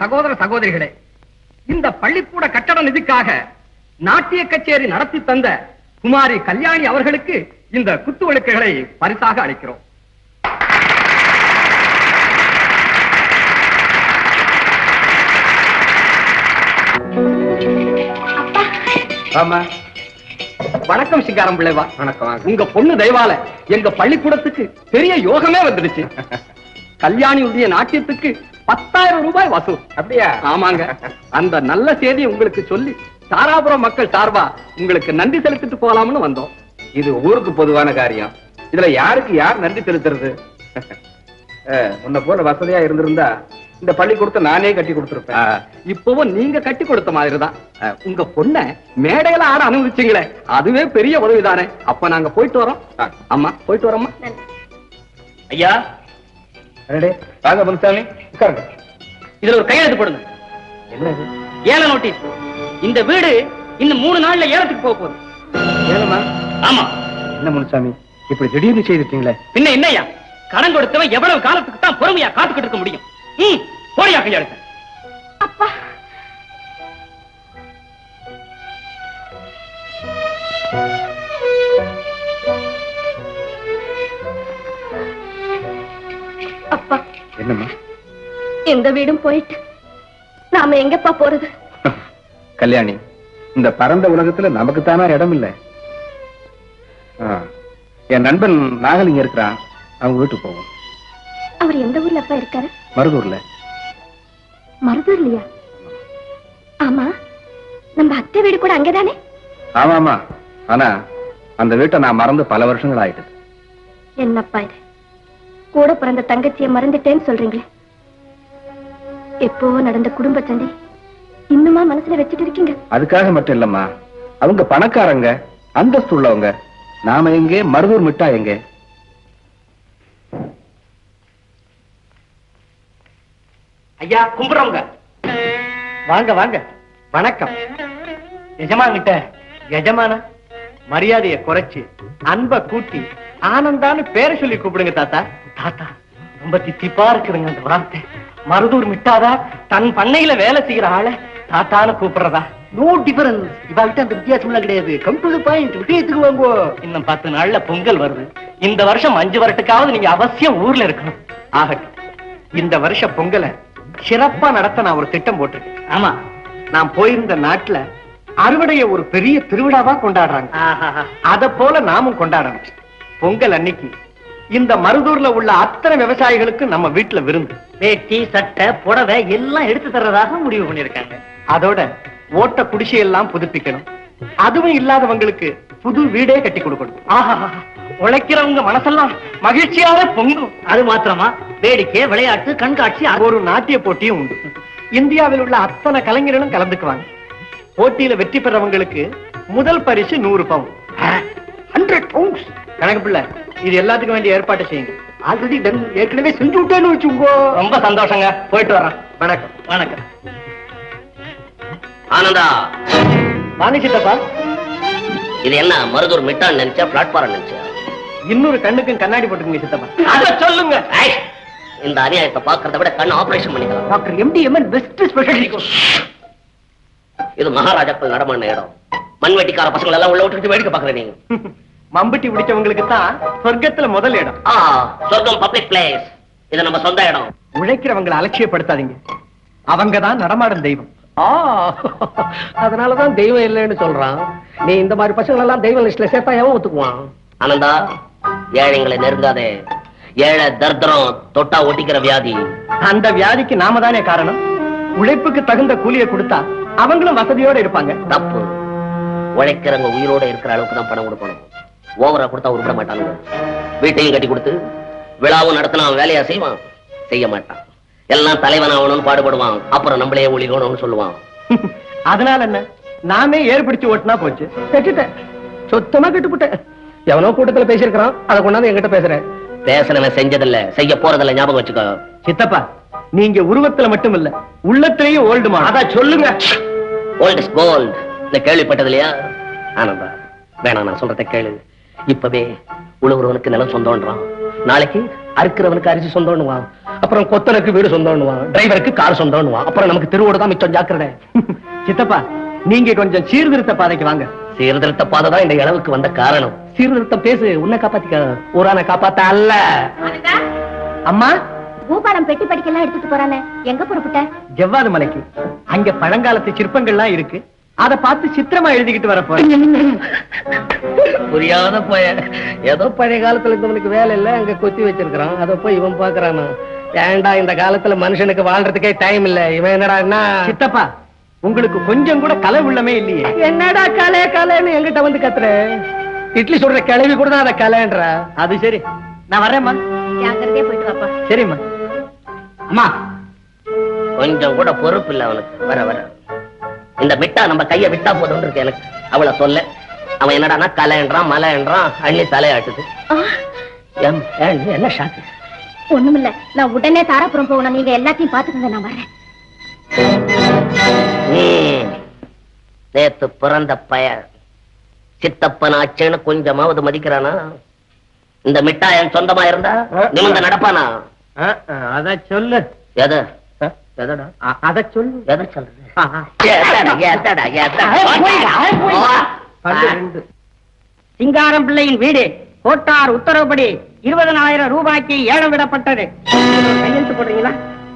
சகோதர சகோதரிகளே இந்த பள்ளிக்கூட கட்டட நிதிக்காக நாட்டிய கச்சேரி நடத்தி தந்த குமாரி கல்யாணி அவர்களுக்கு இந்த குத்து விளக்குகளை பரிசாக அளிக்கிறோம் ஆமா வணக்கம் சிங்காரம் பிள்ளைவா வணக்கம் உங்க பொண்ணு தெய்வால எங்க பள்ளிக்கூடத்துக்கு பெரிய யோகமே வந்துடுச்சு கல்யாணியுடைய நாட்டியத்துக்கு பத்தாயிரம் ரூபாய் வசூல் அப்படியா ஆமாங்க அந்த நல்ல செய்தி உங்களுக்கு சொல்லி தாராபுரம் மக்கள் சார்பா உங்களுக்கு நன்றி செலுத்திட்டு போகலாம்னு வந்தோம் இது ஊருக்கு பொதுவான காரியம் இதுல யாருக்கு யார் நன்றி செலுத்துறது அஹ், உன்னை போல வசதியா இருந்திருந்தா இந்த பள்ளிக்கூடத்தை நானே கட்டி கொடுத்திருப்பேன் ஆ, இப்பவும் நீங்க கட்டி கொடுத்த மாதிரிதான் ஆ, உங்க பொண்ண மேடையில ஆட அனுமதிச்சீங்களே அதுவே பெரிய உதவிதானே அப்ப நாங்க போயிட்டு வரோம் ஆ, அம்மா போயிட்டு வரோம்மா ஐயா அடடே, வாங்க முனுசாமி உட்காருங்க இதுல ஒரு கையெழுத்து போடுங்க என்னது ஏல நோட்டீஸ் இந்த வீடு இன்னும் மூணு நாள்ல ஏலத்துக்கு போக போகுது ஏனம்மா ஆமா என்ன முனுசாமி இப்படி திடீர்னு செய்துட்டீங்களே பின்ன என்னய்யா கடன் கொடுத்தவன் எவ்வளவு காலத்துக்கு தான் பொறுமையா காத்துக்கிட்டு இருக்க முடியும் ம் போடியா கையெழுத்து அப்பா அப்பா என்னம்மா எந்த வீடும் போயிட்டு நாம எங்கப்பா போறது கல்யாணி இந்த பரந்த உலகத்துல நமக்கு தானா இடம் இல்ல ஆ, என் நண்பன் நாகலிங்க இருக்கிறான் அவங்க வீட்டுக்கு போவோம் அவர் எந்த ஊர்ல அப்பா இருக்காரு மருதூர்ல மருதூர்லயா ஆமா நம்ம அத்தை வீடு கூட அங்கதானே ஆமா ஆமா ஆனா அந்த வீட்டை நான் மறந்து பல வருஷங்கள் ஆயிட்டு என்னப்பா இது கூட பிறந்த தங்கச்சியை மறந்துட்டேன்னு சொல்றீங்களே எப்போ நடந்த குடும்ப சண்டை இன்னுமா மனசுல வச்சுட்டு இருக்கீங்க அதுக்காக மட்டும் இல்லம்மா அவங்க பணக்காரங்க அந்தஸ்து உள்ளவங்க நாம எங்கே மருதூர் மிட்டா எங்கே ஐயா கும்பிடுறவங்க வாங்க வாங்க வணக்கம் எஜமான்கிட்ட எஜமான மரியாதையை குறைச்சு அன்ப கூட்டி ஆனந்தான்னு பேரை சொல்லி கூப்பிடுங்க தாத்தா தாத்தா ரொம்ப தித்திப்பா இருக்குதுங்க அந்த வார்த்தை மருதூர் மிட்டாதா தன் பண்ணையில வேலை செய்யற ஆளை தாத்தான்னு கூப்பிடுறதா நோ டிஃபரன்ஸ் இவாகிட்ட அந்த வித்தியாசம் எல்லாம் கிடையாது கம் டு பாயிண்ட் விஷயத்துக்கு வாங்கோ இன்னும் பத்து நாள்ல பொங்கல் வருது இந்த வருஷம் அஞ்சு வருஷத்துக்காவது நீங்க அவசியம் ஊர்ல இருக்கணும் ஆகட்டும் இந்த வருஷ பொங்கலை சிறப்பா நடத்த நான் ஒரு திட்டம் போட்டிருக்கேன் ஆமா நான் போயிருந்த நாட்டுல அறுவடைய ஒரு பெரிய திருவிழாவா கொண்டாடுறாங்க ஆஹாஹா. அத போல நாமும் கொண்டாடணும் பொங்கல் அன்னைக்கு இந்த மருதூர்ல உள்ள அத்தனை விவசாயிகளுக்கு நம்ம வீட்டுல விருந்து வேட்டி சட்டை புடவை எல்லாம் எடுத்து தர்றதாக முடிவு பண்ணிருக்காங்க அதோட ஓட்ட குடிசையெல்லாம் புதுப்பிக்கணும் அதுவும் இல்லாதவங்களுக்கு புது வீடே கட்டி கொடுக்கணும் ஆஹா உழைக்கிறவங்க மனசெல்லாம் மகிழ்ச்சியாவே பொங்கும் அது மாத்திரமா வேடிக்கை விளையாட்டு கண்காட்சி ஒரு நாட்டிய போட்டியும் உண்டு இந்தியாவில் உள்ள அத்தனை கலைஞர்களும் கலந்துக்குவாங்க போட்டியில வெற்றி பெறவங்களுக்கு முதல் பரிசு நூறு பவுன் ஹண்ட்ரட் பவுண்ட்ஸ் கணக்கு பிள்ளை இது எல்லாத்துக்கும் வேண்டிய ஏற்பாட்டை செய்யுங்க ஆல்ரெடி டன் ஏற்கனவே செஞ்சு விட்டேன்னு வச்சுக்கோ ரொம்ப சந்தோஷங்க போயிட்டு வரோம் வணக்கம் வணக்கம் ஆனந்தா வாங்க சித்தப்பா இது என்ன மருதூர் மிட்டான் நினைச்சா பிளாட்ஃபாரம் நினைச்சா இன்னொரு கண்ணுக்கும் கண்ணாடி போட்டுக்கங்க சித்தப்பா அத சொல்லுங்க ஐய், இந்த அநியாயத்தை பாக்குறத விட கண் ஆபரேஷன் பண்ணிக்கலாம் doctor MD MN best specialist இது மகாராஜாக்கள் நடமான இடம் மண்வெட்டிக்கார பசங்களை எல்லாம் உள்ள விட்டுட்டு வேடிக்கை பாக்குற நீங்க மம்பட்டி பிடிச்சவங்களுக்கு தான் சொர்க்கத்துல முதல் இடம் ஆ சொர்க்கம் பப்ளிக் பிளேஸ் இது நம்ம சொந்த இடம் உழைக்கிறவங்களை அலட்சியப்படுத்தாதீங்க அவங்க தான் நடமாடும் தெய்வம் ஆ அதனாலதான் தெய்வம் இல்லைன்னு சொல்றான் நீ இந்த மாதிரி பசங்களை எல்லாம் தெய்வ லிஸ்ட்ல சேர்த்தா எவன் ஒத்துக்குவான் ஆனந்தா ஏழைங்களை நெருங்காதே ஏழை தர்தரம் தொட்டா ஒட்டிக்கிற வியாதி அந்த வியாதிக்கு நாம தானே காரணம் உழைப்புக்கு தகுந்த கூலியை கொடுத்தா அவங்களும் வசதியோட இருப்பாங்க தப்பு உழைக்கிறவங்க உயிரோட இருக்கிற அளவுக்கு தான் பணம் கொடுக்கணும் ஓவரா கொடுத்தா உருப்பட மாட்டானுங்க வீட்டையும் கட்டி கொடுத்து விழாவும் நடத்தினா அவன் வேலையா செய்வான் செய்ய மாட்டான் எல்லாம் தலைவன் ஆகணும்னு பாடுபடுவான் அப்புறம் நம்மளே ஒளிகணும்னு சொல்லுவான் அதனால என்ன நாமே ஏற்படுத்தி ஓட்டுனா போச்சு கெட்டுட்டேன் சுத்தமா கெட்டுப்புட்டேன் எவனோ கூட்டத்துல பேசியிருக்கிறான் அதை கொண்டாந்து என்கிட்ட பேசுறேன் பேசுனவன் செஞ்சதில்ல செய்ய போறதில்ல ஞாபகம் வச்சுக்கோ சித்தப்பா நீங்க உருவத்துல மட்டும் இல்ல உள்ளத்திலேயும் ஓல்டுமா அதான் சொல்லுங்க ஓல்ட் இஸ் கோல்ட் இந்த கேள்விப்பட்டது இல்லையா ஆனந்தா வேணாம் நான் சொல்றத கேளு இப்பவே உழவுறவனுக்கு நிலம் சொந்தம்ன்றான் நாளைக்கு அறுக்கிறவனுக்கு அரிசி சொந்தம்னுவான் அப்புறம் கொத்தனுக்கு வீடு சொந்தம்னுவான் டிரைவருக்கு கார் சொந்தம்னுவான் அப்புறம் நமக்கு திருவோடு தான் மிச்சம் ஜாக்கிரதை சித்தப்பா நீங்க கொஞ்சம் சீர்திருத்த பாதைக்கு வாங்க சீர்திருத்த பாதை தான் இந்த அளவுக்கு வந்த காரணம் சீர்திருத்தம் பேசு உன்னை காப்பாத்திக்க ஊரான காப்பாத்த அல்ல அம்மா பூபாலம் பெட்டி படிக்கலாம் எடுத்துட்டு போறானே எங்க புறப்பட்ட ஜவ்வாது மலைக்கு அங்க பழங்காலத்து சிற்பங்கள்லாம் இருக்கு அத பார்த்து சித்திரமா எழுதிக்கிட்டு வர போறேன் புரியாத பையன் ஏதோ பழைய காலத்துல இருந்தவனுக்கு வேலை இல்ல அங்க கொத்தி வச்சிருக்கிறான் அத போய் இவன் பாக்குறானா ஏன்டா இந்த காலத்துல மனுஷனுக்கு வாழ்றதுக்கே டைம் இல்ல இவன் என்னடா சித்தப்பா உங்களுக்கு கொஞ்சம் கூட கலை உள்ளமே இல்லையே என்னடா கலை கலைன்னு எங்கிட்ட வந்து கத்துற இட்லி சுடுற கிளவி கூட தான் அதை கலைன்றா அது சரி நான் வரேம்மா ஜாக்கிரதையா போயிட்டு வாப்பா சரிம்மா அம்மா கொஞ்சம் கூட பொறுப்பு இல்ல அவனுக்கு வர வர இந்த மிட்டா நம்ம கைய விட்டா போதும் இருக்கு எனக்கு அவளை சொல்ல அவன் என்னடான்னா கலைன்றான் மலைன்றான் அள்ளி தலையாட்டுது ஆ, ஏம், ஏன், நீ என்ன ஷாக்கு ஒண்ணுமில்ல நான் உடனே தாராபுரம் போகணும் நீங்க எல்லாத்தையும் பாத்துக்கங்க நான் வரேன் ம். நேத்து பிறந்த பய சித்தப்பன் ஆச்சேன்னு கொஞ்சமாவது மதிக்கிறானா இந்த மிட்டாயன் சொந்தமா இருந்தா நிமிந்த நடப்பானா அத சொல்லு எது எதடா அ- அத சொல்லு எதை சொல்றது எதடா, எதடா, எதடா? பல்லு ரெண்டு. சிங்காரம் பிள்ளையின் வீடு கோட்டார் உத்தரவுப்படி இருபதனாயிரம் ரூபாய்க்கு ஏலம் விடப்பட்டது கையெழுத்து போடுறீங்களா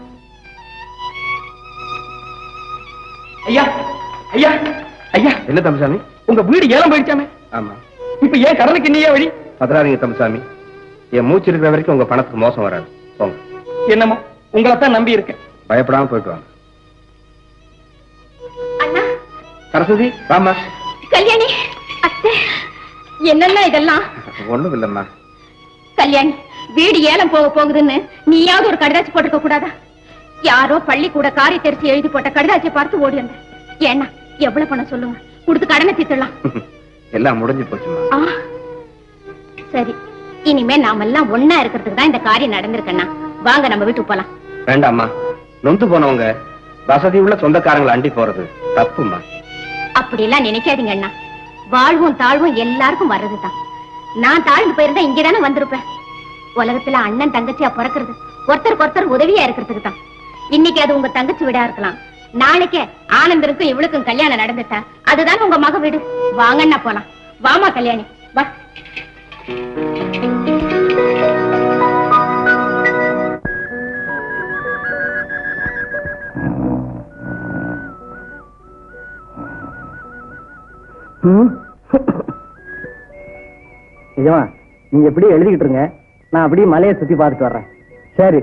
ஐயா ஐயா ஐயா என்ன தம்பசாமி உங்க வீடு ஏலம் போயிடுச்சாமே ஆமா இப்ப ஏன் கடனுக்கு நீயே வழி பதறாதீங்க தம்பசாமி என் மூச்சு இருக்கிற வரைக்கும் உங்க பணத்துக்கு மோசம் வராது போங்க என்னமோ உங்களைத்தான் நம்பி இருக்கேன் பயப்படாம போயிட்டு வாங்க அண்ணா சரஸ்வதி வாமா கல்யாணி அத்தை என்னென்ன இதெல்லாம் ஒண்ணும் இல்லம்மா கல்யாணி வீடு ஏலம் போக போகுதுன்னு நீயாவது ஒரு கடிதாச்சி போட்டிருக்க கூடாதா யாரோ பள்ளிக்கூட காரி தெரிச்சு எழுதி போட்ட கடிதாச்சியை பார்த்து ஓடி வந்தேன் ஏன்னா எவ்வளவு பணம் சொல்லுங்க கொடுத்து கடனை தீர்த்துடலாம் எல்லாம் முடிஞ்சு போச்சுமா ஆ, சரி இனிமே நாம எல்லாம் ஒன்னா இருக்கிறதுக்கு தான் இந்த காரியம் நடந்திருக்கண்ணா வாங்க நம்ம வீட்டுக்கு போலாம் வேண்டாம்மா நொந்து போனவங்க வசதி உள்ள சொந்தக்காரங்களை அண்டி போறது தப்புமா அப்படி எல்லாம் நினைக்காதீங்க அண்ணா வாழ்வும் தாழ்வும் எல்லாருக்கும் வர்றதுதான் நான் தாழ்ந்து போயிருந்தா இங்கதானே வந்திருப்பேன் உலகத்துல அண்ணன் தங்கச்சியா பிறக்கிறது ஒருத்தருக்கு ஒருத்தர் உதவியா இருக்கிறதுக்கு தான் இன்னைக்கு அது உங்க தங்கச்சி வீடா இருக்கலாம் நாளைக்கே ஆனந்தருக்கும் இவளுக்கும் கல்யாணம் நடந்துட்டா அதுதான் உங்க மக வீடு வாங்கண்ணா போலாம் வாமா கல்யாணி வா நிஜமா நீங்க எப்படி எழுதிக்கிட்டு இருங்க நான் அப்படியே மலையை சுத்தி பார்த்துட்டு வர்றேன் சரி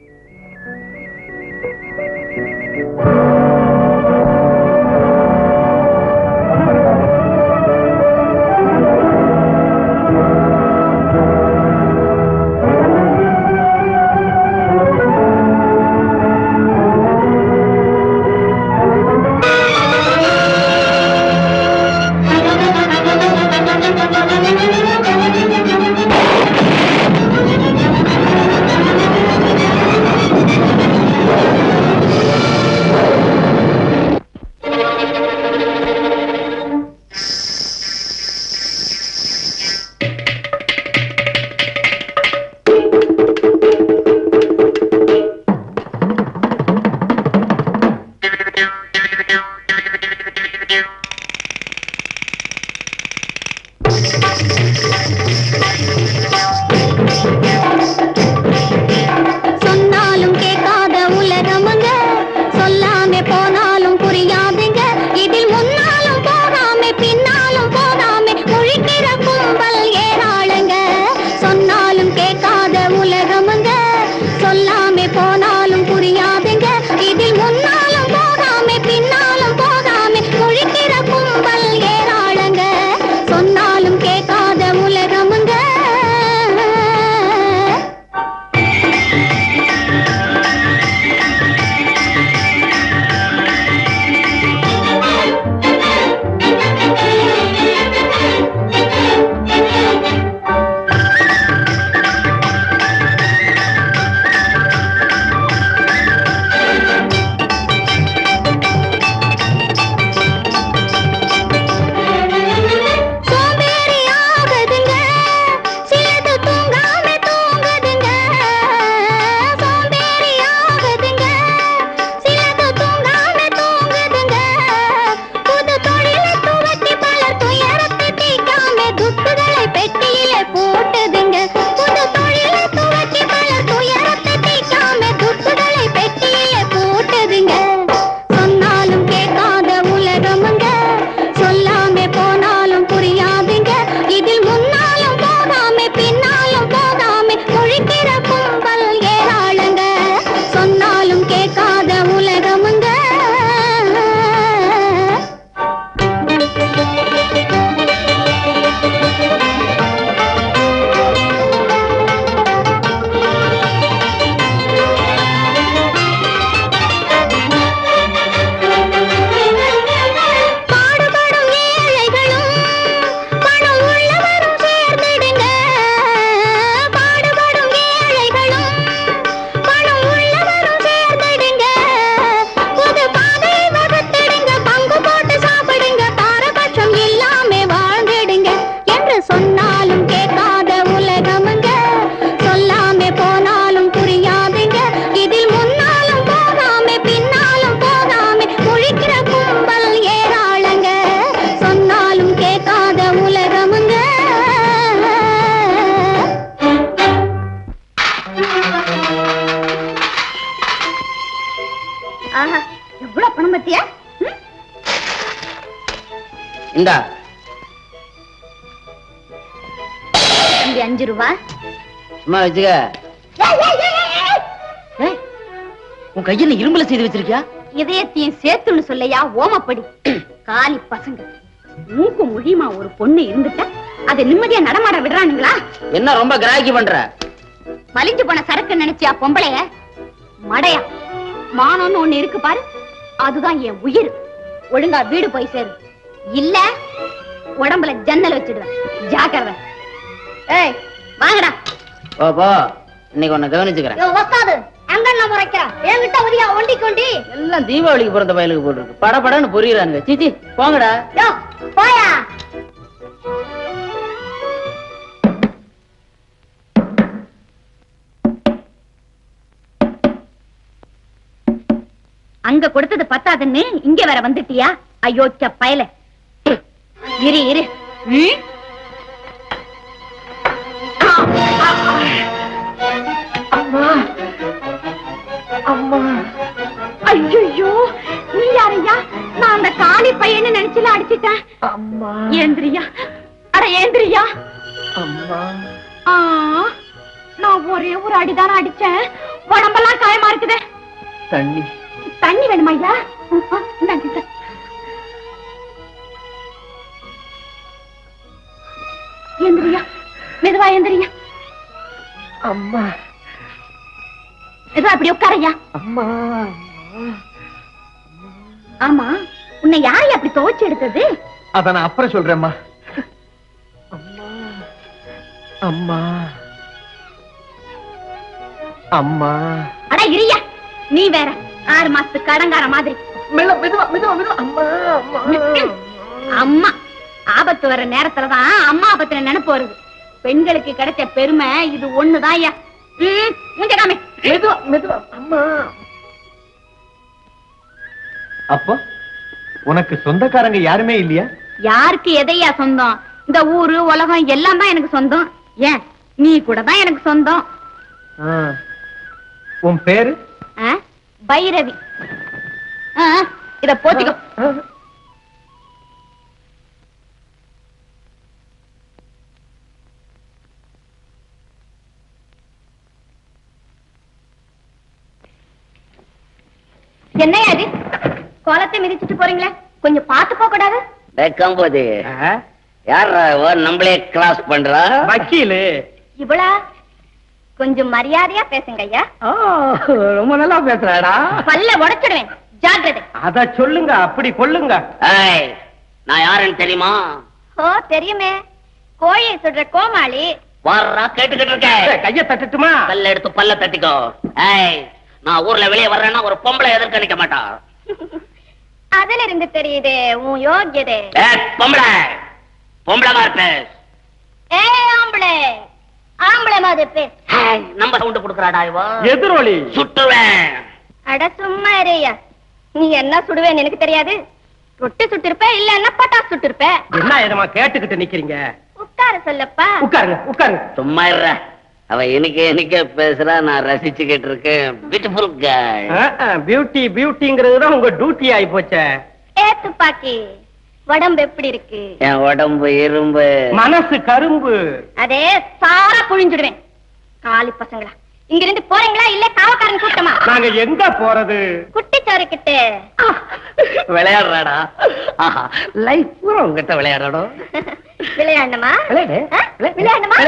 சொன்னாலும் கேட்காத உலகமுங்க சொல்லாம போனாலும் புரியாதுங்க இதில் முன்னாலும் போகாம பின்னாலும் போகாம முழிக்கிற கும்பல் ஏராளங்க சொன்னாலும் கேட்காத உலகமுங்க சொல்லாம போனாலும் புரியாதுங்க இதில் முன்னாலும் போகாம பின்னாலும் போகாம முழிக்கிற கும்பல் ஏராளங்க சொன்னாலும் கேட்காத உலகம் இந்தா தம்பி அஞ்சு ரூபா சும்மா வச்சுக்க ஏய், உன் கையில இரும்புல செய்து வச்சிருக்கியா இதயத்தையும் சேர்த்துன்னு சொல்லையா ஓமப்படி காலி பசங்க மூக்கு முழியுமா ஒரு பொண்ணு இருந்துட்டா அதை நிம்மதியா நடமாட விடுறானுங்களா என்ன ரொம்ப கிராக்கி பண்ற மலிஞ்சு போன சரக்கு நினைச்சியா பொம்பளைய மடையா மானம்னு ஒண்ணு இருக்கு பாரு அதுதான் என் உயிர் ஒழுங்கா வீடு போய் சேரு இல்ல உடம்புல ஜன்னல் வச்சிடுவேன் ஜாக்கிரதை ஏய் வாங்கடா போ போ இன்னைக்கு உன்னை கவனிச்சுக்கிறேன் ஒஸ்தாது அங்க என்ன முறைக்கிறா என்கிட்ட உதியா ஒண்டி கொண்டி எல்லாம் தீபாவளிக்கு பிறந்த பயலுக்கு போட்டுருக்கு படபடன்னு புரியுறானுங்க சீச்சி போங்கடா யோ போயா அங்க கொடுத்தது பத்தாதுன்னு இங்க வேற வந்துட்டியா ஐயோச்ச பயல இரு இரு ம்? ஐயோ நீ யாரையா நான் அந்த காளி பையன்னு நினைச்சுல அடிச்சிட்டேன் ஏந்திரியா அட ஏந்திரியா ஆ, நான் ஒரே ஒரு அடிதான அடிச்சேன் உடம்பெல்லாம் காயமா இருக்குதே தண்ணி தண்ணி வேணுமா ஐயா ஆ, இந்தாங்க, இந்தாங்க. எந்திரியா மெதுவா எந்திரியா அம்மா மெதுவா அப்படி உட்காரையா அம்மா ஆமா உன்னை யாரை அப்படி துவைச்சு எடுத்தது அத நான் அப்புறம் சொல்றேம்மா அம்மா அம்மா அட இரியா நீ வேற ஆறு மாசத்து கடங்கார மாதிரி மெல்ல மெதுவா மெதுவா மெதுவா அம்மா அம்மா அம்மா ஆபத்து வர நேரத்துலதான் அம்மா ஆபத்துல நினைப்பு வருது பெண்களுக்கு கிடைச்ச பெருமை இது ஒண்ணுதான் ஐயா ம், மூஞ்ச காமி மெதுவா மெதுவா அம்மா அப்போ உனக்கு சொந்தக்காரங்க யாருமே இல்லையா யாருக்கு எதையா சொந்தம் இந்த ஊரு உலகம் எல்லாம் தான் எனக்கு சொந்தம் ஏன் நீ கூட தான் எனக்கு சொந்தம் ஆ. உன் பேரு ஆ? பைரவி ஆ, இத போத்திக்கோ என்னையா அது கோலத்தை மிதிச்சிட்டு போறீங்களே கொஞ்சம் பார்த்து போக கூடாது கம்போது யார் நம்மளே கிளாஸ் பண்றா வக்கீலு இவளா கொஞ்சம் மரியாதையா பேசுங்க ஐயா ரொம்ப நல்லா பேசுறாடா பல்ல உடைச்சிடுவேன் ஜாக்கிரதை அத சொல்லுங்க அப்படி கொள்ளுங்க ஏய் நான் யாருன்னு தெரியுமா ஓ தெரியுமே கோழியை சுடுற கோமாளி வர்றா கேட்டுக்கிட்டு இருக்கேன் கைய தட்டட்டுமா கல்ல எடுத்து பல்ல தட்டிக்கோ ஏய் நான் ஊர்ல வெளியே வர்றேன்னா ஒரு பொம்பளை எதிர்க்க நிக்க மாட்டா அதுல இருந்து தெரியுது உன் யோகியதே ஏய் பொம்பளை பொம்பளை மாதிரி பேஸ் ஏ ஆம்பளை ஆம்பளை மாதிரி பேசு ஏய், நம்ம சவுண்ட் குடுக்கறாடா இவ எதிரொலி சுட்டுவேன் அட சும்மா இறையா நீ என்ன சுடுவேன்னு எனக்கு தெரியாது ரொட்டி சுட்டிருப்ப இல்லன்னா பட்டாசு சுட்டிருப்ப என்ன இதமா கேட்டுக்கிட்டு நிக்கிறீங்க உட்கார சொல்லப்பா உட்காருங்க உட்காருங்க சும்மா இருற அவ எனக்கு எனக்கு பேசுறா நான் ரசிச்சுக்கிட்டு இருக்கேன் பியூட்டிஃபுல் கேர்ள் பியூட்டி பியூட்டிங்கிறது தான் உங்க டியூட்டி ஆயி போச்சே ஏ துப்பாக்கி உடம்பு எப்படி இருக்கு என் உடம்பு இரும்பு மனசு கரும்பு அதே சாரா புழிஞ்சுடுவேன் காலி பசங்களா இங்க இருந்து போறீங்களா இல்ல காவக்காரன் கூட்டமா நாங்க எங்க போறது குட்டிச்சோறு கிட்ட விளையாடுறாடா ஆஹா லைஃப் பூரா உங்ககிட்ட விளையாடணும் விளையாடணுமா விளையாடு. ஆ? விளையாடணுமா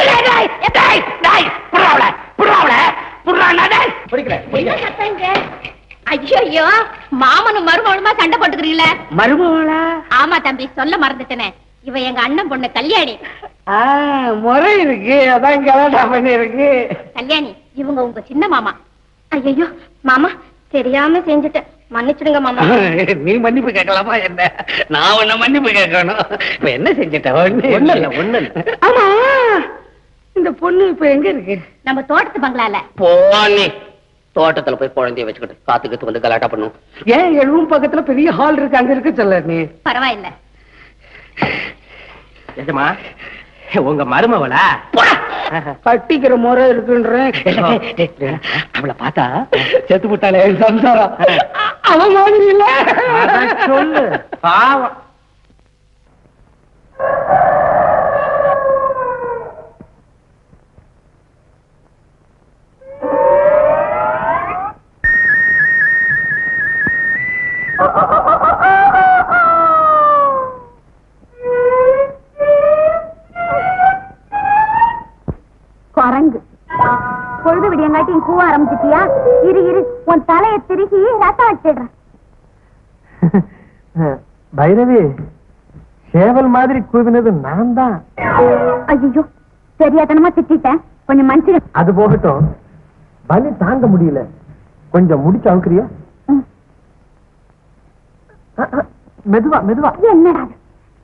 என்ன சத்தம் இங்க? ஐயையோ மாமனும் மருமகளுமா சண்டை போட்டுக்கிறீங்களே மருமகளா ஆமா தம்பி சொல்ல மறந்துட்டேனே இவ எங்க அண்ணன் பொண்ணு கல்யாணி முறை இருக்கு அதான் கலாட்டா பண்ணி இருக்கு கல்யாணி இவங்க உங்க சின்ன மாமா ஐயோ மாமா தெரியாம செஞ்சுட்டேன் மன்னிச்சிடுங்க மாமா நீ மன்னிப்பு கேட்கலாமா என்ன நான் உன்ன மன்னிப்பு கேட்கணும் இப்ப என்ன செஞ்சிட்ட ஒண்ணு ஒண்ணு இல்ல ஒண்ணு இல்ல ஆமா இந்த பொண்ணு இப்ப எங்க இருக்கு நம்ம தோட்டத்து பங்களால போனி தோட்டத்துல போய் குழந்தைய வச்சுக்கிட்டு காத்துக்கிட்டு வந்து கலாட்டா பண்ணும் ஏன் என் ரூம் பக்கத்துல பெரிய ஹால் இருக்கு அங்க இருக்கு சொல்ல நீ பரவாயில்ல எஜமா உங்க மருமவளா கட்டிக்கிற முறை இருக்குன்றேன் அவளை பார்த்தா செத்து விட்டாலே சம்சாரம் அவன் மாதிரி இல்ல அத சொல்லு பாவம் நேரங்காட்டியும் கூவ ஆரம்பிச்சிட்டியா இரு இரு உன் தலைய திருகி ரத்தம் வச்சிடுறேன் பைரவி சேவல் மாதிரி கூவினது நான் தான் ஐயோ தெரியாதனமா திட்டிட்டேன் கொஞ்சம் மனுஷன் அது போகட்டும் வலி தாங்க முடியல கொஞ்சம் முடிச்சு அவுக்குறியா ம். அ, அ, மெதுவா மெதுவா என்னடா இது?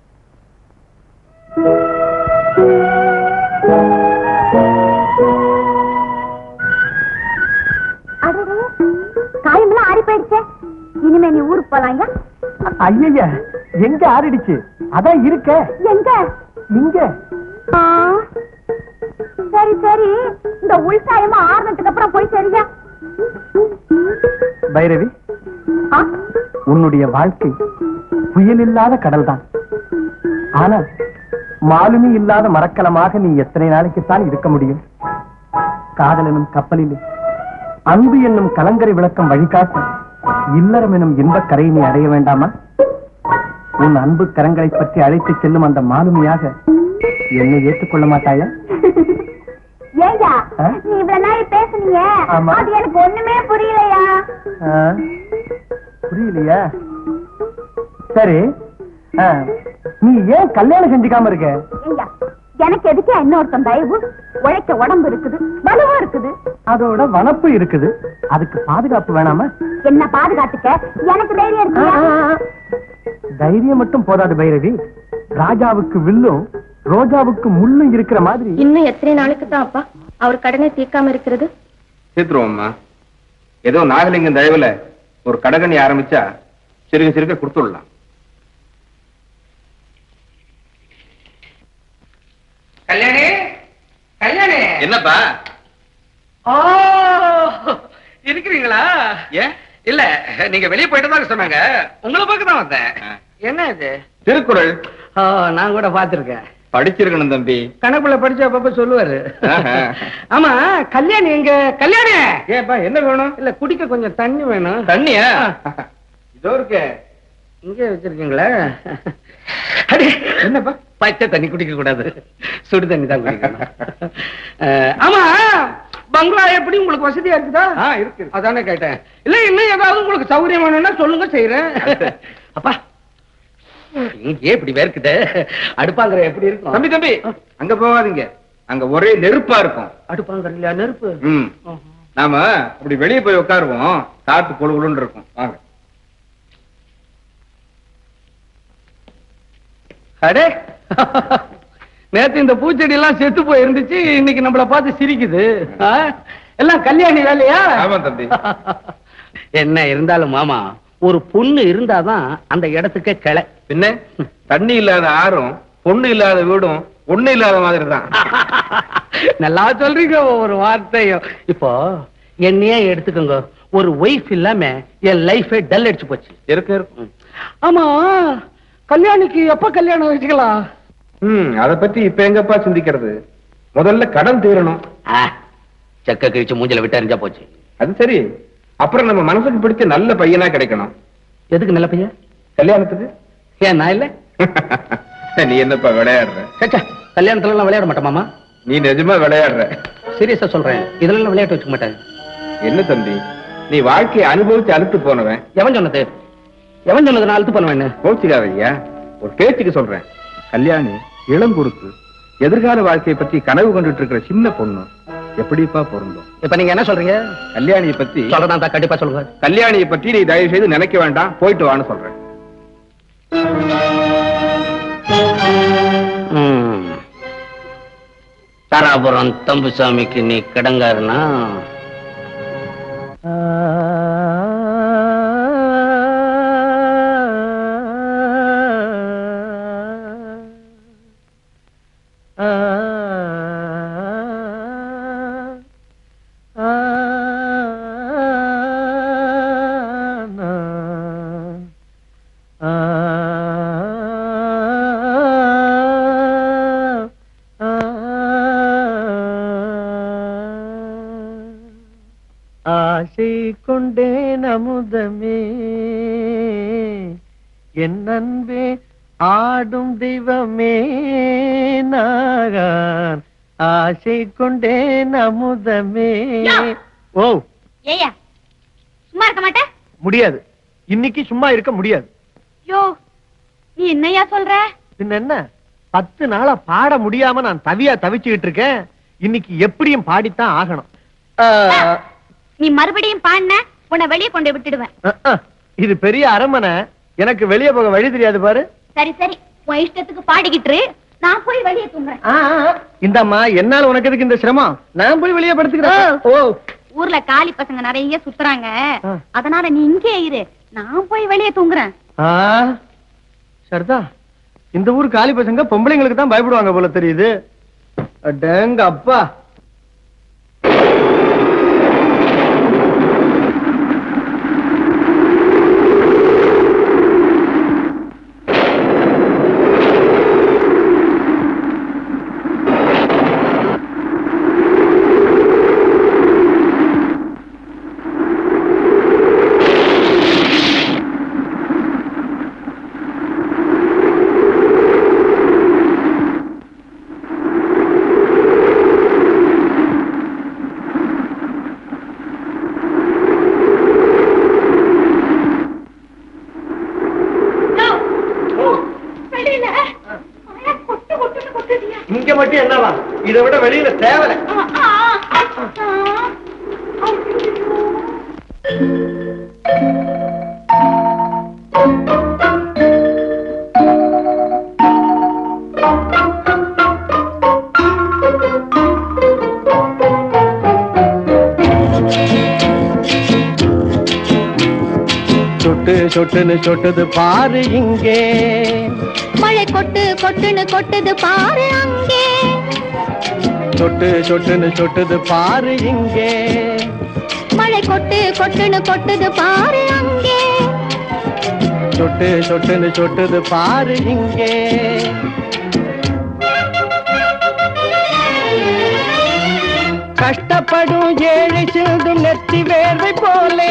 அடடே, காயமெல்லாம் ஆறி போயிடுச்சே இனிமே நீ ஊருக்கு போலாங்க ஐயா எங்க ஆறிடுச்சு அதான் இருக்க எங்க இங்க ஆ, சரி சரி இந்த உள்சாயமா ஆறுனதுக்கு அப்புறம் போய் சரியா பைரவி ஆ, உன்னுடைய வாழ்க்கை புயல் இல்லாத கடல் தான் ஆனா மாலுமி இல்லாத மரக்கலமாக நீ எத்தனை நாளைக்குத்தான் இருக்க முடியும் காதல் எனும் கப்பலிலே அன்பு என்னும் கலங்கரை விளக்கம் வழிகாட்டி இல்லறம் எனும் இன்பக் கரையை நீ அடைய வேண்டாமா உன் அன்பு கரங்களை பற்றி அழைத்து செல்லும் அந்த மாலுமியாக என்னை ஏற்றுக்கொள்ள மாட்டாயா ஏய்யா ஆ? நீ இவ்வளவு நாள் பேசுனீங்க ஆமா. அது எனக்கு ஒண்ணுமே புரியலையா ஆ? புரியலையா சரி ஆ, நீ ஏன் கல்யாணம் செஞ்சுக்காம இருக்க ஏய்யா எனக்கு எதுக்கு இன்னொருத்தன் தயவு உழைக்க உடம்பு இருக்குது பலவும் இருக்குது அதோட வனப்பு இருக்குது அதுக்கு பாதுகாப்பு வேணாமா என்ன பாதுகாத்துக்க எனக்கு தைரியம் இருக்குயா தைரியம் மட்டும் போதாது பைரவி ராஜாவுக்கு வில்லும் ரோஜாவுக்கு முள்ளும் இருக்கிற மாதிரி இன்னும் எத்தனை நாளைக்கு தான் அப்பா அவர் கடனை தீர்க்காம இருக்கிறது சேர்த்துருவோம்மா ஏதோ நாகலிங்கம் தயவுல ஒரு கடகணி ஆரம்பிச்சா சிறுக சிறுக கொடுத்துடலாம் கல்யாணி கல்யாணி என்னப்பா ஓ இருக்கிறீங்களா ஏன் இல்ல நீங்க வெளியே போயிட்டு தான் சொன்னாங்க உங்களை பார்க்க தான் வந்தேன் ஆ. என்ன இது திருக்குறள் ஓ நான் கூட பாத்திருக்கேன் படிச்சிருக்கணும் தம்பி கணக்குள்ள படிச்சு அப்பப்ப சொல்லுவாரு ஆஹா. ஆமா கல்யாணி எங்க கல்யாணி ஏப்பா என்ன வேணும் இல்ல குடிக்க கொஞ்சம் தண்ணி வேணும் தண்ணியா இதோ இருக்கே இங்கே வச்சிருக்கீங்களா அடே என்னப்பா பச்சை தண்ணி குடிக்க கூடாது சுடு தண்ணி தான் குடிக்கணும் அஹ், ஆமா பங்களா எப்படி உங்களுக்கு வசதியா இருக்குதா ஆ, இருக்கு. அதானே கேட்டேன் இல்ல இன்னும் ஏதாவது உங்களுக்கு சௌகரியம் வேணும்னா சொல்லுங்க செய்யறேன் அப்பா இங்கே இப்படி வேர்க்குது அடுப்பாங்கிற எப்படி இருக்கும் தம்பி தம்பி அங்க போகாதீங்க அங்க ஒரே நெருப்பா இருக்கும் அடுப்பாங்கிற இல்லையா நெருப்பு ம் நாம அப்படி வெளியே போய் உட்காருவோம் காத்து பொழுகுன்னு இருக்கும் வாங்க அடே நேத்து இந்த பூச்செடி எல்லாம் செத்து போய் இருந்துச்சு இன்னைக்கு நம்மள பார்த்து சிரிக்குது ஆ? எல்லாம் கல்யாணி வேலையா ஆமா தம்பி என்ன இருந்தாலும் மாமா ஒரு பொண்ணு இருந்தாதான் அந்த இடத்துக்கே கிளை பின்ன தண்ணி இல்லாத ஆறும் பொண்ணு இல்லாத வீடும் ஒண்ணு இல்லாத மாதிரி தான் நல்லா சொல்றீங்க ஒரு வார்த்தையும் இப்போ என்னையே எடுத்துக்கோங்க ஒரு ஒய்ஃப் இல்லாம என் லைஃபே டல் அடிச்சு போச்சு இருக்கு இருக்கும் ஆமா கல்யாணிக்கு எப்ப கல்யாணம் வச்சுக்கலாம் ம் அத பத்தி இப்ப எங்கப்பா சிந்திக்கிறது முதல்ல கடன் தீரணும் செக்க கிழிச்சு மூஞ்சில விட்டு எறிஞ்சா போச்சு அது சரி அப்புறம் நம்ம மனசுக்கு பிடிச்ச நல்ல பையனா கிடைக்கணும் எதுக்கு நல்ல பையன் கல்யாணத்துக்கு ஏன் நான் இல்ல நீ என்னப்பா விளையாடுற சச்சா கல்யாணத்துல எல்லாம் விளையாட மாட்டேன் மாமா நீ நிஜமா விளையாடுற சீரியஸா சொல்றேன் இதுல எல்லாம் விளையாட்டு வச்சுக்க மாட்டேன் என்ன தம்பி நீ வாழ்க்கையை அனுபவிச்சு அழுத்து போனவன் எவன் சொன்னது எவன் சொன்னது நான் அழுத்து பண்ணுவேன் கோச்சிக்காதையா ஒரு பேச்சுக்கு சொல்றேன் கல்யாணி இளங்குறுக்கு எதிர்கால வாழ்க்கையை பத்தி கனவு கொண்டுட்டு இருக்கிற சின்ன பொண்ணு எப்படிப்பா பொருந்தும் இப்ப நீங்க என்ன சொல்றீங்க கல்யாணியை பத்தி சொல்றதா தான் கண்டிப்பா சொல்லுங்க கல்யாணியை பற்றி நீ தயவு செய்து நினைக்க வேண்டாம் போயிட்டு வான்னு சொல்றேன் ம். தாராபுரம் தம்புசாமிக்கு நீ கிடங்காருனா ஆசை கொண்டேன் அமுதமே என் அன்பே ஆடும் தெய்வமே நாகான் ஆசை கொண்டேன் அமுதமே ஓ ஏயா சும்மா இருக்க மாட்டே முடியாது இன்னைக்கு சும்மா இருக்க முடியாது யோ நீ என்னையா சொல்ற பின்ன என்ன பத்து நாளா பாட முடியாம நான் தவியா தவிச்சுக்கிட்டு இருக்கேன் இன்னைக்கு எப்படியும் பாடித்தான் ஆகணும் ஆ, நீ மறுபடியும் பாடின உன்னை வெளியே கொண்டு விட்டுடுவேன் அஹ், அஹ். இது பெரிய அரண்மனை எனக்கு வெளியே போக வழி தெரியாது பாரு சரி சரி உன் இஷ்டத்துக்கு பாடிக்கிட்டு இரு. நான் போய் வெளியே தூங்குறேன் ஆ, ஆ, ஆ. இந்தாம்மா என்னால உனக்கு எதுக்கு இந்த சிரமம் நான் போய் வெளியே படுத்துக்கிறேன் ஓ ஊர்ல காலி பசங்க நிறைய சுத்துறாங்க ஆ. அதனால நீ இங்கே இரு நான் போய் வெளியே தூங்குறேன் ஆ சரிதா இந்த ஊர் காலி பசங்க பொம்பளைங்களுக்கு தான் பயப்படுவாங்க போல தெரியுது அடேங்க அப்பா வெளியில மழை கொட்டு கொட்டுன்னு கொட்டுதியா இங்க மட்டும் என்னவா இதை விட வெளியில தேவலை சொட்டு சொட்டுன்னு சொட்டுது பாரு இங்கே மழை கொட்டு கொட்டுன்னு கொட்டுது பாரு அங்கே சொட்டு சொட்டுன்னு சொட்டுது பாரு இங்கே மழை கொட்டு கொட்டுன்னு கொட்டுது பாரு அங்கே சொட்டு சொட்டுன்னு சொட்டுது பாரு இங்கே கஷ்டப்படும் ஏழை சிந்தும் நெத்தி வேர்வை போலே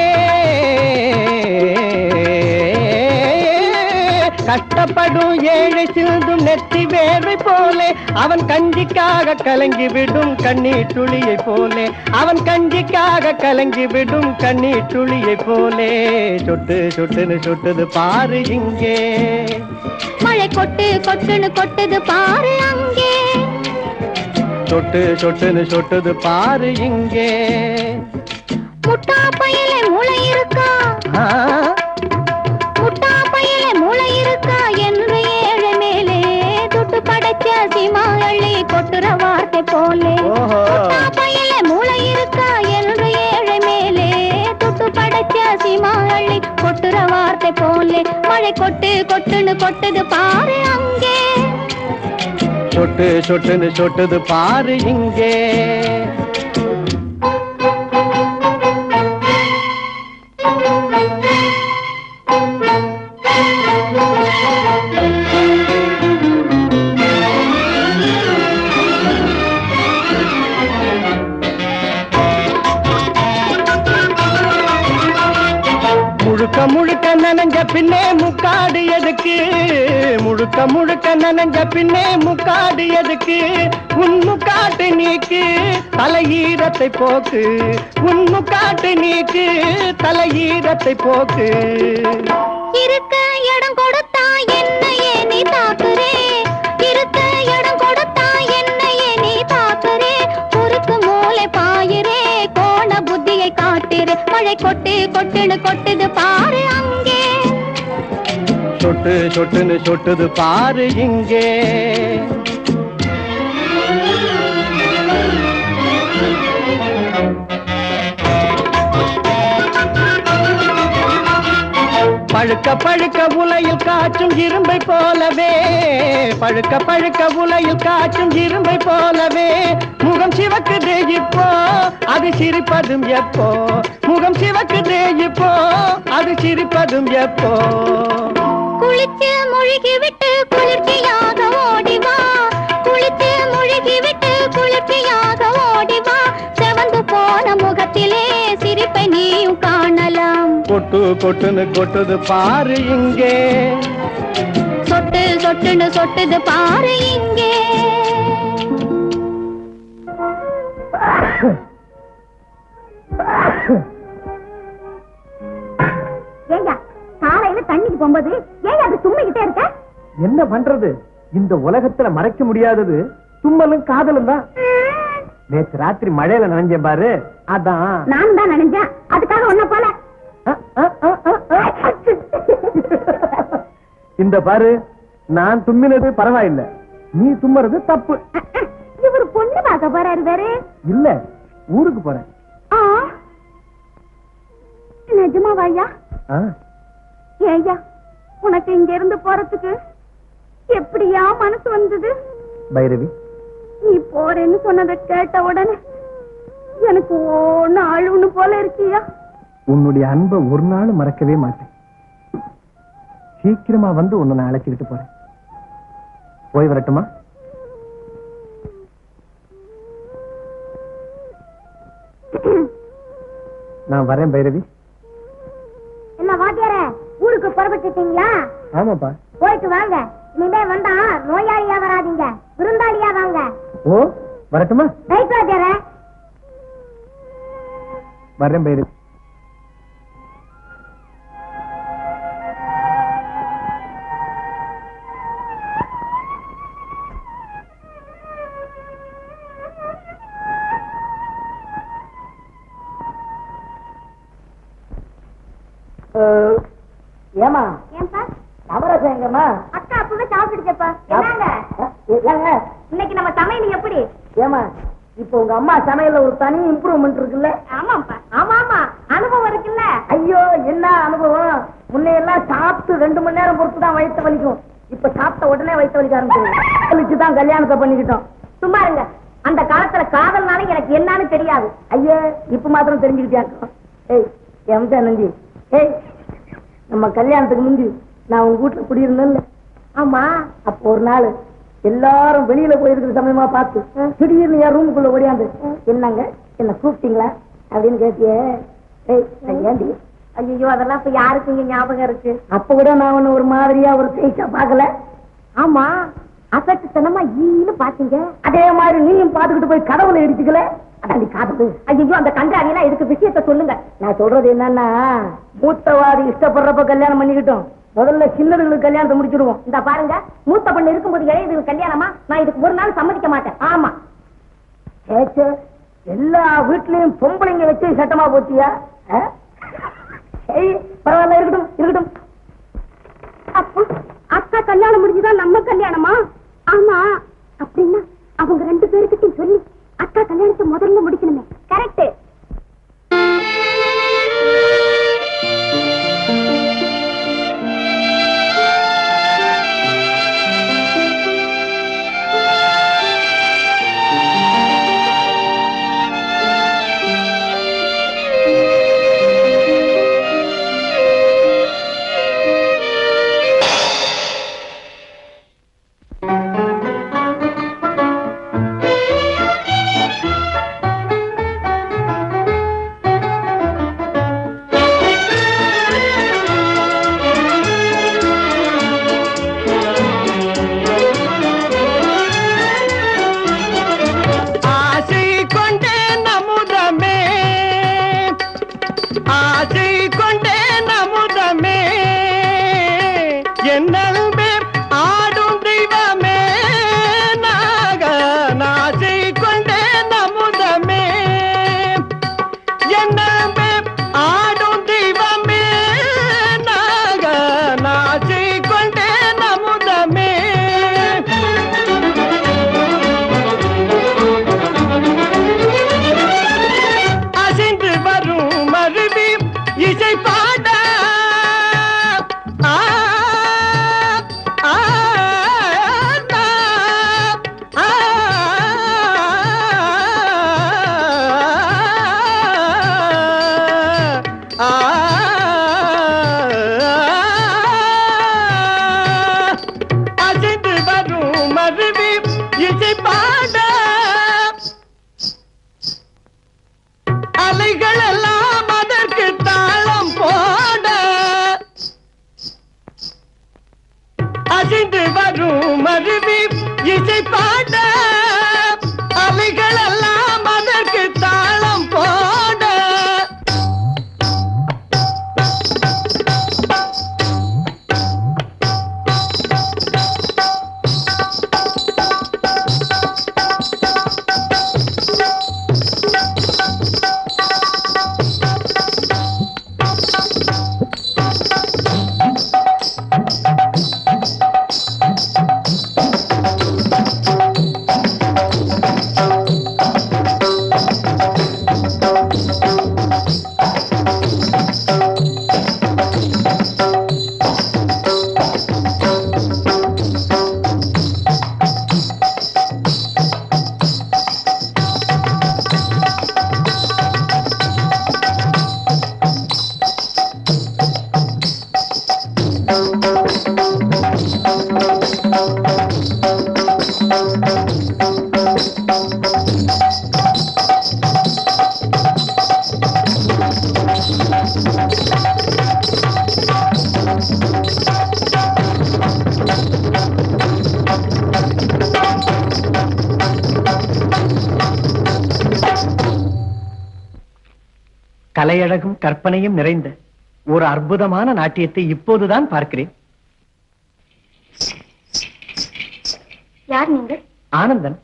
கஷ்டப்படும் ஏழை சிந்தும் நெத்தி வேர்வை போலே அவன் கஞ்சிக்காக கலங்கி விடும் கண்ணீர் துளியை போலே அவன் கஞ்சிக்காக கலங்கி விடும் கண்ணீர் துளியை போலே சொட்டு சொட்டுன்னு சொட்டுது பாரு இங்கே மழை கொட்டு கொட்டுன்னு கொட்டுது பாரு அங்கே சொட்டு சொட்டுன்னு சொட்டுது பாரு இங்கே முட்டா பையில மூளை இருக்கா ஆ, முட்டா பையில மூளை இருக்கா என்று ஏழை மேலே துட்டு படைச்ச சிமாளி கொட்டுற வார்த்தை போலே ஓஹோ. முட்டா பையில மூளை இருக்கா என்று ஏழை மேலே துட்டு படைச்ச சிமாளி கொட்டுற வார்த்தை போலே மழை கொட்டு கொட்டுன்னு கொட்டுது பாரு அங்கே சொட்டு சொட்டுன்னு சொட்டுது பாரு இங்கே முழுக்க முழுக்க நனைஞ்ச பின்னே முக்காடு எதுக்கு முழுக்க முழுக்க நனைஞ்ச பின்னே முக்காடு எதுக்கு உன் முக்காட்டு நீக்கு தலையீரத்தை போக்கு உன் முக்காட்டு நீக்கு தலையீரத்தை போக்கு இருக்க இடம் கொடுத்தா என்னையே நீ தாக்குறே இருக்க இடம் கொடுத்தா என்னையே நீ தாக்குறே குறுக்கு மூளை பாயிரே கோண புத்தியை காட்டுறே மழை கொட்டு கொட்டுன்னு கொட்டுது பாரு அங்கே சொட்டு சொட்டுன்னு சொட்டுது பாரு இங்கே பழுக்க பழுக்க உலையில் காற்றும் இரும்பை போலவே பழுக்க பழுக்க உலையில் காற்றும் இரும்பை போலவே முகம் சிவக்குதே இப்போ அது சிரிப்பதும் எப்போ முகம் சிவக்குதே இப்போ அது சிரிப்பதும் எப்போ குளிச்சு முழுகி விட்டு குளிர்ச்சியாக ஓடிவா குளிச்சு முழுகி விட்டு குளிர்ச்சியாக ஓடிவா செவந்து போன முகத்திலே சிரிப்பை நீயும் காணலாம் கொட்டு கொட்டுன்னு கொட்டுது பாரு இங்கே சொட்டு சொட்டுன்னு சொட்டுது பாரு இங்கே ஏய்யா காலையில தண்ணிக்கு போகும்போது ஏன் அப்படி தும்மிக்கிட்டே இருக்க என்ன பண்றது இந்த உலகத்துல மறைக்க முடியாதது தும்மலும் காதலும் தான் நேற்று ராத்திரி மழையில நனைஞ்சேன் பாரு அதான் நான் தான் நினைஞ்சேன் அதுக்காக ஒன்ன போல அ, அ, அ, அ, அ. இந்த பாரு நான் தும்மினது பரவாயில்ல நீ தும்முறது தப்பு இவர் பொண்ணு பார்க்க போறாரு வேறு இல்ல ஊருக்கு போறேன் ஆ. நிஜமாவா ஐயா ஆ, ஏய்யா உனக்கு இங்க இருந்து போறதுக்கு எப்படியா மனசு வந்தது பைரவி நீ போறேன்னு சொன்னதை கேட்ட உடனே எனக்கு ஒண்ணு அழுவுன்னு போல இருக்கியா உன்னுடைய அன்பை ஒரு நாள் மறக்கவே மாட்டேன் சீக்கிரமா வந்து உன்னை நான் அழைச்சிக்கிட்டு போறேன் போய் வரட்டுமா நான் வரேன் பைரவி என்ன வாத்தியார ஊருக்கு புறப்பட்டுட்டீங்களா ஆமாப்பா போயிட்டு வாங்க இனிமே வந்தா நோயாளியா வராதீங்க விருந்தாளியா வாங்க ஓ வரட்டுமா ரைட் வாத்தியார வரேன் பைரவி ஏமா ஏன்பா நவரசம் எங்கம்மா அக்கா அப்பவே சாப்பிட்டுச்சப்பா என்னங்க ஏங்க இன்னைக்கு நம்ம சமையல் எப்படி ஏமா இப்போ உங்க அம்மா சமையல்ல ஒரு தனி இம்ப்ரூவ்மெண்ட் இருக்குல்ல ஆமாப்பா ஆமா ஆமா அனுபவம் இருக்குல்ல ஐயோ என்ன அனுபவம் முன்னையெல்லாம் சாப்பிட்டு ரெண்டு மணி நேரம் பொறுத்து தான் வயிற்று வலிக்கும் இப்ப சாப்பிட்ட உடனே வயிற்று வலிக்க ஆரம்பிச்சு வலிச்சு தான் கல்யாணத்தை பண்ணிக்கிட்டோம் சும்மா இருங்க அந்த காலத்துல காதல்னால எனக்கு என்னன்னு தெரியாது ஐயே இப்ப மாத்திரம் தெரிஞ்சுக்கிட்டியாக்கும் ஏய் எம்ஜா நந்தி ஏய் நம்ம கல்யாணத்துக்கு முந்தி நான் உங்க வீட்டுல குடியிருந்தேன்ல ஆமா அப்போ ஒரு நாள் எல்லாரும் வெளியில போயிருக்கிற சமயமா பார்த்து திடீர்னு என் ரூமுக்குள்ள ஓடியாந்து என்னங்க என்ன கூப்பிட்டீங்களா அப்படின்னு கேட்டியே ஏய் நான் ஏண்டி ஐயோ அதெல்லாம் இப்ப யாருக்கு இங்க ஞாபகம் இருக்கு அப்ப கூட நான் ஒண்ணு ஒரு மாதிரியா ஒரு பேச்சா பார்க்கல ஆமா அசட்டுத்தனமா ஈன்னு பாத்தீங்க அதே மாதிரி நீயும் பார்த்துக்கிட்டு போய் கடவுளை இடிச்சுக்கல அதாண்டி காதல் ஐயோ அந்த கண்டாடியெல்லாம் இதுக்கு விஷயத்த சொல்லுங்க நான் சொல்றது என்னன்னா மூத்தவாதி இஷ்டப்படுறப்ப கல்யாணம் பண்ணிக்கிட்டோம் முதல்ல சின்னதுங்களுக்கு கல்யாணத்தை முடிச்சிடுவோம் இந்த பாருங்க மூத்த பொண்ணு இருக்கும்போது இளையதுக்கு கல்யாணமா நான் இதுக்கு ஒரு நாள் சம்மதிக்க மாட்டேன் ஆமா சேச்சே எல்லா வீட்லயும் பொம்பளைங்க வச்சு சட்டமா போச்சியா ஆ? சரி பரவாயில்ல இருக்கட்டும் இருக்கட்டும் அப்போ அக்கா கல்யாணம் முடிஞ்சுதான் நம்ம கல்யாணமா ஆமா அப்படின்னா அவங்க ரெண்டு பேருக்கிட்டையும் சொல்லி அக்கா கல்யாணத்தை முதல்ல முடிக்கணுமே கரெக்ட் ஆசை கொண்டே நமுதமே ஆசை கொண்டே நமுதமே என்னல்மே ஆடும் தெய்வமே நாக நாசை கொண்டே நமுதமே என்னல்மே ஆடும் தெய்வமே நாக நாசை கொண்டே நமுதமே அசைந்து வரும் மருவி இசை பாட ஆ, ஆ, ஆ, ஆ, ஆ, அசைந்து வரும் மருவி இசை பாட அலைகள் எல்லாம் அதற்கு தாளம் போட அசைந்து வரும் மருவி இசை பாட அலைகள் எல்லாம் அதற்கு கலையழகும் கற்பனையும் நிறைந்த ஒரு அற்புதமான நாட்டியத்தை இப்போதுதான் பார்க்கிறேன் யார் நீங்கள் ஆனந்தன்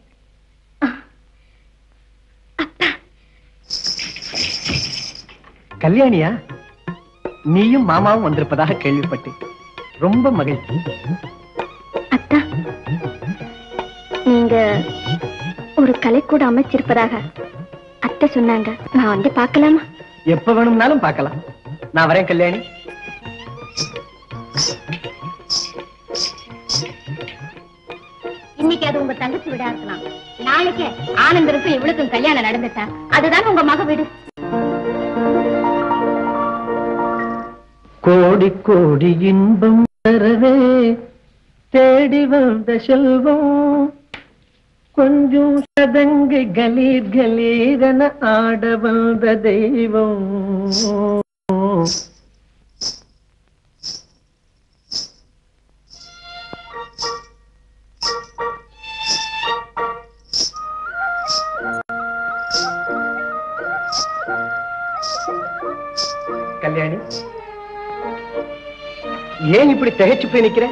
கல்யாணியா நீயும் மாமாவும் வந்திருப்பதாக கேள்விப்பட்டேன் ரொம்ப மகிழ்ச்சி அத்தா நீங்க ஒரு கலைக்கூட அமைச்சிருப்பதாக அத்தை சொன்னாங்க நான் வந்து பார்க்கலாமா எப்ப வேணும்னாலும் பார்க்கலாம் நான் வரேன் கல்யாணி இன்னைக்கு அது உங்க தங்கச்சி விடா இருக்கலாம் நாளைக்கு ஆனந்தருக்கும் இவளுக்கும் கல்யாணம் நடந்துட்டா அதுதான் உங்க மக வீடு கோடி கோடி இன்பம் தரவே தேடி வந்த செல்வம் கொஞ்சம் சதங்கு கலீர் கலீரென ஆட வந்த தெய்வம் கல்யாணி ஏன் இப்படி திகைச்சு போய் நிக்கிற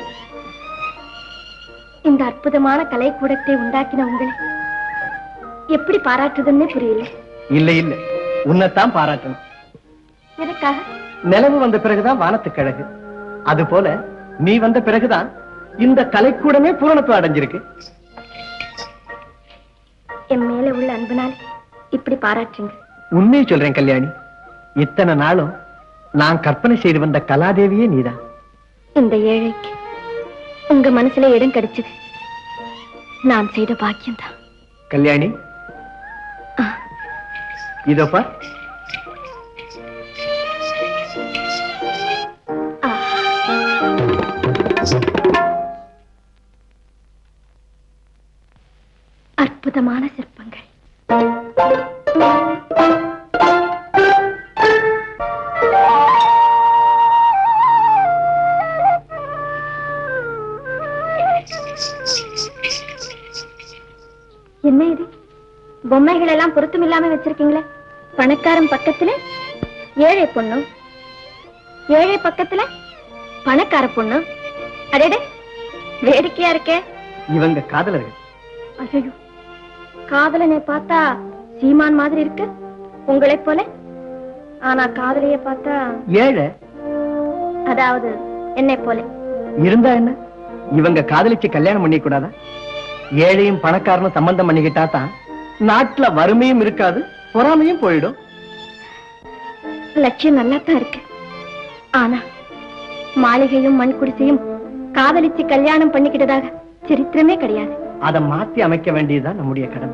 இந்த அற்புதமான கலைக்கூடத்தை உண்டாக்கின உங்களை எப்படி பாராட்டுதுன்னே புரியல இல்ல இல்ல உன்னைத்தான் பாராட்டணும் எதுக்காக நிலவு வந்த பிறகுதான் வானத்துக்கு அழகு அது போல நீ வந்த பிறகுதான் இந்த கலைக்கூடமே பூரணத்துவம் அடைஞ்சிருக்கு என் மேல உள்ள அன்புனால இப்படி பாராட்டுங்க உண்மையை சொல்றேன் கல்யாணி இத்தனை நாளும் நான் கற்பனை செய்து வந்த கலாதேவியே நீதான் இந்த ஏழைக்கு உங்க மனசுல இடம் கிடைச்சது நான் செய்த பாக்கியம்தான் கல்யாணி இதோப்பா அற்புதமான சிற்பங்கள் என்ன இது பொம்மைகள் எல்லாம் பொருத்தம் இல்லாம வச்சிருக்கீங்களே பணக்காரன் பக்கத்துல ஏழை பொண்ணு ஏழை பக்கத்துல பணக்கார பொண்ணு அடேடே வேடிக்கையா இருக்கே இவங்க காதலர்கள் ஐயோ காதலனை பார்த்தா சீமான் மாதிரி இருக்கு உங்களைப் போல ஆனா காதலிய பார்த்தா ஏழை அதாவது என்னை போல இருந்தா என்ன இவங்க காதலிச்சு கல்யாணம் பண்ணிக்க கூடாதா ஏழையும் பணக்காரனும் சம்பந்தம் பண்ணிக்கிட்டா தான் நாட்டுல வறுமையும் இருக்காது பொறாமையும் போயிடும் லட்சியம் நல்லா தான் இருக்கு ஆனா மாளிகையும் மண் குடிசையும் காதலிச்சு கல்யாணம் பண்ணிக்கிட்டதாக சரித்திரமே கிடையாது அதை மாத்தி அமைக்க வேண்டியதுதான் நம்முடைய கடமை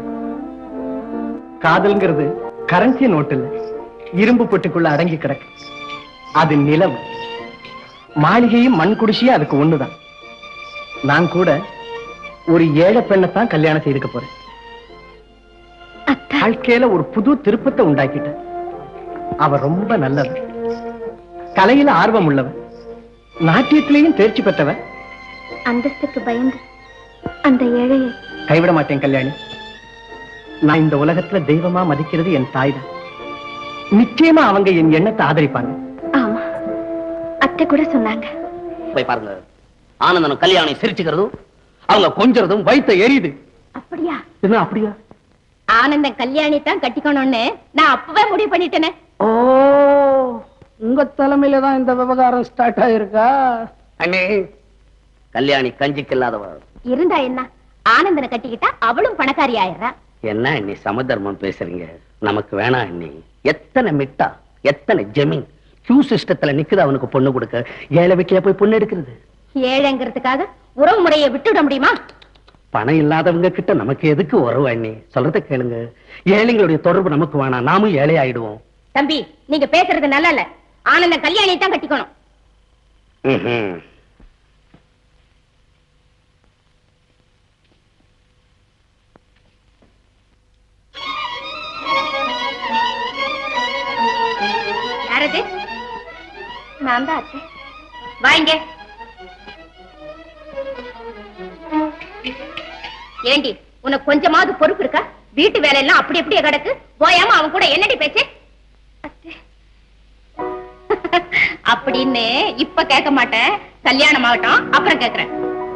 காதல்ங்கிறது கரன்சி நோட்டு இல்ல இரும்பு பொட்டுக்குள்ள அடங்கி கிடக்கு அது நிலம் மாளிகையும் மண் குடிசையும் அதுக்கு ஒண்ணுதான் நான் கூட ஒரு ஏழை பெண்ணைத்தான் கல்யாணம் செய்துக்க போறேன் வாழ்க்கையில ஒரு புது திருப்பத்தை உண்டாக்கிட்டேன் அவ ரொம்ப நல்லவ கலையில ஆர்வம் உள்ளவ நாட்டியத்திலையும் தேர்ச்சி பெற்றவ அந்தஸ்துக்கு பயந்து அந்த ஏழையை கைவிட மாட்டேன் கல்யாணி நான் இந்த உலகத்துல தெய்வமா மதிக்கிறது என் தாய் தான் நிச்சயமா அவங்க என் எண்ணத்தை ஆதரிப்பாங்க ஆமா அத்தை கூட சொன்னாங்க போய் பாருங்க ஆனந்தனும் கல்யாணி சிரிச்சுக்கிறதும் அவங்க கொஞ்சறதும் வயித்த எரியுது அப்படியா என்ன அப்படியா ஆனந்தம் கல்யாணி தான் கட்டிக்கணும்னு நான் அப்பவே முடிவு பண்ணிட்டேனே ஓ உங்க தலைமையில தான் இந்த விவகாரம் ஸ்டார்ட் ஆயிருக்கா அண்ணே கல்யாணி கஞ்சிக்கு இல்லாதவ இருந்தா என்ன ஆனந்தனை கட்டிக்கிட்டா அவளும் பணக்காரி ஆயிடுறா என்ன அண்ணி சமதர்மம் பேசுறீங்க நமக்கு வேணாம் அண்ணி எத்தனை மிட்டா எத்தனை ஜமீன் கியூ சிஸ்டத்துல நிக்குது அவனுக்கு பொண்ணு கொடுக்க ஏழை வீட்டுல போய் பொண்ணு எடுக்கிறது ஏழைங்கிறதுக்காக உறவு முறையை விட்டுவிட முடியுமா பணம் இல்லாதவங்க கிட்ட நமக்கு எதுக்கு உறவு அண்ணி சொல்றத கேளுங்க ஏழைங்களுடைய தொடர்பு நமக்கு வேணாம் நாமும் ஏழை ஆயிடுவோம் தம்பி நீங்க பேசுறது நல்லா இல்ல ஆனந்தம் கல்யாணி தான் கட்டிக்கணும் ம்ஹும். யாரது நான் தான் அத்தை வாங்க ஏண்டி உனக்கு கொஞ்சமாவது பொறுப்பு இருக்கா வீட்டு வேலையெல்லாம் அப்படி அப்படியே கிடக்கு போயாம அவன் கூட என்னடி பேச்சு அத்தை அப்படின்னு இப்ப கேட்க மாட்டேன் கல்யாணம் ஆகட்டும் அப்புறம் கேக்குறேன்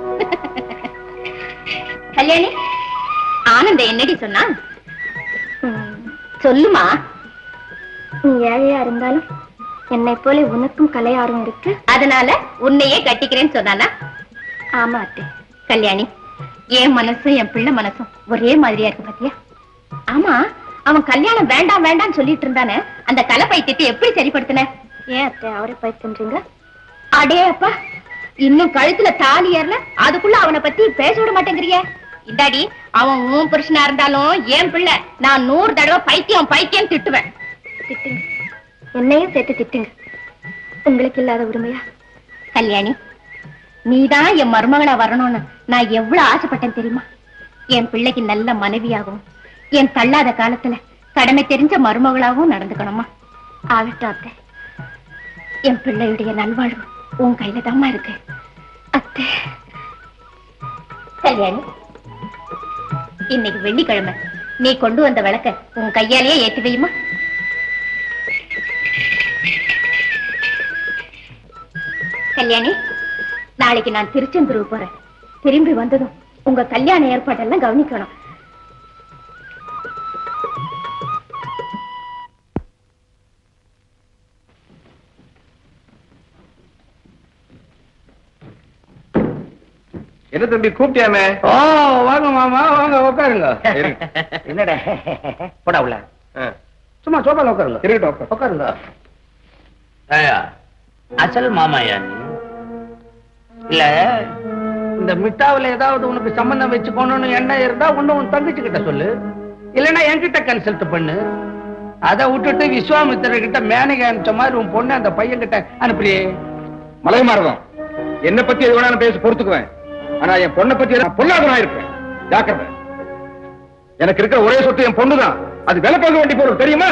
கல்யாணி ஆனந்த என்னடி சொன்னா சொல்லுமா நீ ஏழையா இருந்தாலும் என்னை போல உனக்கும் கலை ஆர்வம் இருக்கு அதனால உன்னையே கட்டிக்கிறேன்னு சொன்னானா ஆமா அத்தை கல்யாணி என் மனசும் என் பிள்ளை மனசும் ஒரே மாதிரியா இருக்கு பாத்தியா ஆமா அவன் கல்யாணம் வேண்டாம் வேண்டாம்னு சொல்லிட்டு இருந்தானே அந்த கலை பைத்தியத்தை எப்படி சரிப்படுத்தின ஏன் அத்தை அவரை பைத்தியன்றீங்க அடே அப்பா இன்னும் கழுத்துல தாலி ஏறல அதுக்குள்ள அவனை பத்தி பேச விட மாட்டேங்கிறிய இந்தாடி அவன் உன் புருஷனா இருந்தாலும் என் பிள்ளை நான் நூறு தடவை பைத்தியம் பைத்தியம் திட்டுவேன் திட்டுங்க என்னையும் சேர்த்து திட்டுங்க உங்களுக்கு இல்லாத உரிமையா கல்யாணி நீதான் என் மருமகளா வரணும்னு நான் எவ்வளவு ஆசைப்பட்டேன் தெரியுமா என் பிள்ளைக்கு நல்ல மனைவியாகவும் என் தள்ளாத காலத்துல கடமை தெரிஞ்ச மருமகளாகவும் நடந்துக்கணுமா ஆகட்டும் அத்தை என் பிள்ளையுடைய நல்வாழ்வு உன் கையில தாம்மா இருக்கு அத்தை கல்யாணி இன்னைக்கு வெள்ளிக்கிழமை நீ கொண்டு வந்த விளக்க உன் கையாலேயே ஏத்தி வையுமா கல்யாணி நாளைக்கு நான் திருச்செந்தூர் போறேன் திரும்பி வந்ததும் உங்க கல்யாண ஏற்பாடெல்லாம் கவனிக்கணும் என்ன தம்பி கூப்பிட்டியாமே ஓ வாங்க மாமா வாங்க உட்காருங்க இரு. என்னடா போடா உள்ள ஆ, சும்மா சோபால உட்காருங்க இருக்கட்டும் உட்காரு. உட்காருங்க ஏயா அசல் மாமாயா நீ இல்ல இந்த மிட்டாவுல ஏதாவது உனக்கு சம்பந்தம் வச்சுக்கணும்னு எண்ணம் இருந்தா ஒண்ணு உன் தங்கச்சி கிட்ட சொல்லு இல்லைன்னா என்கிட்ட கன்சல்ட் பண்ணு அதை விட்டுட்டு விஸ்வாமித்திர கிட்ட மேனகை அனுப்பிச்ச மாதிரி உன் பொண்ணு அந்த பையன் கிட்ட அனுப்புறியே மலை மார்க்கம் என்ன பத்தி எது வேணாலும் பேச பொறுத்துக்குவேன் ஆனா என் பொண்ணை பத்தி நான் பொல்லாதனா இருப்பேன் ஜாக்கிரதை எனக்கு இருக்கிற ஒரே சொத்து என் பொண்ணுதான் அது விலை பார்க்க வேண்டிய பொருள் தெரியுமா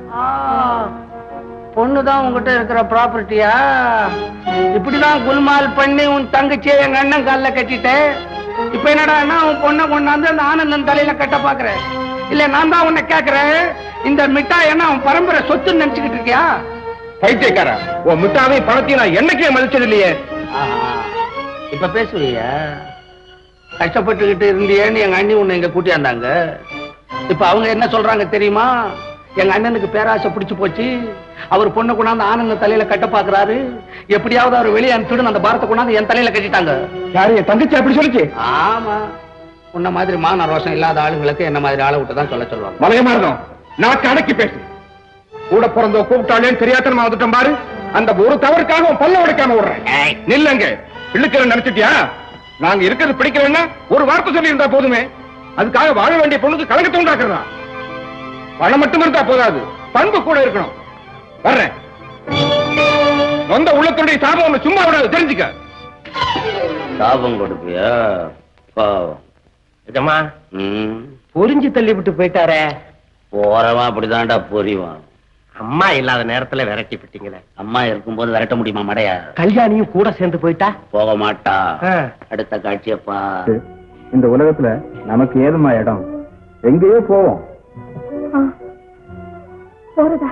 பொண்ணுதான் உங்ககிட்ட இருக்கிற ப்ராப்பர்ட்டியா இப்படிதான் குல்மால் பண்ணி உன் தங்கச்சியை எங்க அண்ணன் கால்ல கட்டிட்டு இப்ப என்னடா உன் பொண்ணை கொண்டாந்து அந்த ஆனந்தன் தலையில கட்ட பாக்குறேன் இல்ல நான் தான் உன்னை கேக்குறேன் இந்த மிட்டாய் என்ன அவன் பரம்பரை சொத்துன்னு நினைச்சுக்கிட்டு இருக்கியா பைத்தியக்காரா உன் மிட்டாவையும் பணத்தையும் நான் என்னைக்கே மதிச்சது இல்லையே இப்ப பேசுவியா கஷ்டப்பட்டுக்கிட்டு இருந்தியேன்னு எங்க அண்ணி உன்னை இங்க கூட்டியாந்தாங்க இப்ப அவங்க என்ன சொல்றாங்க தெரியுமா எங்க அண்ணனுக்கு பேராசை பிடிச்சு போச்சு அவர் பொண்ணை கொண்டாந்து ஆனந்த தலையில கட்ட பாக்குறாரு எப்படியாவது அவர் வெளியே அனுப்பிச்சுடு அந்த பாரத்தை கொண்டாந்து என் தலையில கட்டிட்டாங்க யாரு என் தங்கச்சி அப்படி சொல்லிச்சு ஆமா உன்ன மாதிரி மான ரோஷம் இல்லாத ஆளுங்களுக்கு என்ன மாதிரி ஆளை விட்டு தான் சொல்ல சொல்லுவாங்க மலைய மார்க்கம் நான் அடக்கி பேசு கூட பிறந்த கூப்பிட்டாளேன்னு தெரியாதனமா வந்துட்டோம் பாரு அந்த ஒரு தவறுக்காக உன் பல்ல உடைக்காம விடுறேன் நில்லுங்க இழுக்கிற நினைச்சிட்டியா நாங்க இருக்கிறது பிடிக்கலன்னா ஒரு வார்த்தை சொல்லி இருந்தா போதுமே அதுக்காக வாழ வேண்டிய பொண்ணுக்கு கலக்கத்தை உண்டாக்குறதா பணம் மட்டும் இருந்தா போதாது பண்பு கூட இருக்கணும் வர்றேன் சொந்த உள்ளத்துடைய சாபம் ஒண்ணு சும்மா விடாது தெரிஞ்சுக்க சாபம் கொடுப்பியா பாவம் இதம்மா ம் புரிஞ்சு தள்ளி விட்டு போயிட்டாரே போறவன் அப்படிதான்டா புரிவான் அம்மா இல்லாத நேரத்துல விரட்டி விட்டீங்களே அம்மா இருக்கும்போது விரட்ட முடியுமா மடையா கல்யாணியும் கூட சேர்ந்து போயிட்டா போக மாட்டா ஆ. அடுத்த காட்சியப்பா இந்த உலகத்துல நமக்கு ஏதுமா இடம் எங்கேயோ போவோம் ஆ, போறதா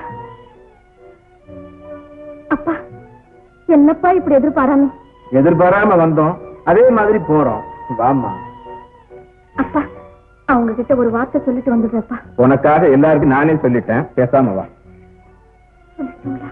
அப்பா என்னப்பா இப்படி எதிர்பாராம எதிர்பாராம வந்தோம் அதே மாதிரி போறோம் வாமா அப்பா அவங்க கிட்ட ஒரு வார்த்தை சொல்லிட்டு வந்துடுறப்பா உனக்காக எல்லாருக்கும் நானே சொல்லிட்டேன் பேசாம வா சொல்லிட்டீங்களா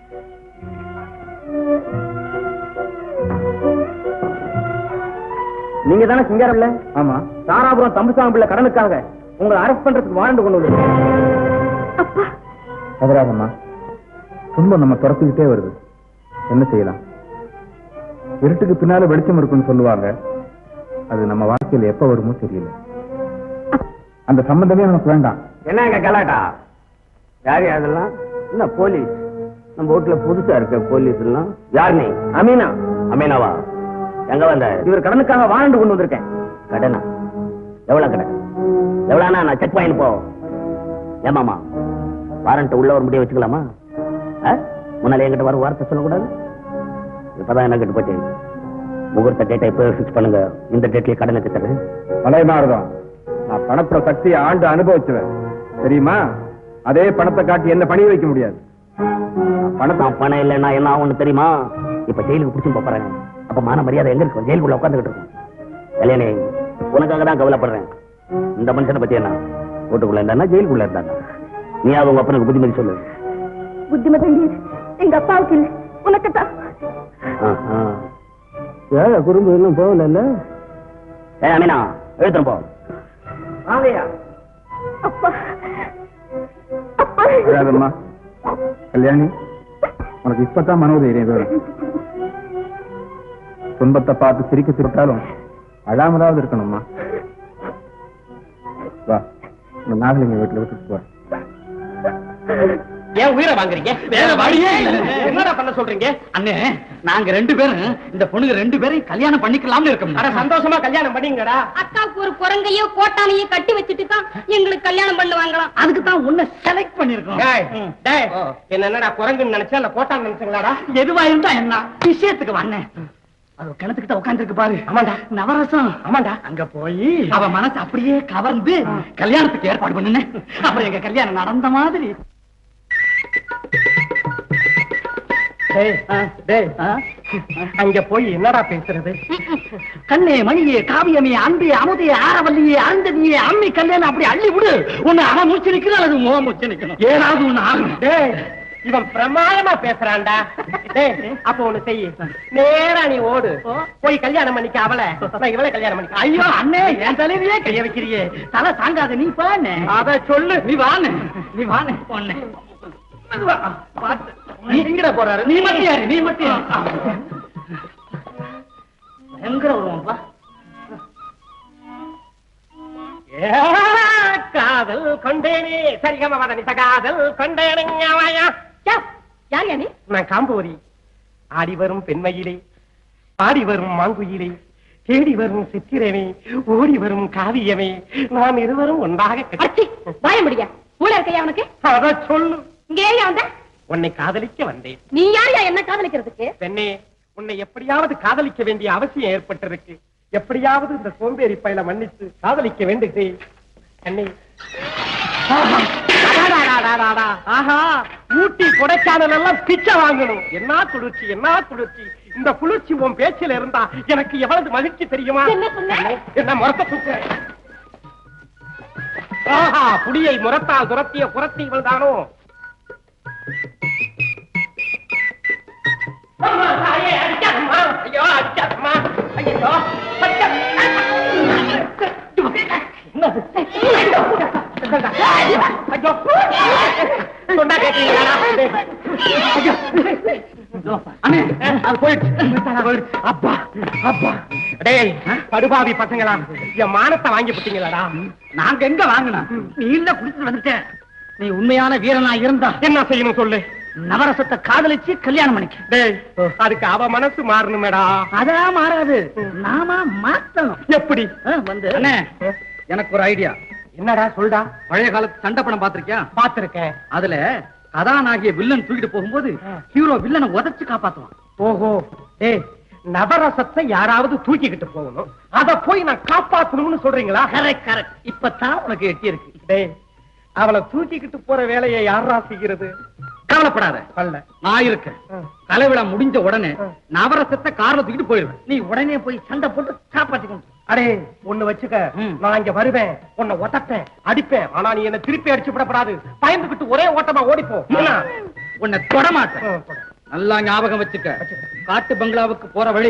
நீங்க தானே சிங்காரம்ல ஆமா தாராபுரம் தம்புசாமி பிள்ளை கடனுக்காக உங்களை அரெஸ்ட் பண்றதுக்கு வாரண்ட் கொண்டு வந்து அப்பா கதராதம்மா துன்பம் நம்ம துரத்துக்கிட்டே வருது என்ன செய்யலாம் இருட்டுக்கு பின்னால வெளிச்சம் இருக்குன்னு சொல்லுவாங்க அது நம்ம வாழ்க்கையில எப்ப வருமோ தெரியல அந்த சம்பந்தமே நமக்கு வேண்டாம் என்னங்க கலாட்டா யாரு அதெல்லாம் என்ன போலீஸ் நம்ம வீட்டுல புதுசா இருக்க போலீஸ் எல்லாம் யார் நீ அமீனா அமீனாவா எங்க வந்த இவர் கடனுக்காக வாரண்ட் கொண்டு வந்திருக்கேன் கடனா எவ்வளவு கடன் எவ்வளவுனா நான் செக் பாயிண்ட் போ ஏமாமா வாரண்ட் உள்ள ஒரு முடிய வச்சுக்கலாமா ஆ? முன்னால என்கிட்ட வர வார்த்தை சொல்லக்கூடாது இப்பதான் என்ன கிட்ட போச்சு முகூர்த்த டேட்டை இப்போ ஃபிக்ஸ் பண்ணுங்க இந்த டேட்லயே கடனை கட்டுறேன் மலைமாறுதான் நான் பணப்புற சக்தியை ஆண்டு அனுபவிச்சுவேன் தெரியுமா அதே பணத்தை காட்டி என்ன பணி வைக்க முடியாது பணம் தான் பணம் இல்லைன்னா என்ன ஆகும்னு தெரியுமா இப்ப ஜெயிலுக்கு பிடிச்சு போறாங்க அப்ப மான மரியாதை எங்க இருக்கும் ஜெயிலுக்குள்ள உட்காந்துக்கிட்டு இருக்கும் கல்யாணி உனக்காக தான் கவலைப்படுறேன் இந்த மனுஷனை பத்தி என்ன வீட்டுக்குள்ள இருந்தானா ஜெயிலுக்குள்ள இருந்தானா நீ அது உங்க அப்பனுக்கு புத்திமதி சொல்லு புத்திமதி எங்க அப்பாவுக்கு இல்ல உனக்கு தான் ஆஹா. ஏழை குறும்பு இன்னும் போகல ஏய் அமீனா எழுத்துறோம் போ வாங்கய்யா அப்பா அப்பா அழாதம்மா கல்யாணி உனக்கு இப்பதான் மனோதைரியம் வேணும் துன்பத்தை பார்த்து சிரிக்க சிரித்தாலும் அழாமலாவது இருக்கணும்மா வா உங்க நாகலிங்க வீட்டுல விட்டுட்டு போ ஏன் உயிரை வாங்குறீங்க வேற வழியே இல்ல என்னடா பண்ண சொல்றீங்க அண்ணே நாங்க ரெண்டு பேரும் இந்த பொண்ணுங்க ரெண்டு பேரையும் கல்யாணம் பண்ணிக்கலாம்னு இருக்கோம் அட சந்தோஷமா கல்யாணம் பண்ணிங்கடா அக்காவுக்கு ஒரு குரங்கையோ கோட்டானையோ கட்டி வச்சுட்டு தான் எங்களுக்கு கல்யாணம் பண்ணுவாங்களாம் அதுக்கு தான் உன்னை செலக்ட் பண்ணிருக்கோம் டேய், டேய், என்ன என்னடா குரங்குன்னு நினைச்சா இல்ல கோட்டான்னு நினைச்சுங்களாடா எதுவா இருந்தா என்ன விஷயத்துக்கு வந்தேன் அது கிணத்துக்கிட்ட உட்காந்துருக்கு பாரு ஆமாண்டா. நவரசம் ஆமாண்டா அங்க போய் அவ மனசு அப்படியே கவர்ந்து கல்யாணத்துக்கு ஏற்பாடு பண்ணுனேன் அப்புறம் எங்க கல்யாணம் நடந்த மாதிரி டேய், ஆ, டேய், ஆ, அங்க போய் என்னடா பேசுறது கண்ணே மணியே காவியமே அன்பே அமுதே ஆரவல்லியே அருந்ததியே அம்மி கல்யாணம் அப்படி அள்ளி விடு உன்னை அவன் மூச்சு நிக்கணும் அல்லது மோ மூச்சு நிக்கணும் ஏதாவது ஒண்ணு ஆகும் டேய் இவன் பிரமாதமா பேசுறான்டா டேய் அப்ப ஒண்ணு செய்யு நேரா நீ ஓடு போய் கல்யாணம் பண்ணிக்க அவளை நான் இவளை கல்யாணம் பண்ணிக்க ஐயோ அண்ணே என் தலைவியே கைய வைக்கிறியே தலை தாங்காத நீ பாண்ணே அத சொல்லு நீ வாண்ணே நீ வாண்ணே பொண்ணே மெதுவா, பார்த்து. நீ எங்கட போறாரு நீ மட்டும் யாரு நீ மட்டும் யாரு? பயங்கர வருவான்ப்பா ஏ, காதல் கொண்டேனே சரிகம வதனி காதல் கொண்டேனுங்கவயா யார் யானி நான் காம்போரி ஆடி வரும் பெண்மையிலே பாடி வரும் மாங்குயிலே தேடி வரும் சித்திரமே ஓடி வரும் காவியமே நாம் இருவரும் ஒன்றாக அச்சி வாய முடியா மூளை இருக்கையா உனக்கு அத சொல்லு இங்க ஏன் வந்த உன்னை காதலிக்க வந்தேன் நீ யாரையா என்ன காதலிக்கிறதுக்கு பெண்ணே உன்னை எப்படியாவது காதலிக்க வேண்டிய அவசியம் ஏற்பட்டிருக்கு எப்படியாவது இந்த சோம்பேறி பயில மன்னித்து காதலிக்க வேண்டுகிறேன் அண்ணே ஆஹா, அடாடாடாடாடா, ஆஹா ஊட்டி கொடைக்கானல் எல்லாம் பிச்சை வாங்கணும் என்ன குளிர்ச்சி என்ன குளிர்ச்சி இந்த குளிர்ச்சி உன் பேச்சில இருந்தா எனக்கு எவ்வளவு மகிழ்ச்சி தெரியுமா என்ன சொன்ன? என்ன முறத்த தூக்குற ஆஹா புடியை முரத்தால் துரத்திய புறத்தி இவள்தானோ அம்மா, தாயே, அடிக்காதம்மா. ஐயோ, அடிக்காதம்மா. ஐயோ, ஐயோ. ஐயோ. சொன்னா கேட்கறீங்களாடா? ஐயோ. அண்ணே அது போயிடுச்சு போயிடுச்சு. அப்பா அப்பா டேய் படுபாவி பசங்களா என் மானத்தை வாங்கி போட்டீங்களாடா நாங்க எங்க வாங்கினோம் நீ இல்ல குடிச்சிட்டு வந்துட்ட நீ உண்மையான வீரனா இருந்தா என்ன செய்யணும் சொல்லு நவரசத்தை காதலிச்சு கல்யாணம் பண்ணிக்க டேய் அதுக்கு அவ மனசு மாறணுமேடா அதான் மாறாது நாம மாத்தணும் எப்படி ஆ, வந்து அண்ணே எனக்கு ஒரு ஐடியா என்னடா சொல்டா பழைய காலத்து சண்டை படம் பாத்திருக்கியா பாத்திருக்கேன் அதுல கதாநாயகிய வில்லன் தூக்கிட்டு போகும்போது ஹீரோ வில்லனை உதைச்சு காப்பாத்துவான் ஓஹோ டேய் நவரசத்தை யாராவது தூக்கிக்கிட்டு போகணும் அத போய் நான் காப்பாத்தணும்னு சொல்றீங்களா கரெக்ட் கரெக்ட் இப்பதான் உனக்கு எட்டி இருக்கு டேய் அவளை தூக்கிக்கிட்டு போற வேலையை யாரா செய்கிறது கவலைப்படாத பல்ல நான் இருக்கேன் கலைவிழா முடிஞ்ச உடனே நவரசத்தை கார்ல தூக்கிட்டு போயிடுவேன் நீ உடனே போய் சண்டை போட்டு காப்பாத்திக்கணும் அடே ஒண்ணு வச்சுக்க ம். நான் இங்க வருவேன் உன்னை ஒட்டப்பேன் அடிப்பேன் ஆனா நீ என்ன திருப்பி அடிச்சு விடப்படாது பயந்துகிட்டு ஒரே ஓட்டமா ஓடிப்போ என்ன? உன்னை தொட மாட்டேன் ம், போடு. நல்லா ஞாபகம் வச்சுக்க காட்டு பங்களாவுக்கு போற வழி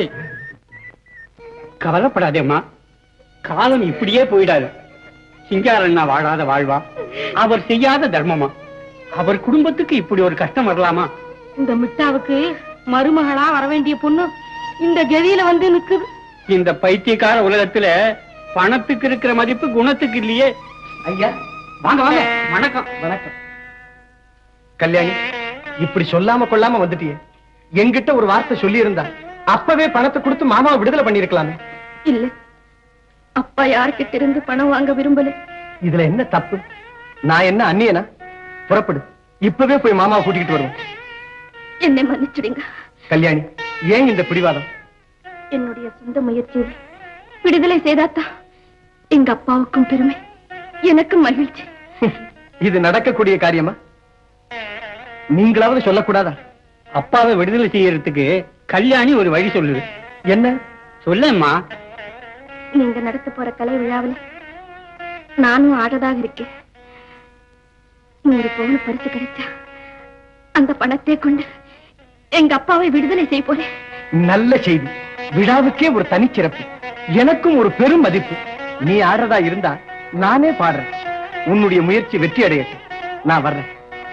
கவலைப்படாதேம்மா காலம் இப்படியே போயிடாது சிங்காரண்ணா வாழாத வாழ்வா அவர் செய்யாத தர்மமா அவர் குடும்பத்துக்கு இப்படி ஒரு கஷ்டம் வரலாமா இந்த மிட்டாவுக்கு மருமகளா வர வேண்டிய பொண்ணு இந்த கதியில வந்து நிக்குது இந்த பைத்தியக்கார உலகத்துல பணத்துக்கு இருக்கிற மதிப்பு குணத்துக்கு இல்லையே ஐயா வாங்க வாங்க வணக்கம் வணக்கம் கல்யாணி இப்படி சொல்லாம கொள்ளாம வந்துட்டியே என்கிட்ட ஒரு வார்த்தை சொல்லி இருந்தா அப்பவே பணத்தை கொடுத்து மாமாவை விடுதலை பண்ணிருக்கலாமே இல்ல அப்பா யார்கிட்ட இருந்து பணம் வாங்க விரும்பல இதுல என்ன தப்பு நான் என்ன அந்நியனா புறப்படு இப்பவே போய் மாமாவை கூட்டிக்கிட்டு வருவோம் என்னை மன்னிச்சுடுங்க கல்யாணி ஏன் இந்த பிடிவாதம் என்னுடைய சொந்த முயற்சியில் விடுதலை செய்தாத்தா எங்க அப்பாவுக்கும் பெருமை எனக்கும் மகிழ்ச்சி இது நடக்கக்கூடிய காரியமா நீங்களாவது சொல்லக்கூடாதா அப்பாவை விடுதலை செய்யறதுக்கு கல்யாணி ஒரு வழி சொல்லுது என்ன சொல்லேம்மா நீங்க நடத்த போற கலை விழாவில் நானும் ஆடுறதாக இருக்கேன் நூறு பவுன் பரிசு கிடைச்சா அந்த பணத்தை கொண்டு எங்க அப்பாவை விடுதலை செய்ய போறேன் நல்ல செய்தி விழாவுக்கே ஒரு தனிச்சிறப்பு எனக்கும் ஒரு பெரும் மதிப்பு நீ ஆடுறதா இருந்தா நானே பாடுறேன் உன்னுடைய முயற்சி வெற்றி அடையட்டும் நான் வர்றேன்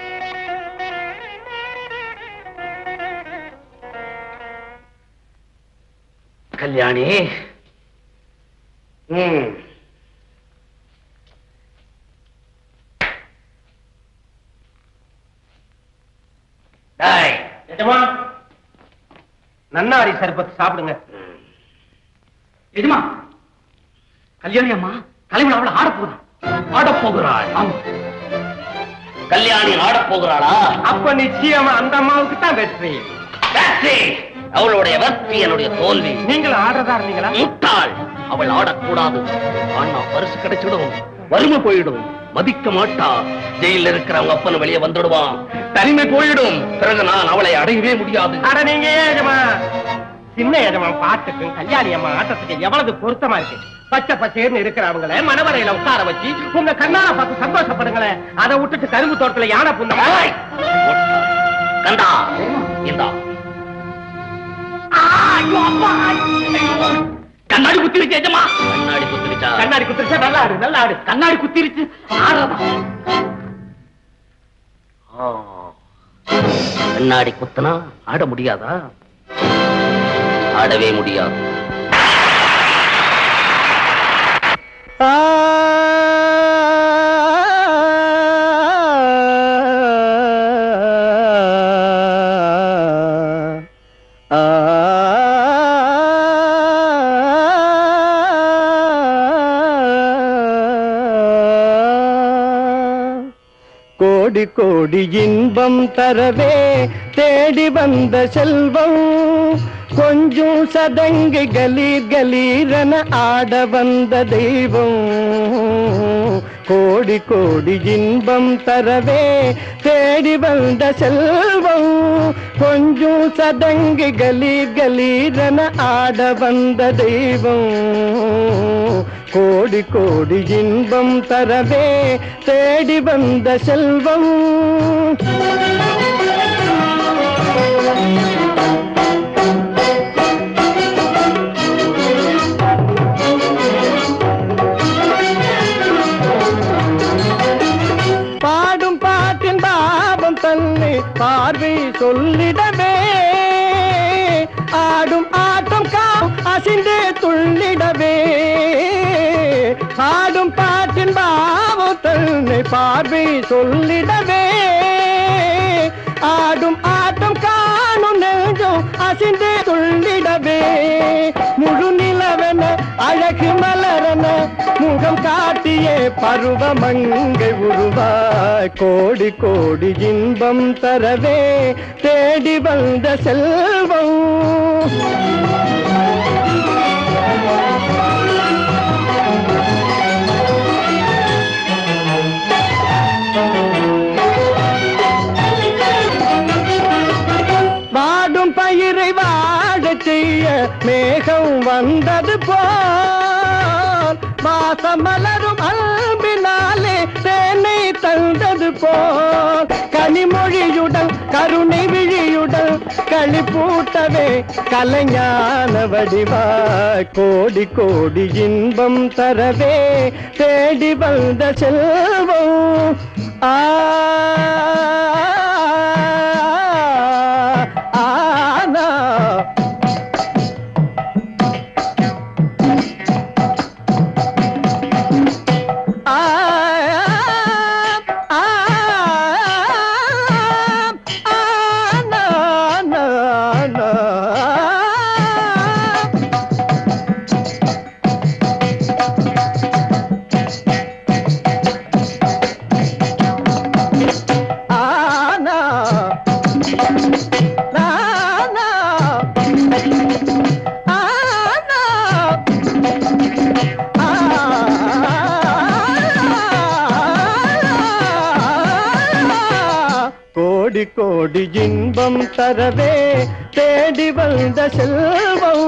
கல்யாணி ம் டேய், எஜமா நன்னாரி சர்பத் சாப்பிடுங்க எஜமா கல்யாணி அம்மா கலைவிழாவில் ஆட போதும் ஆடப் போகிறாள் கல்யாணி ஆடப் போகிறாளா அப்ப நிச்சயமா அந்த அம்மாவுக்கு தான் வெற்றி வெற்றி! அவளுடைய வெற்றி என்னுடைய தோல்வி நீங்களும் ஆடுறதா இருந்தீங்களா முட்டாள் அவள் ஆடக்கூடாது ஆனா பரிசு கிடைச்சிடும் வறுமை போயிடும் மதிக்க மாட்டா ஜெயில இருக்கிற அவங்க அப்பன் வெளியே வந்துடுவான் தனிமை போயிடும் பிறகு நான் அவளை அடையவே முடியாது அட நீங்க ஏன் எஜமா சின்ன எஜமா பாட்டுக்கும் கல்யாணி அம்மா ஆட்டத்துக்கு எவ்வளவு பொருத்தமா இருக்கு பச்சை பச்சைன்னு இருக்கிறவங்கள மணவரையில உட்கார வச்சு உங்க கண்ணால பார்த்து சந்தோஷப்படுங்களேன் அதை விட்டுட்டு கரும்பு தோட்டத்துல யானை புந்த ஏய்! முட்டாள். கண்டா இந்தா கண்ணாடி குத்திருச்சு எஜமா கண்ணாடி குத்திருச்சா கண்ணாடி குத்திருச்சா நல்லா ஆடு நல்லா ஆடு கண்ணாடி குத்திருச்சு ஆடுறதா ஆ. கண்ணாடி குத்துனா ஆட முடியாதா ஆடவே முடியாது கோடி கோடி இன்பம் தரவே தேடி வந்த செல்வம் கொஞ்சம் சதங்கு கலீர் கலீரென ஆட வந்த தெய்வம் கோடி கோடி இன்பம் தரவே தேடி வந்த செல்வம் கொஞ்சம் சதங்கு கலீர் கலீரென ஆட வந்த தெய்வம் கோடி கோடி இன்பம் தரவே தேடி வந்த செல்வம் பாடும் பாட்டின் பாவம் தன்னை பார்வை சொல்லிடவே ஆடும் ஆட்டம் கா அசிந்தே துள்ளிடவே ஆடும் பாட்டின் பாவம் தன்னை பார்வை சொல்லிடவே ஆடும் ஆட்டம் காணும் நெஞ்சம் அசிந்தே துள்ளிடவே முழு நிலவென அழகு மலரன முகம் காட்டியே பருவமங்கை உருவாய் கோடி கோடி இன்பம் தரவே தேடி வந்த செல்வம் வாடும் பயிரை வாழச் செய்ய மேகம் வந்தது போல் வாசம் மலரும் அன்பினாலே தேனை தந்தது போல் கனிமொழியுடன் கருணை விழியுடன் களிப்பூட்டவே கலைஞான வடிவாய் கோடி கோடி இன்பம் தரவே தேடி வந்த செல்வம் ஆ ஆனா ஆ ஆ ஆனா நா நா கோடி இன்பம் தரவே தேடி வந்த செல்வம்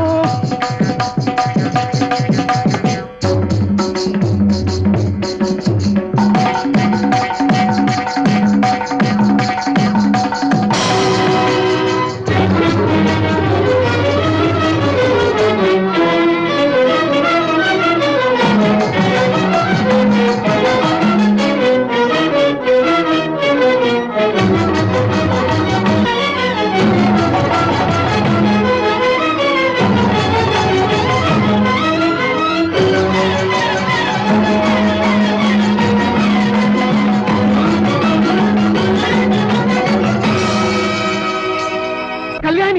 கல்யாணி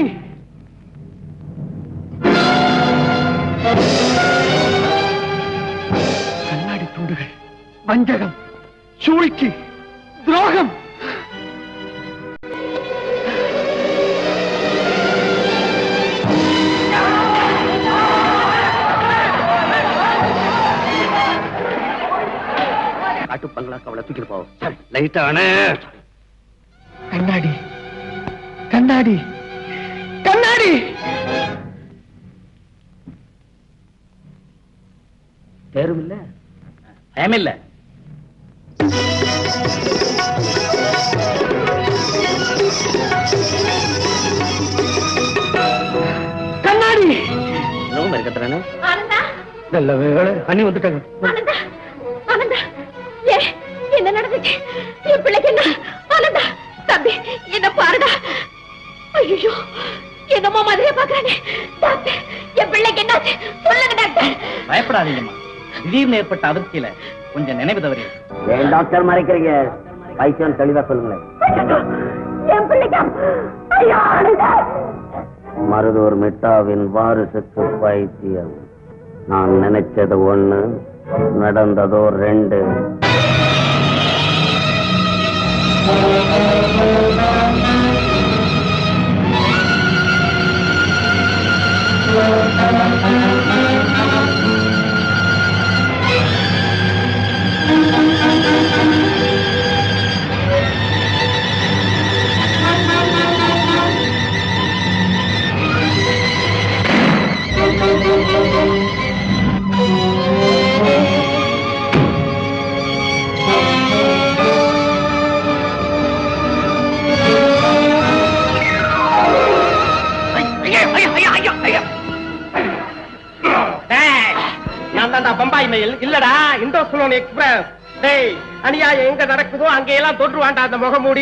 கண்ணாடி துண்டுகள் வஞ்சகம் சூழ்ச்சி துரோகம் காட்டு பங்களாக்கு அவளை தூக்கிட்டு போவோம் லைட்டான கண்ணாடி கண்ணாடி கண்ணாடி தேரும் இல்ல பயமில்ல கண்ணாடி இன்னும் இருக்கத்தானே ஆனந்தா நல்ல வேலை அண்ணி வந்துட்டாங்க ஆனந்தா ஆனந்தா ஏ என்ன நடந்துச்சு என் பிள்ளைக்கு என்ன ஆனந்தா தம்பி என்ன பாருடா ஐயோ என்னமோ மாதிரியே பாக்குறானே டாக்டர் என் பிள்ளைக்கு என்னாச்சு சொல்லுங்க டாக்டர் பயப்படாதீங்கம்மா திடீர்னு ஏற்பட்ட அதிர்ச்சியில கொஞ்சம் நினைவு தவறி ஏன் டாக்டர் மறைக்கிறீங்க வைத்தியம் தெளிவா சொல்லுங்களேன் ஐயோ, என் பிள்ளைக்கு ஐயோ ஆனந்தா மருதூர் மிட்டாவின் வாரிசுக்கு பைத்தியம் நான் நினைச்சது ஒண்ணு நடந்ததோ ரெண்டு நான் தான்டா பம்பாய் மெயில் இல்லடா இந்தோசலோன் எக்ஸ்பிரஸ் டேய் அநியாயம் எங்க நடக்குதோ அங்க எல்லாம் தொற்றுவான்டா அந்த முகமூடி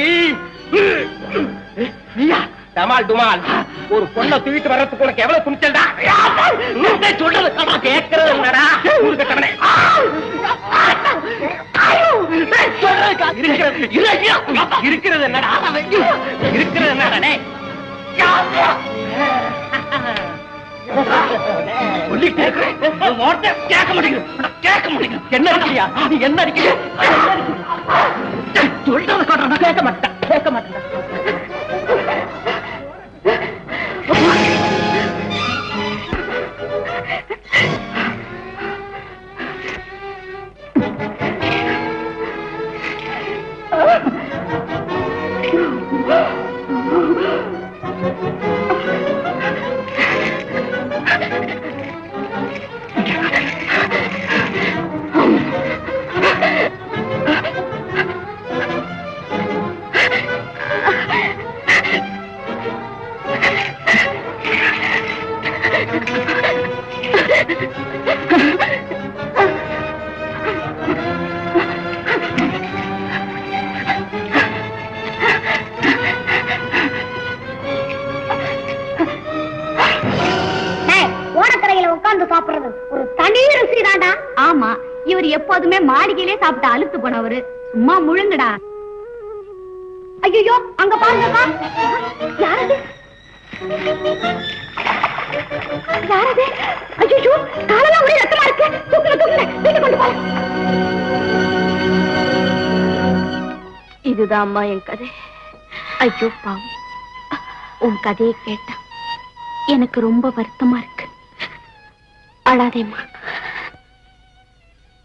ஐயா டமால் டுமால் ஒரு பொண்ணை தூக்கிட்டு வர்றதுக்கு உனக்கு எவ்வளவு துணிச்சல்டா நீங்க சொல்றது கமா கேட்கறது என்னடா ஊரு கட்டவனே இருக்கிறது இருக்கிறது என்னடா இருக்கிறது என்னடா டேய் சொல்லிட்டே இருக்கிறேன். உன் வார்த்தை கேட்க மாட்டேங்குது கேட்க மாட்டேங்குது என்ன இருக்கியா நீ என்ன இருக்கிய சொல்றது காட்டுறா கேட்க மாட்டேன் கேட்க மாட்டேன் ஓடக்கரையில உட்கார்ந்து சாப்பிடுறது ஒரு தனி ருசி தாண்டா ஆமா இவர் எப்போதுமே மாளிகையிலே சாப்பிட்டு அழுத்து போனவரு சும்மா முழுங்குடா ஐயோ அங்க பாருங்கப்பா யாரது யாரது ஐயோ காலெல்லாம் ஒரே ரத்தமா இருக்கு தூக்குங்க தூக்குங்க வீட்டு கொண்டு போலாம் இதுதான் அம்மா என் கதை ஐயோ பாவம் உன் கதையை கேட்டா எனக்கு ரொம்ப வருத்தமா இருக்கு அழாதேம்மா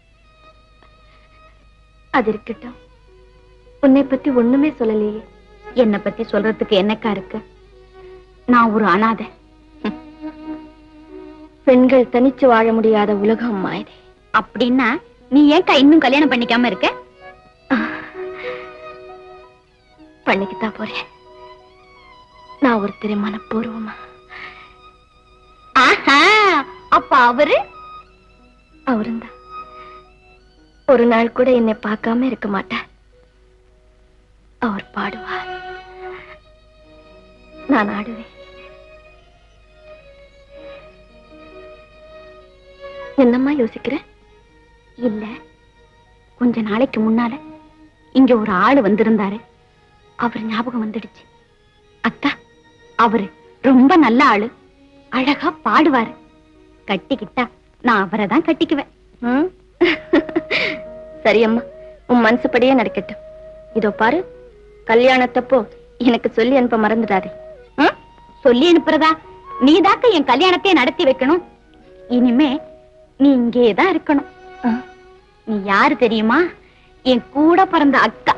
அது இருக்கட்டும் உன்னை பத்தி ஒண்ணுமே சொல்லலையே என்னை பத்தி சொல்றதுக்கு என்னக்கா இருக்கு நான் ஒரு அனாதை பெண்கள் தனிச்சு வாழ முடியாத உலகம் அம்மா இது அப்படின்னா நீ ஏன்க்கா இன்னும் கல்யாணம் பண்ணிக்காம இருக்க பண்ணிக்கத்தான் போறேன் நான் ஒருத்தரை மனப்பூர்வமா ஆஹா அப்ப அவரு அவருந்தான் ஒரு நாள் கூட என்னை பார்க்காம இருக்க மாட்டார் அவர் பாடுவார் நான் ஆடுவேன் என்னம்மா யோசிக்கிற இல்ல கொஞ்ச நாளைக்கு முன்னால இங்க ஒரு ஆளு வந்திருந்தாரு அவர் ஞாபகம் வந்துடுச்சு அக்கா அவரு ரொம்ப நல்ல ஆளு அழகா பாடுவாரு கட்டிக்கிட்டா நான் அவரை தான் கட்டிக்குவேன் ம்? சரி அம்மா உன் மனசுப்படியே நடக்கட்டும் இதோ பாரு கல்யாணத்தப்போ எனக்கு சொல்லி அனுப்ப மறந்துடாதே ம்? சொல்லி அனுப்புறதா நீதாக்க என் கல்யாணத்தை நடத்தி வைக்கணும் இனிமே நீ இங்கேதான் இருக்கணும் நீ யாரு தெரியுமா என் கூட பிறந்த அக்கா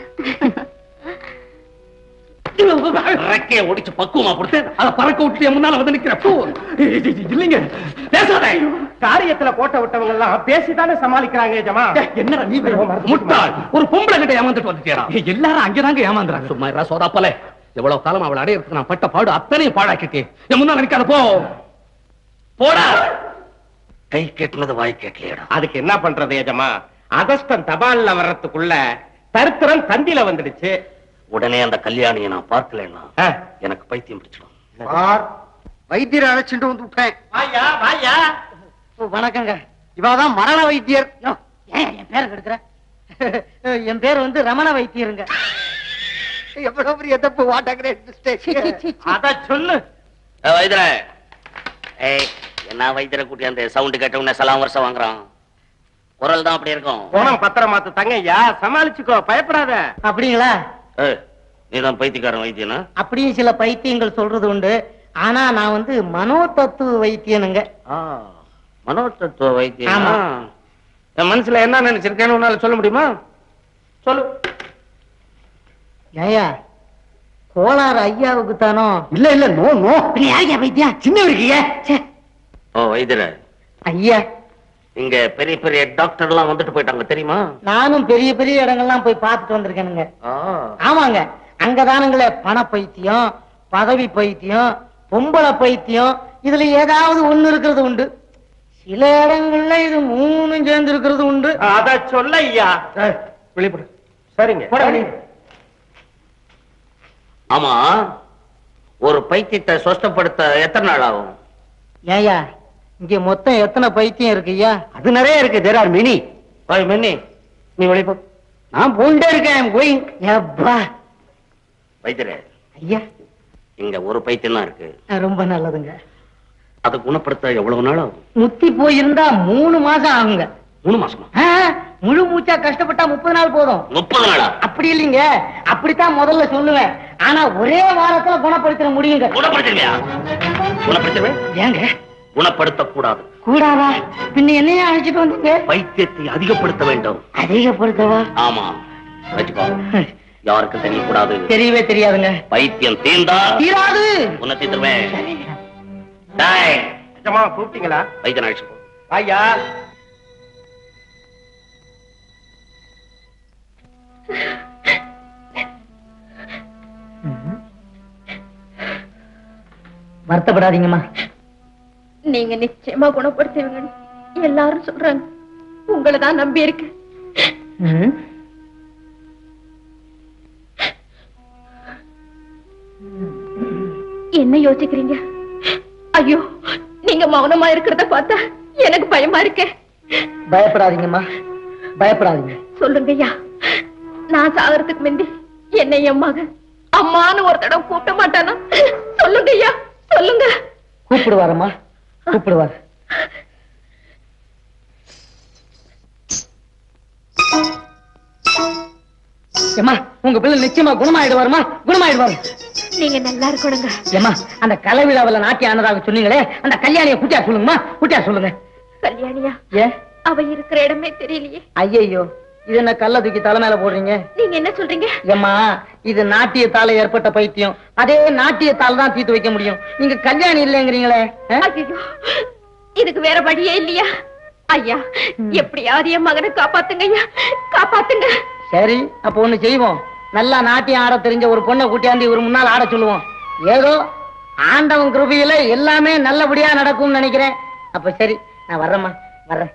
ரெக்கைய ஒடிச்சு பக்குவமா கொடுத்து அதை பறக்க விட்டு என் முன்னால வந்து நிக்கிற பூ இல்லைங்க பேசாத காரியத்துல கோட்டை விட்டவங்க எல்லாம் பேசிதானே சமாளிக்கிறாங்க எஜமா என்னடா நீ முட்டாள் ஒரு பொம்பளை கிட்ட ஏமாந்துட்டு வந்துட்டேடா எல்லாரும் அங்கதாங்க ஏமாந்துறாங்க சும்மா இரா சோதாப்பல எவ்வளவு காலம் அவளை அடையறதுக்கு நான் பட்ட பாடு அத்தனையும் பாழாக்கிட்டே என் முன்னால நிக்காத போ போடா கை கெட்டினது வாய் கேட்கலையடா அதுக்கு என்ன பண்றது எஜமா அதஸ்தம் தபால்ல வர்றதுக்குள்ள தருத்திரம் தந்தில வந்துடுச்சு உடனே அந்த கல்யாணியை நான் பார்க்கலன்னா ஆ. எனக்கு பைத்தியம் பிடிச்சிடும் வைத்தியரை அழைச்சிட்டு வந்து விட்டேன் வாயா வாயா வணக்கங்க இவாதான் மரண வைத்தியர் யோ, ஏன் என் பேரை கெடுக்கிற என் பேர் வந்து ரமண வைத்தியருங்க எவ்வளவு பெரிய தப்பு வாட்டகிறேன் அத சொல்லு வைத்திர ஏய் என்ன வைத்திர கூட்டி அந்த சவுண்ட் கேட்ட உடனே சலாம் வருஷம் வாங்குறான் குரல் தான் அப்படி இருக்கும் போனம் பத்திரமாத்து தங்கய்யா சமாளிச்சுக்கோ பயப்படாத அப்படிங்களா ஏய், நீதான் பைத்தியக்காரன் வைத்தியனா அப்படியும் சில பைத்தியங்கள் சொல்றது உண்டு ஆனா நான் வந்து மனோ தத்துவ வைத்தியனுங்க ஆ, மனோதத்துவ வைத்தியம் ஆமா. என் மனசுல என்ன நினைச்சிருக்கேன்னு உன்னால சொல்ல முடியுமா சொல்லு ஏயா கோளாறு ஐயாவுக்கு தானோ இல்ல இல்ல நோ நோ யாருக்கா வைத்தியம் சின்ன இருக்கீங்க ஓ வைத்தியர ஐயா இங்க பெரிய பெரிய டாக்டர் எல்லாம் வந்துட்டு போயிட்டாங்க தெரியுமா நானும் பெரிய பெரிய இடங்கள்லாம் போய் பார்த்துட்டு வந்திருக்கேனுங்க ஆ, ஆமாங்க அங்கதானுங்களே பண பைத்தியம் பதவி பைத்தியம் பொம்பளை பைத்தியம் இதுல ஏதாவது ஒண்ணு இருக்கிறது உண்டு சில இடங்கள்ல இது மூணும் சேர்ந்து இருக்கிறது உண்டு அத சொல்ல ஐயா வெளிப்படு சரிங்க போட வெளியே. ஆமா ஒரு பைத்தியத்தை சொஸ்தப்படுத்த எத்தனை நாள் ஆகும் ஏயா இங்க மொத்தம் எத்தனை பைத்தியம் இருக்கு ஐயா அது நிறைய இருக்கு தேர் ஆர் மினி ஓய் மின்னி நீ வெளிப்போ நான் போயிட்டே இருக்கேன் போய் எப்பா வைத்தியரே ஐயா இங்க ஒரு பைத்தியம் தான் இருக்கு ரொம்ப நல்லதுங்க அதை குணப்படுத்த எவ்வளவு நாள் ஆகும் முத்தி போயிருந்தா மூணு மாசம் ஆகுங்க மூணு மாசமா ஆ, முழு மூச்சா கஷ்டப்பட்டா முப்பது நாள் போதும் முப்பது நாளா அப்படி இல்லைங்க அப்படித்தான் முதல்ல சொல்லுவேன் ஆனா ஒரே வாரத்துல குணப்படுத்திட முடியுங்க குணப்படுத்திருவியா குணப்படுத்திருவே ஏங்க குணப்படுத்த கூடாது கூடாதா பின்ன என்னைய அழைச்சிட்டு வந்தீங்க பைத்தியத்தை அதிகப்படுத்த வேண்டும் அதிகப்படுத்தவா ஆமா வச்சுக்கோ யாருக்கும் தெரியக்கூடாது தெரியவே தெரியாதுங்க பைத்தியம் தீர்ந்தா தீராது உன்னை தீர்த்துருவேன் டேய், நிஜமா கூப்பிட்டீங்களா வைத்தியன் அழைச்சு போ ஐயா வருத்தப்படாதீங்கம்மா நீங்க நிச்சயமா குணப்படுத்துவீங்கன்னு எல்லாரும் சொல்றாங்க உங்களை தான் நம்பி இருக்கேன் ம். என்ன யோசிக்கிறீங்க ஐயோ நீங்க மௌனமா இருக்கிறத பார்த்தா எனக்கு பயமா இருக்கே பயப்படாதீங்கம்மா பயப்படாதீங்க சொல்லுங்க ஐயா நான் சாகறதுக்கு முந்தி என்னை என் மகன் அம்மான்னு ஒரு தடவை கூப்பிட மாட்டானா சொல்லுங்க ஐயா சொல்லுங்க கூப்பிடுவாரம்மா கூப்பிடுவார் ஏம்மா உங்க பிள்ளை நிச்சயமா குணமாயிடுவாருமா குணமாயிடுவாரு நீங்க நல்லா இருக்கணுங்க ஏம்மா அந்த கலை விழாவில் நாட்டிய ஆனதாக சொன்னீங்களே அந்த கல்யாணிய குட்டியா சொல்லுங்கம்மா குட்டியா சொல்லுங்க கல்யாணியா ஏ அவ இருக்கிற இடமே தெரியலையே ஐயையோ இது என்ன கல்ல தூக்கி தலை மேல போடுறீங்க நீங்க என்ன சொல்றீங்க ஏம்மா இது நாட்டியத்தால ஏற்பட்ட பைத்தியம் அதே நாட்டியத்தால தான் தீர்த்து வைக்க முடியும் நீங்க கல்யாணம் இல்லைங்கிறீங்களே ஆ? ஐயோ இதுக்கு வேற வழியே இல்லையா ஐயா எப்படியாவது என் மகனை காப்பாத்துங்க ஐயா காப்பாத்துங்க சரி அப்ப ஒண்ணு செய்வோம் நல்லா நாட்டியம் ஆட தெரிஞ்ச ஒரு பொண்ணை கூட்டியாந்து இவர் முன்னால் ஆட சொல்லுவோம் ஏதோ ஆண்டவன் கிருபையில எல்லாமே நல்லபடியா நடக்கும்னு நினைக்கிறேன் அப்ப சரி நான் வர்றேம்மா வர்றேன்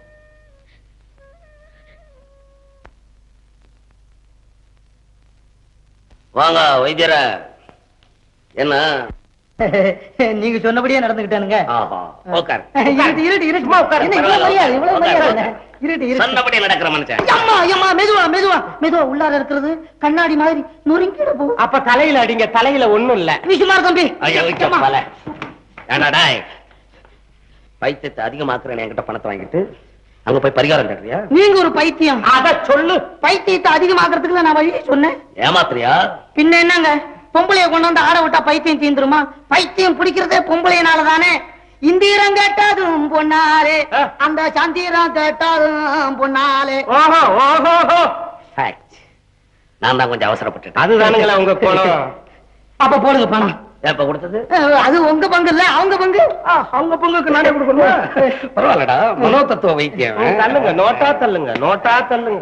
வாங்க வைத்தியர என்ன நீங்க சொன்னபடியே நடந்துகிட்டானுங்க ஆஹா உட்கார் இருட்டு இருட்டு இருட்டுமா உட்காரு என்ன இவ்வளவு மரியாதை இவ்வளவு மரியாதை என்ன? இருட்டு இருட்டு சொன்னபடி நடக்கிற மனுஷன் அம்மா அம்மா மெதுவா மெதுவா மெதுவா உள்ளார இருக்கிறது கண்ணாடி மாதிரி நொறுங்கிட போ அப்ப தலையில அடிங்க தலையில ஒண்ணும் இல்ல விஷயமா தம்பி ஐயோ அம்மா. பல ஏண்டாடா பைத்தியத்தை அதிகமாக்குறேன் என்கிட்ட பணத்தை வாங்கிட்டு அங்க போய் பரிகாரம் தேடுறியா நீங்க ஒரு பைத்தியம் அத சொல்லு பைத்தியத்தை அதிகமாக்குறதுக்கு தான் நான் வழி சொன்னேன் ஏமாத்துறியா பின்ன என்னங்க பொம்பளைய கொண்டு வந்து ஆட விட்டா பைத்தியம் தீந்துருமா பைத்தியம் பிடிக்கிறதே பொம்பளையனால தானே இந்திரம் கேட்டாலும் பொன்னாலே அந்த சந்திரம் கேட்டாலும் பொன்னாலே ஓஹோ ஓஹோ Fact. நான் தான் கொஞ்சம் அவசரப்பட்டுட்டேன் அதுதானுங்களே உங்க கோலம் அப்ப போடுங்க பணம் எப்ப கொடுத்தது அஹ், அது உங்க பங்கு இல்ல அவங்க பங்கு அவங்க பொங்குக்கு நானே கொடுக்கணுமா பரவாயில்லடா மனோ தத்துவ வைத்தியம் தள்ளுங்க நோட்டா தள்ளுங்க நோட்டா தள்ளுங்க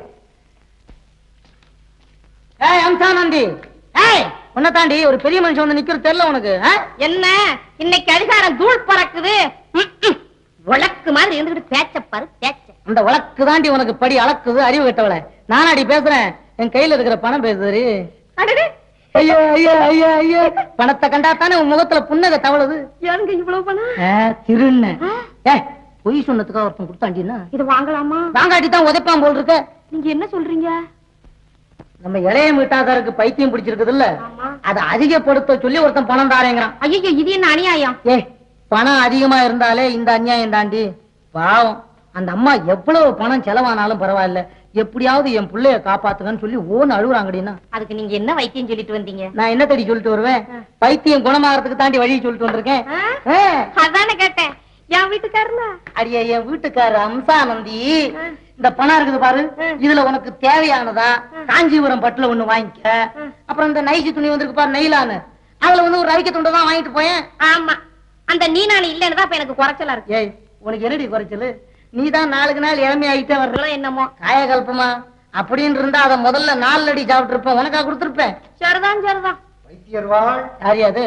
ஏய் அம்சானந்தி ஏய் உன்னை தாண்டி ஒரு பெரிய மனுஷன் வந்து நிக்கிறது தெரியல உனக்கு ஆ? என்ன இன்னைக்கு அதிகாரம் தூள் பறக்குது ம், ம். உலக்கு மாதிரி இருந்துகிட்டு பேச்ச பாரு பேச்ச அந்த வழக்கு தாண்டி உனக்கு படி அளக்குது அறிவு கெட்டவள நானாடி பேசுறேன் என் கையில இருக்கிற பணம் பேசுது அடடே ஐயோ ஐயோ ஐயோ ஐயோ பணத்தை கண்டா தானே உன் முகத்துல புன்னகை தவழுது ஏனுங்க இவ்வளவு பணம் ஆ, திருண்ண ஏ பொய் சொன்னதுக்காக ஒருத்தன் கொடுத்தாண்டினா இது வாங்கலாமா வாங்காட்டி தான் உதைப்பான் போல் இருக்க நீங்க என்ன சொல்றீங்க நம்ம இளைய மீட்டாதாருக்கு பைத்தியம் பிடிச்சிருக்குது இல்ல அதை அதிகப்படுத்த சொல்லி ஒருத்தன் பணம் தாரேங்கிறான் ஐயோ இது என்ன அநியாயம் ஏ பணம் அதிகமா இருந்தாலே இந்த அநியாயம் தாண்டி பாவம் அந்த அம்மா எவ்வளவு பணம் செலவானாலும் பரவாயில்ல எப்படியாவது என் பிள்ளைய காப்பாத்துங்கன்னு சொல்லி ஓன்னு அழுகுறாங்கடின்னா அதுக்கு நீங்க என்ன வைத்தியம் சொல்லிட்டு வந்தீங்க நான் என்ன தேடி சொல்லிட்டு வருவேன் பைத்தியம் குணமாகறதுக்கு தாண்டி வழி சொல்லிட்டு வந்திருக்கேன் ஆ? ஆ. அதானே கேட்டேன் என் வீட்டுக்காரல அடியே என் வீட்டுக்கார அம்சானந்தி இந்த பணம் இருக்குது பாரு இதுல உனக்கு தேவையானதா காஞ்சிபுரம் பட்டுல ஒண்ணு வாங்கிக்க அப்புறம் இந்த நைசி துணி வந்திருக்கு பாரு நெய்லான்னு அதுல வந்து ஒரு ரவிக்க துண்டு தான் வாங்கிட்டு போயேன் ஆமா அந்த நீனாளி இல்லன்னு தான் இப்ப எனக்கு குறைச்சலா இருக்கு ஏய் உனக்கு என்னடி குறைச்சலு நீ தான் நாளுக்கு நாள் இளமையாயிட்டே வர்ற இவ்வளவு என்னமோ காயகல்பமா அப்படின்னு இருந்தா அத முதல்ல நாலு அடி சாப்பிட்டு இருப்பேன் உனக்கா கொடுத்துருப்பேன் சரிதான் சரிதான் யாரியா அது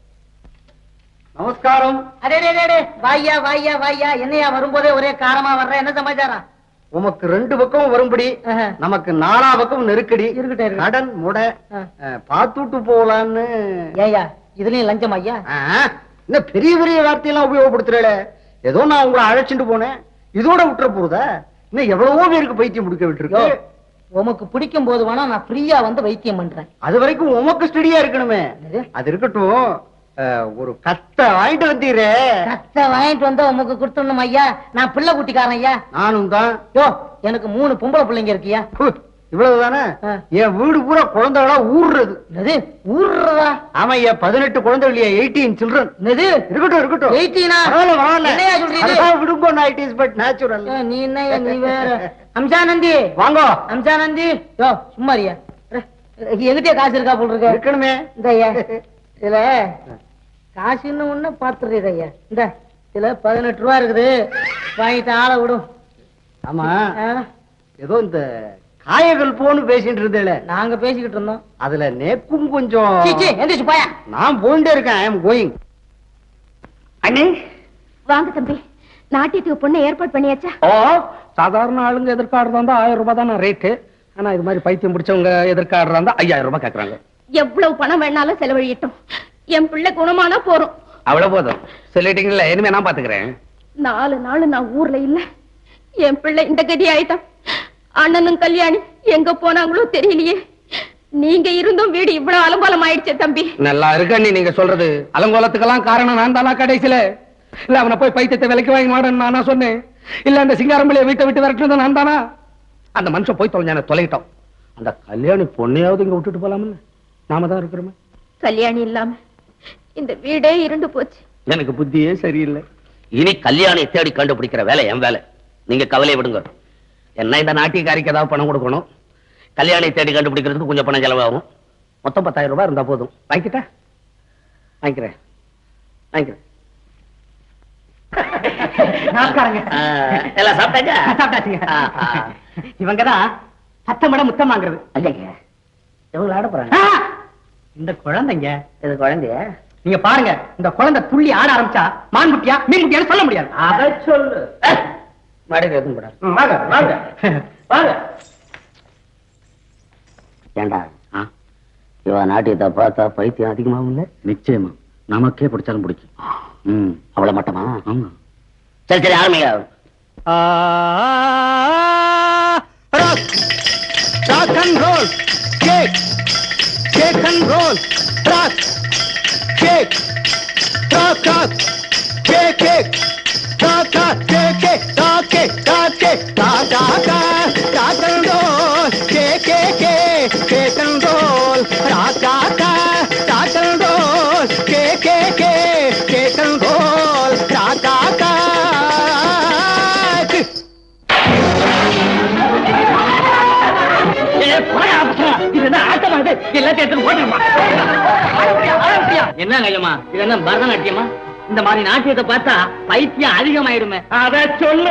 நமஸ்காரம் அடே டே, டே, டே. வாய்யா வாய்யா வாய்யா என்னையா வரும்போதே ஒரே காரமா வர்ற என்ன சமாச்சாரம் உமக்கு ரெண்டு பக்கம் வரும்படி ஆஹா. நமக்கு நாலா பக்கம் நெருக்கடி இருக்கட்டும், இருக்கட்டும். கடன் முட ஆ. அஹ், பார்த்துட்டு போலான்னு ஏய்யா இதுலயும் லஞ்சம் ஐயா ஆ, என்ன பெரிய பெரிய வார்த்தையெல்லாம் உபயோகப்படுத்துறேல ஏதோ நான் உங்களை அழைச்சிட்டு போனேன் இதோட விட்டுற போறதா இன்னும் எவ்வளவோ பேருக்கு பைத்தியம் முடிக்க யோ, விட்டுருக்கு உமக்கு பிடிக்கும் போது வேணா நான் ஃப்ரீயா வந்து வைத்தியம் பண்றேன் அது வரைக்கும் உமக்கு ஸ்டடியா இருக்கணுமே என்னது? அது இருக்கட்டும் அஹ், ஒரு கத்தை வாங்கிட்டு வந்தீரே கத்த வாங்கிட்டு வந்தா உமக்கு கொடுத்துடணும் ஐயா நான் பிள்ளை குட்டிக்காரன் ஐயா நானும் தான் யோ எனக்கு மூணு பொம்பளை பிள்ளைங்க இருக்கியா ஹு, இவ்வளவுதானே ஆ. என் வீடு பூரா குழந்தைகளா ஊர்றது என்னது ஊர்றதா ஆமா ஐயா பதினெட்டு குழந்தை இல்லையா எயிட்டீன் சில்ட்ரன் என்னது இருக்கட்டும் இருக்கட்டும் எயிட்டீனா பரவாயில்ல பரவாயில்ல என்னையா சொல்றீங்க அதெல்லாம் விடுங்கோ நைட் இஸ் பட் நேச்சுரல் நீ என்ன நீ வேற அம்சானந்தி வாங்க அம்சானந்தி யோ சும்மாரியா எங்கிட்டே காசு இருக்கா போல் இருக்க இருக்கணுமே இந்த ஐயா இதுல காசுன்னு ஒண்ணு பாத்துறீங்க ஐயா இந்த இதுல பதினெட்டு ரூபா இருக்குது வாங்கிட்டு ஆளை விடும் ஆமா ஆ, ஏதோ இந்த காயகள் போன்னு பேசிட்டு இருந்தேல நாங்க பேசிக்கிட்டு இருந்தோம் அதுல நேக்கும் கொஞ்சம் சீ, சீ, எந்திரிச்சு போயா நான் போயிட்டே இருக்கேன் ஐ எம் கோயிங் அண்ணே வாங்க தம்பி நாட்டியத்துக்கு பொண்ணு ஏற்பாடு பண்ணியாச்சா ஓ சாதாரண ஆளுங்க எதிர்காடுறதா இருந்தா ஆயிரம் ரூபாய் தானே ரேட்டு ஆனா இது மாதிரி பைத்தியம் பிடிச்சவங்க எதிர்காடுறதா இருந்தா ஐயாயிரம் ரூபாய் கேக்குறாங்க எவ்வளவு பணம் வேணாலும் செலவழியட்டும் என் பிள்ளை குணமானா போறோம் அவ்வளவு போதும் சொல்லிட்டீங்கல்ல இனிமே நான் பாத்துக்கிறேன் நாலு நாள் நான் ஊர்ல இல்ல என் பிள்ளை இந்த கதி ஆயிட்டான் அண்ணனும் கல்யாணி எங்க போனாங்களோ தெரியலையே நீங்க இருந்தும் வீடு இவ்வளவு அலங்கோலம் ஆயிடுச்சே தம்பி நல்லா இருக்கண்ணி நீங்க சொல்றது அலங்கோலத்துக்கெல்லாம் காரணம் நான் தானா கடைசியில இல்ல அவனை போய் பைத்தியத்தை விலைக்கு வாங்கி மாடன்னு நானா சொன்னேன் இல்ல அந்த சிங்காரம்பிள்ளைய வீட்டை விட்டு விரட்டுனது நான் தானா அந்த மனுஷன் போய் தொலைஞ்சான தொலைட்டோம் அந்த கல்யாணி பொண்ணையாவது இங்க விட்டுட்டு போலாம்ல நாம தான் இருக்கிறோமே கல்யாணி இல்லாம இந்த வீடே இருண்டு போச்சு எனக்கு புத்தியே சரியில்லை இனி கல்யாணி தேடி கண்டுபிடிக்கிற வேலை என் வேலை நீங்க கவலையை விடுங்க என்ன இந்த நாட்டியக்காரிக்கு ஏதாவது பணம் கொடுக்கணும் கல்யாணி தேடி கண்டுபிடிக்கிறதுக்கு கொஞ்சம் பணம் செலவாகும் மொத்தம் பத்தாயிரம் ரூபாய் இருந்தா போதும் வாங்கிக்கிட்டா வாங்கிக்கிறேன் வாங்கிக்கிறேன் நமஸ்காரங்க ஆ, எல்லாம் சாப்பிட்டாச்சா சாப்பிட்டாச்சுங்க ஆ, ஆ. இவங்கதான் சத்தமட முத்தம் வாங்குறது இல்லைங்க இவங்க ஆட போறாங்க ஆ! இந்த குழந்தைங்க இது குழந்தைய நீங்க பாருங்க இந்த குழந்தை துள்ளி ஆட ஆரம்பிச்சா மான் குட்டியா மீன் குட்டியான்னு சொல்ல முடியாது அதை சொல்லு மடியில் எதுவும் கூட வாங்க வாங்க வாங்க ஏண்டா இவ நாட்டியத்தை பார்த்தா பைத்தியம் அதிகமாகும் இல்ல நிச்சயமா நமக்கே பிடிச்சாலும் பிடிக்கும் ம் அவ்வளவு மட்டமா ஆமா சரி சரி ஆரம்பிங்க rock and roll cake cake and roll rock cake rock rock cake cake rock rock cake cake rock cake rock cake rock rock rock and roll cake cake cake cake and roll rock rock rock and roll cake cake cake cake and roll rock rock rock என்ன கையம்மா இது என்ன பரதநாட்டியமா இந்த மாதிரி நாட்டியத்தை பார்த்தா பைத்தியம் அதிகமாயிடுமே அத சொல்லு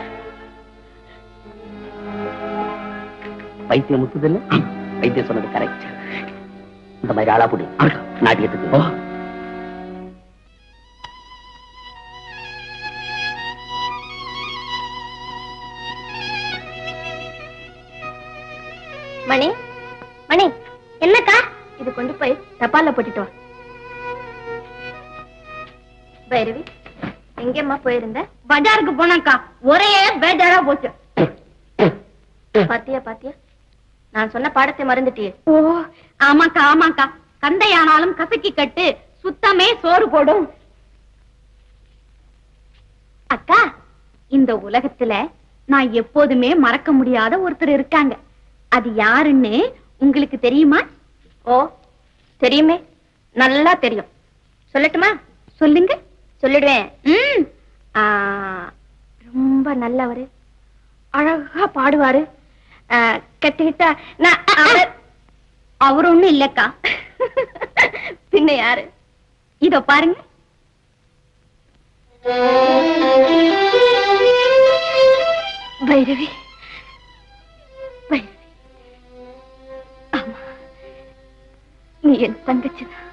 பைத்தியம் முத்துது இல்ல பைத்தியம் சொன்னது கரெக்ட் இந்த மாதிரி ஆளா புடி நாட்டியத்துக்கு மணி மணி என்னக்கா இது கொண்டு போய் தபால்ல போட்டுட்டு வா பைரவி எங்கேம்மா போயிருந்த பஜாருக்கு போனாக்கா ஒரே பேஜாரா போச்சு பாத்தியா பாத்தியா நான் சொன்ன பாடத்தை மறந்துட்டியே ஓ ஆமாக்கா ஆமாக்கா கந்தையானாலும் கசக்கி கட்டு சுத்தமே சோறு போடும் அக்கா இந்த உலகத்துல நான் எப்போதுமே மறக்க முடியாத ஒருத்தர் இருக்காங்க அது யாருன்னு உங்களுக்கு தெரியுமா ஓ தெரியுமே நல்லா தெரியும் சொல்லட்டுமா சொல்லுங்க சொல்லிடுவேன் ம் ஆ, ரொம்ப நல்லவரு அழகா பாடுவாரு ஆ, கத்துக்கிட்டா நான் அவர் அவர் ஒண்ணும் இல்லக்கா பின்ன யாரு இதோ பாருங்க பைரவி பைரவி ஆமா நீ என் தங்கச்சிதான்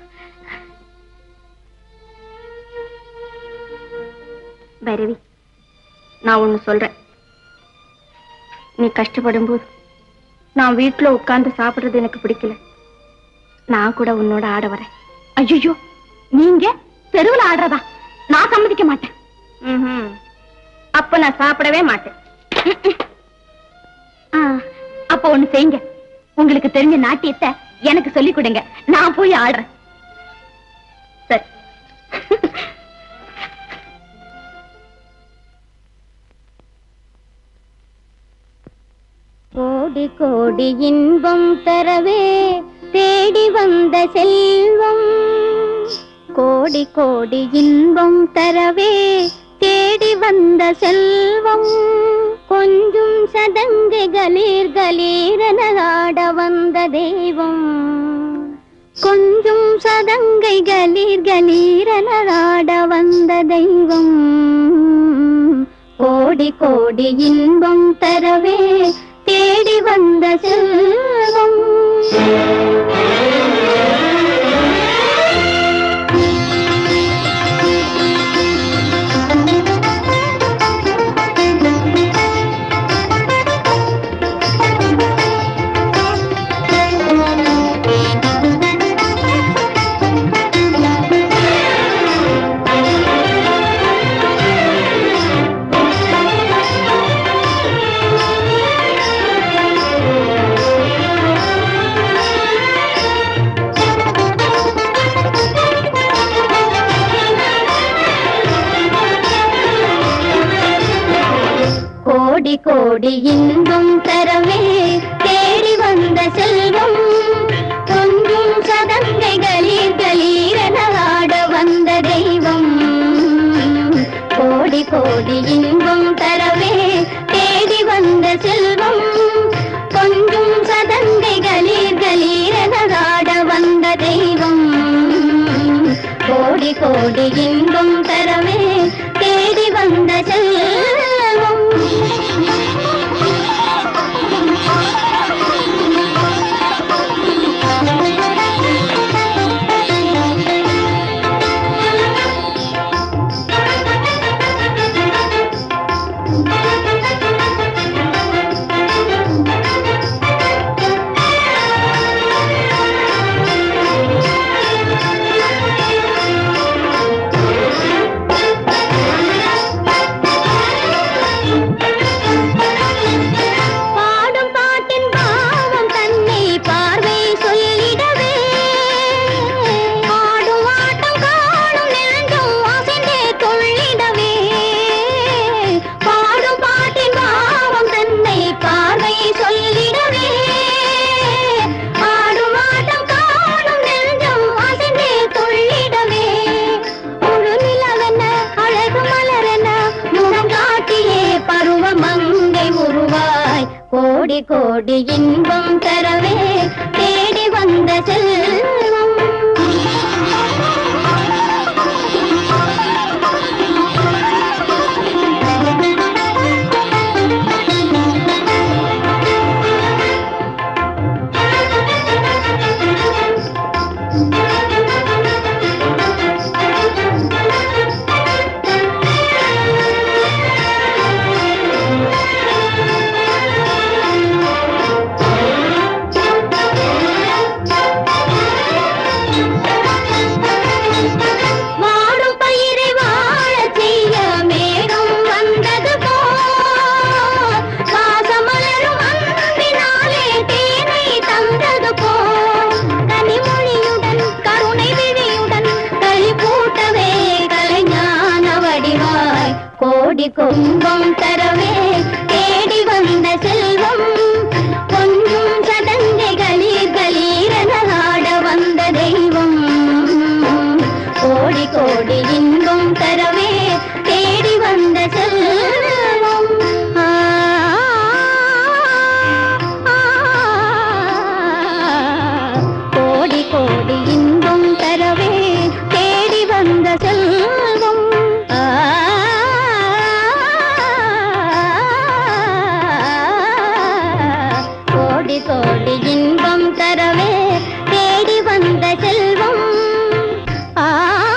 பைரவி நான் ஒண்ணு சொல்றேன் நீ கஷ்டப்படும் போது நான் வீட்டுல உட்கார்ந்து சாப்பிடுறது எனக்கு பிடிக்கல நான் கூட உன்னோட ஆட வரேன் ஐயோ நீங்க தெருவுல ஆடுறதா நான் சம்மதிக்க மாட்டேன் ம்ஹும். அப்ப நான் சாப்பிடவே மாட்டேன் ஆ, அப்ப ஒண்ணு செய்யுங்க உங்களுக்கு தெரிஞ்ச நாட்டியத்தை எனக்கு சொல்லிக் கொடுங்க நான் போய் ஆடுறேன் சரி கோடி கோடி இன்பம் தரவே தேடி வந்த செல்வம் கோடி கோடி இன்பம் தரவே தேடி வந்த செல்வம் கொஞ்சம் சதங்கு கலீர் கலீரென ஆட வந்த தெய்வம் கொஞ்சம் சதங்கை கலீர் கலீரென ஆட வந்த தெய்வம் கோடி கோடி இன்பம் தரவே தேடி வந்த செல்வம் கோடி கோடி இன்பம் தரவே தேடி வந்த செல்வம் கொஞ்சம் சதங்கை கலீர் கலீரென ஆட வந்த தெய்வம் கோடி கோடி இன்பம் தரவே தேடி வந்த செல்வம் கொஞ்சம் சதங்கை கோடி இன்பம் தரவே தேடி வந்த செல்வம் பாடும் பாட்டின் பாவம் தன்னை பார்வை சொல்லிடவே ஆடும் ஆட்டம் காணும் நெஞ்சம் அசைந்தே துள்ளிடவே பாடும் பாட்டின் பாவம் தன்னை பார்வை சொல்லிடவே ஆடும் ஆட்டம் காணும் நெஞ்சம் அசைந்தே துள்ளிடவே முழு நிலவென அழகு மலரென முகம் காட்டியே பருவ மங்கை உருவாய் கோடி கோடி இன்பம் தரவே தேடி வந்த செல்வம் வாடும் பயிரை வாழச் செய்ய மேகம் வந்தது போல் வாசமலரும் அன்பினாலே தேனை தந்தது போல் கனிமொழியுடன் கருணை விழியுடன் களி பூட்டவே கலைஞான வடிவாய் கோடி கும்பம் தரவே தேடி வந்த செல்வம் கொஞ்சம் சடங்கை கலீர் கலீரென ஆட வந்த தெய்வம் கோடி கோடி இன்பம் தரவே தேடி வந்த செல்வம் ஆ, ஆ, கோடி கோடி இன்பம் தரவே தேடி வந்த செல்வம் ஆ, கோடி கோடி இன்பம் தரவே தேடி வந்த செல்வம் ஆ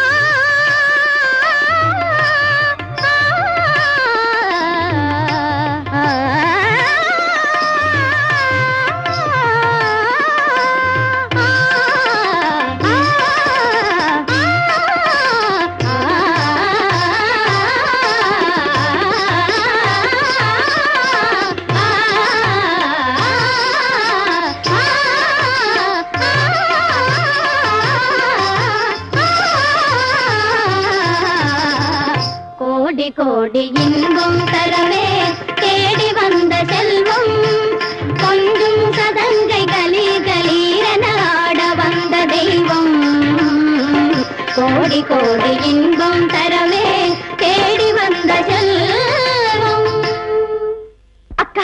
கோடி கோடி இன்பம் தரவே தேடி வந்த செல்வம் கொஞ்சம் சதங்கை கலி கலீரென ஆட வந்த தெய்வம் கோடி கோடி இன்பம் தரவே தேடி வந்த செல்வம் அக்கா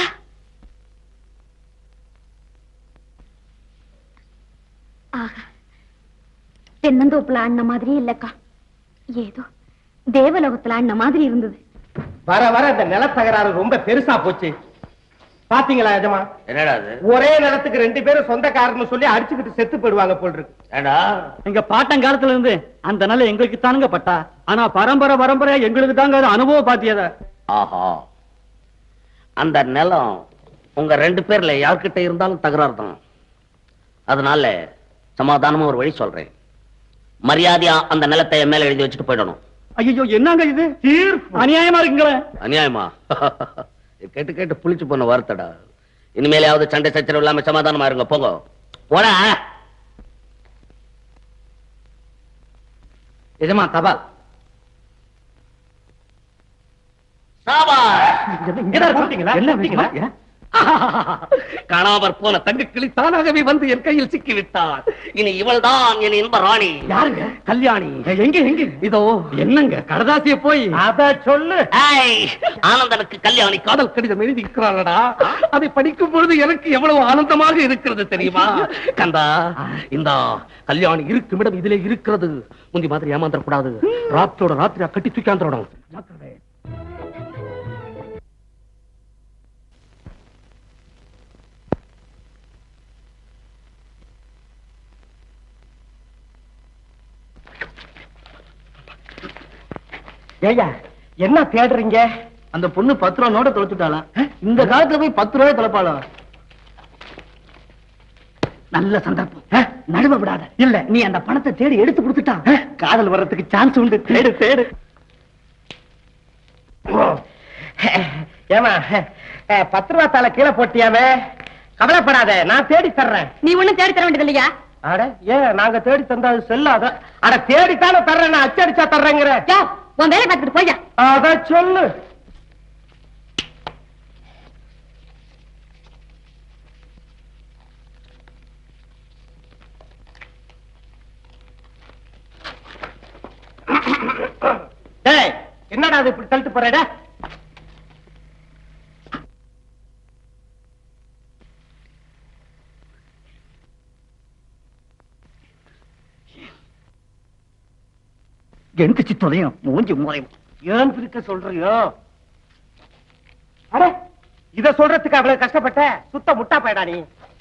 ஆகா தென்னந்தோப்புல ஆடின மாதிரி இல்லக்கா ஏதோ தேவலோகத்துல ஆடின மாதிரி இருந்தது வர வர இந்த நிலத்தகராறு ரொம்ப பெருசா போச்சு பாத்தீங்களா எஜமா என்னடா அது ஒரே நிலத்துக்கு ரெண்டு பேரும் சொந்தக்காரன்னு சொல்லி அடிச்சுக்கிட்டு செத்து போயிடுவாங்க போல் இருக்கு ஏடா எங்க பாட்டங்காலத்துல இருந்து அந்த நிலை எங்களுக்கு தானுங்க பட்டா ஆனா பரம்பரை பரம்பரை எங்களுக்கு தாங்க அது அனுபவ பாத்தியத ஆஹா அந்த நிலம் உங்க ரெண்டு பேர்ல யார்கிட்ட இருந்தாலும் தகராறு தான் அதனால சமாதானமா ஒரு வழி சொல்றேன் மரியாதையா அந்த நிலத்தை என் மேல எழுதி வச்சுட்டு போயிடணும் ஐயோ என்னங்க இது அநியாயமா இருக்குங்களே அநியாயமா இது கேட்டு கேட்டு புளிச்சு போன வார்த்தடா இனிமேலாவது சண்டை சச்சரவு இல்லாம சமாதானமா இருங்க போங்க போடா எஜமா தபால் சாபா இங்கதான் கொடுத்தீங்களா? என்ன கொடுத்தீங்களா? விஷயம்? காணாமற் போன தங்க கிளி தானாகவே வந்து என் கையில் சிக்கிவிட்டார் இனி இவள்தான் என் இன்ப ராணி யாருங்க கல்யாணி எங்க எங்க இதோ என்னங்க கடதாசிய போய் அத சொல்லு ஏய், ஆனந்தனுக்கு கல்யாணி காதல் கடிதம் எழுதி இருக்கிறாளடா அதை படிக்கும் பொழுது எனக்கு எவ்வளவு ஆனந்தமாக இருக்கிறது தெரியுமா கந்தா இந்த கல்யாணி இருக்கும் இடம் இதிலே இருக்கிறது முந்தி மாதிரி ஏமாந்துட கூடாது ராத்திரோட ராத்திரியா கட்டி தூக்காந்துடும் ஏய்யா என்ன தேடுறீங்க அந்த பொண்ணு பத்து ரூபா நோட்டை தொலைச்சுட்டாளா இந்த காலத்துல போய் பத்து ரூபாய் தொலைப்பாளா நல்ல சந்தர்ப்பம் நடுவ விடாத இல்ல நீ அந்த பணத்தை தேடி எடுத்து கொடுத்துட்டா காதல் வர்றதுக்கு சான்ஸ் உண்டு தேடு தேடு ஏமா பத்து ரூபா தாள கீழே போட்டியாமே கவலைப்படாத நான் தேடி தர்றேன் நீ ஒண்ணும் தேடி தர வேண்டியது இல்லையா அட ஏன் நாங்க தேடி தந்தா அது செல்லாத அட தேடித்தானே தர்றேன் நான் அச்சடிச்சா தர்றேங்கிற யோ, உன் வேலை பார்த்துட்டு போயா அத சொல்லு டேய் என்னடா அது இப்படி தள்ளிட்டு போறேடா எந்திரிச்சு தொலையும் மூஞ்சி முறையும் ஏன் பிரிக்க சொல்றியோ அட இத சொல்றதுக்கு அவ்வளவு கஷ்டப்பட்ட சுத்த முட்டா போயடா நீ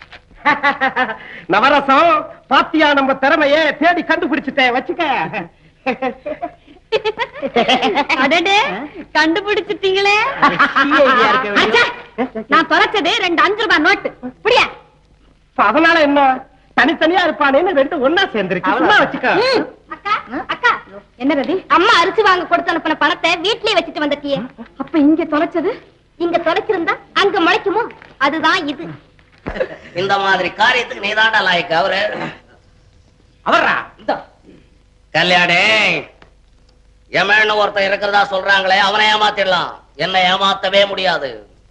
நவரசம் பாத்தியா நம்ம திறமைய தேடி கண்டுபிடிச்சிட்டேன் வச்சுக்க அடடே கண்டுபிடிச்சிட்டீங்களே CID-யா இருக்க வேண்டியது. அச்சே, நான் தொலைச்சது ரெண்டு அஞ்சு ரூபாய் நோட்டு புரியா அதனால என்ன தனித்தனியா இருப்பானேன்னு ரெண்டு ஒன்னா சேர்ந்திருக்கு சும்மா வச்சுக்க அக்கா அக்கா என்ன ரவி அம்மா அரிசி வாங்க கொடுத்து அனுப்பின பணத்தை வீட்லயே வச்சுட்டு வந்திருக்கியே அப்ப இங்க தொலைச்சது இங்க தொலைச்சிருந்தா அங்க முளைக்குமோ அதுதான் இது இந்த மாதிரி காரியத்துக்கு நீதாண்டா லாய்க்கு அவரு அவர்ரா இந்த கல்யாணி எமன்னு ஒருத்தன் இருக்கிறதா சொல்றாங்களே அவனை ஏமாத்திடலாம் என்ன ஏமாத்தவே முடியாது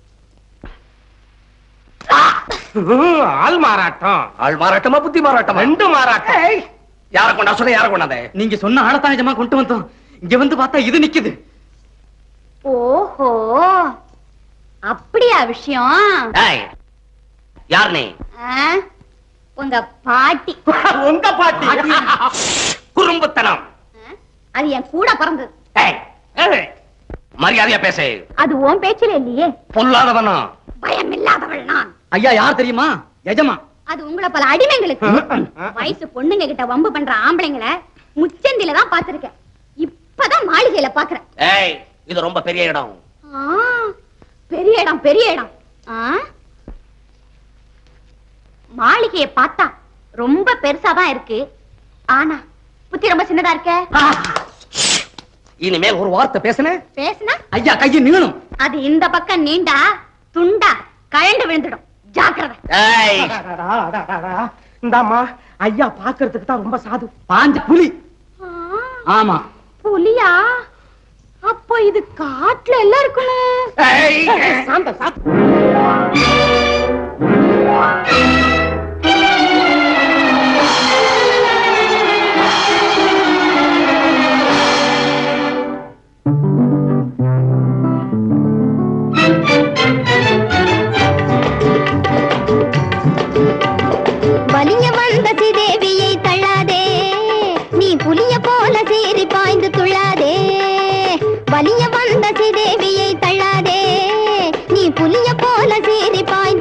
ஆள் மாறாட்டம் ஆள் மாறாட்டமா புத்தி மாறாட்டமா ரெண்டு மாறாட்டம் யார கொண்டா சொல்ல யார கொண்டாதே நீங்க சொன்ன ஆளத்தான் நிஜமா கொண்டு வந்தோம் இங்க வந்து பார்த்தா இது நிக்குது ஓஹோ அப்படியா விஷயம் ஏய் யார் நீ ஆ? உங்க பாட்டி உங்க பாட்டி குறும்புத்தனம் ஆ? அது என் கூட பிறந்தது ஏய், ஏய், மரியாதையா பேசு அது உன் பேச்சில இல்லையே பொல்லாதவனா பயம் இல்லாதவள் நான் ஐயா யார் தெரியுமா எஜமா அது உங்களை பல அடிமைங்களுக்கு வயசு பொண்ணுங்க கிட்ட வம்பு பண்ற ஆம்பளைங்களை முச்சந்தில தான் பாத்திருக்கேன் இப்பதான் மாளிகையில பாக்குறேன் ஏய் இது ரொம்ப பெரிய இடம் ஆ, பெரிய இடம் பெரிய இடம் ஆ? மாளிகையை பார்த்தா ரொம்ப பெருசா தான் இருக்கு ஆனா புத்தி ரொம்ப சின்னதா இருக்க இனிமேல் ஒரு வார்த்தை பேசுனேன் பேசுனா ஐயா கையை நீளும் அது இந்த பக்கம் நீண்டா துண்டா கழண்டு விழுந்துடும் ஜாக்கிரதை ஏய் இந்தாம்மா ஐயா பாக்குறதுக்கு தான் ரொம்ப சாது பாஞ்ச புலி ஆ, ஆமா புலியா அப்போ இது காட்டுல எல்லாம் இருக்கணும் ஏய் சாந்த சாந்த வலிய வந்த சிதேவியை தள்ளாதே நீ புலிய போல சீறி பாய்ந்து துள்ளாதே வலிய வந்த சிதேவியை தள்ளாதே நீ புலிய போல சீறி பாய்ந்து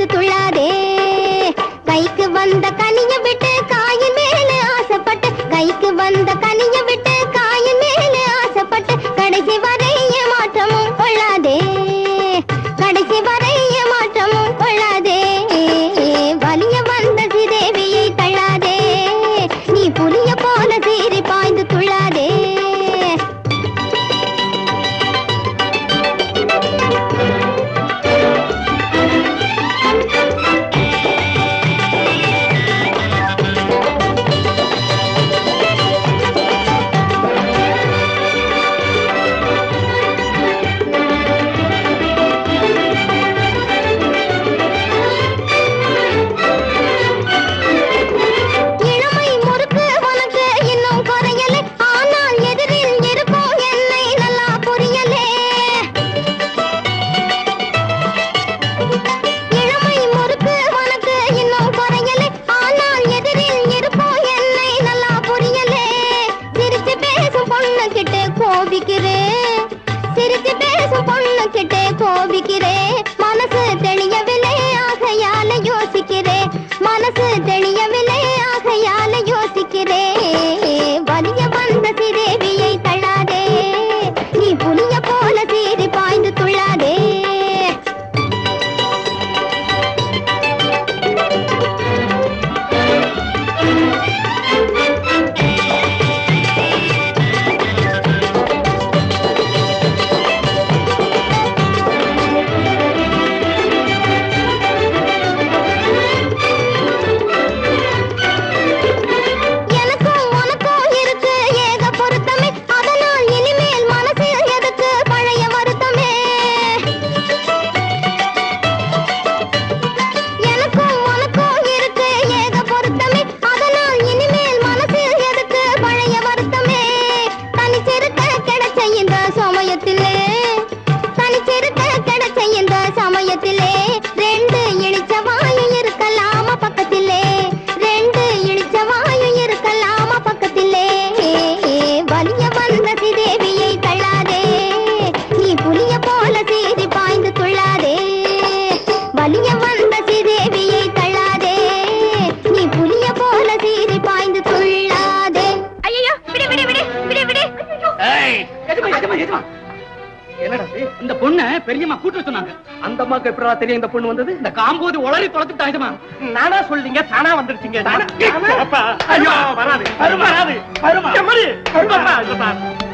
பெரியம்மா கூட்டு சொன்னாங்க அந்த அம்மாக்கு எப்படா தெரியும் இந்த பொண்ணு வந்தது இந்த காம்போது உளறி தொலைச்சுட்டா இதுமா நானா சொல்றீங்க தானா வந்துருச்சுங்க அப்பா, ஐயோ, வராது வருமா, வராது, வருமா. எம்மடி, வருமா, அப்பா.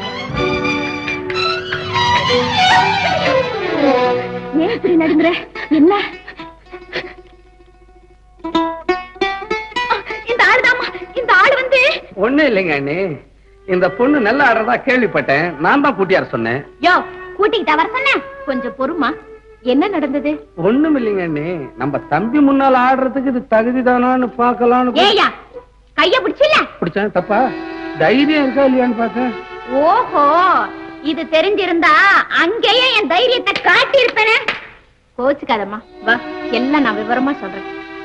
ஏன் இப்படி நடுங்குற என்ன இந்த ஆளுதாம்மா இந்த ஆளு வந்து ஒண்ணு இல்லைங்க அண்ணி இந்த பொண்ணு நல்லா ஆடுறதா கேள்விப்பட்டேன் நான் தான் கூட்டியார் சொன்னேன் யோ கூட்டிக்கிட்டா வர சொன்ன கொஞ்சம் பொறுமா என்ன நடந்தது ஒண்ணும் இல்லைங்க அண்ணி நம்ம தம்பி முன்னால ஆடுறதுக்கு இது தகுதி தானான்னு பாக்கலாம்னு ஏயா கைய பிடிச்சில பிடிச்சேன் தப்பா தைரியம் இருக்கா இல்லையான்னு பார்த்தேன் ஓஹோ இது தெரிஞ்சிருந்தா அங்கேயே என் தைரியத்தை காட்டி இருப்பேனே கோச்சுக்காதம்மா வா எல்லாம் நான் விவரமா சொல்றேன்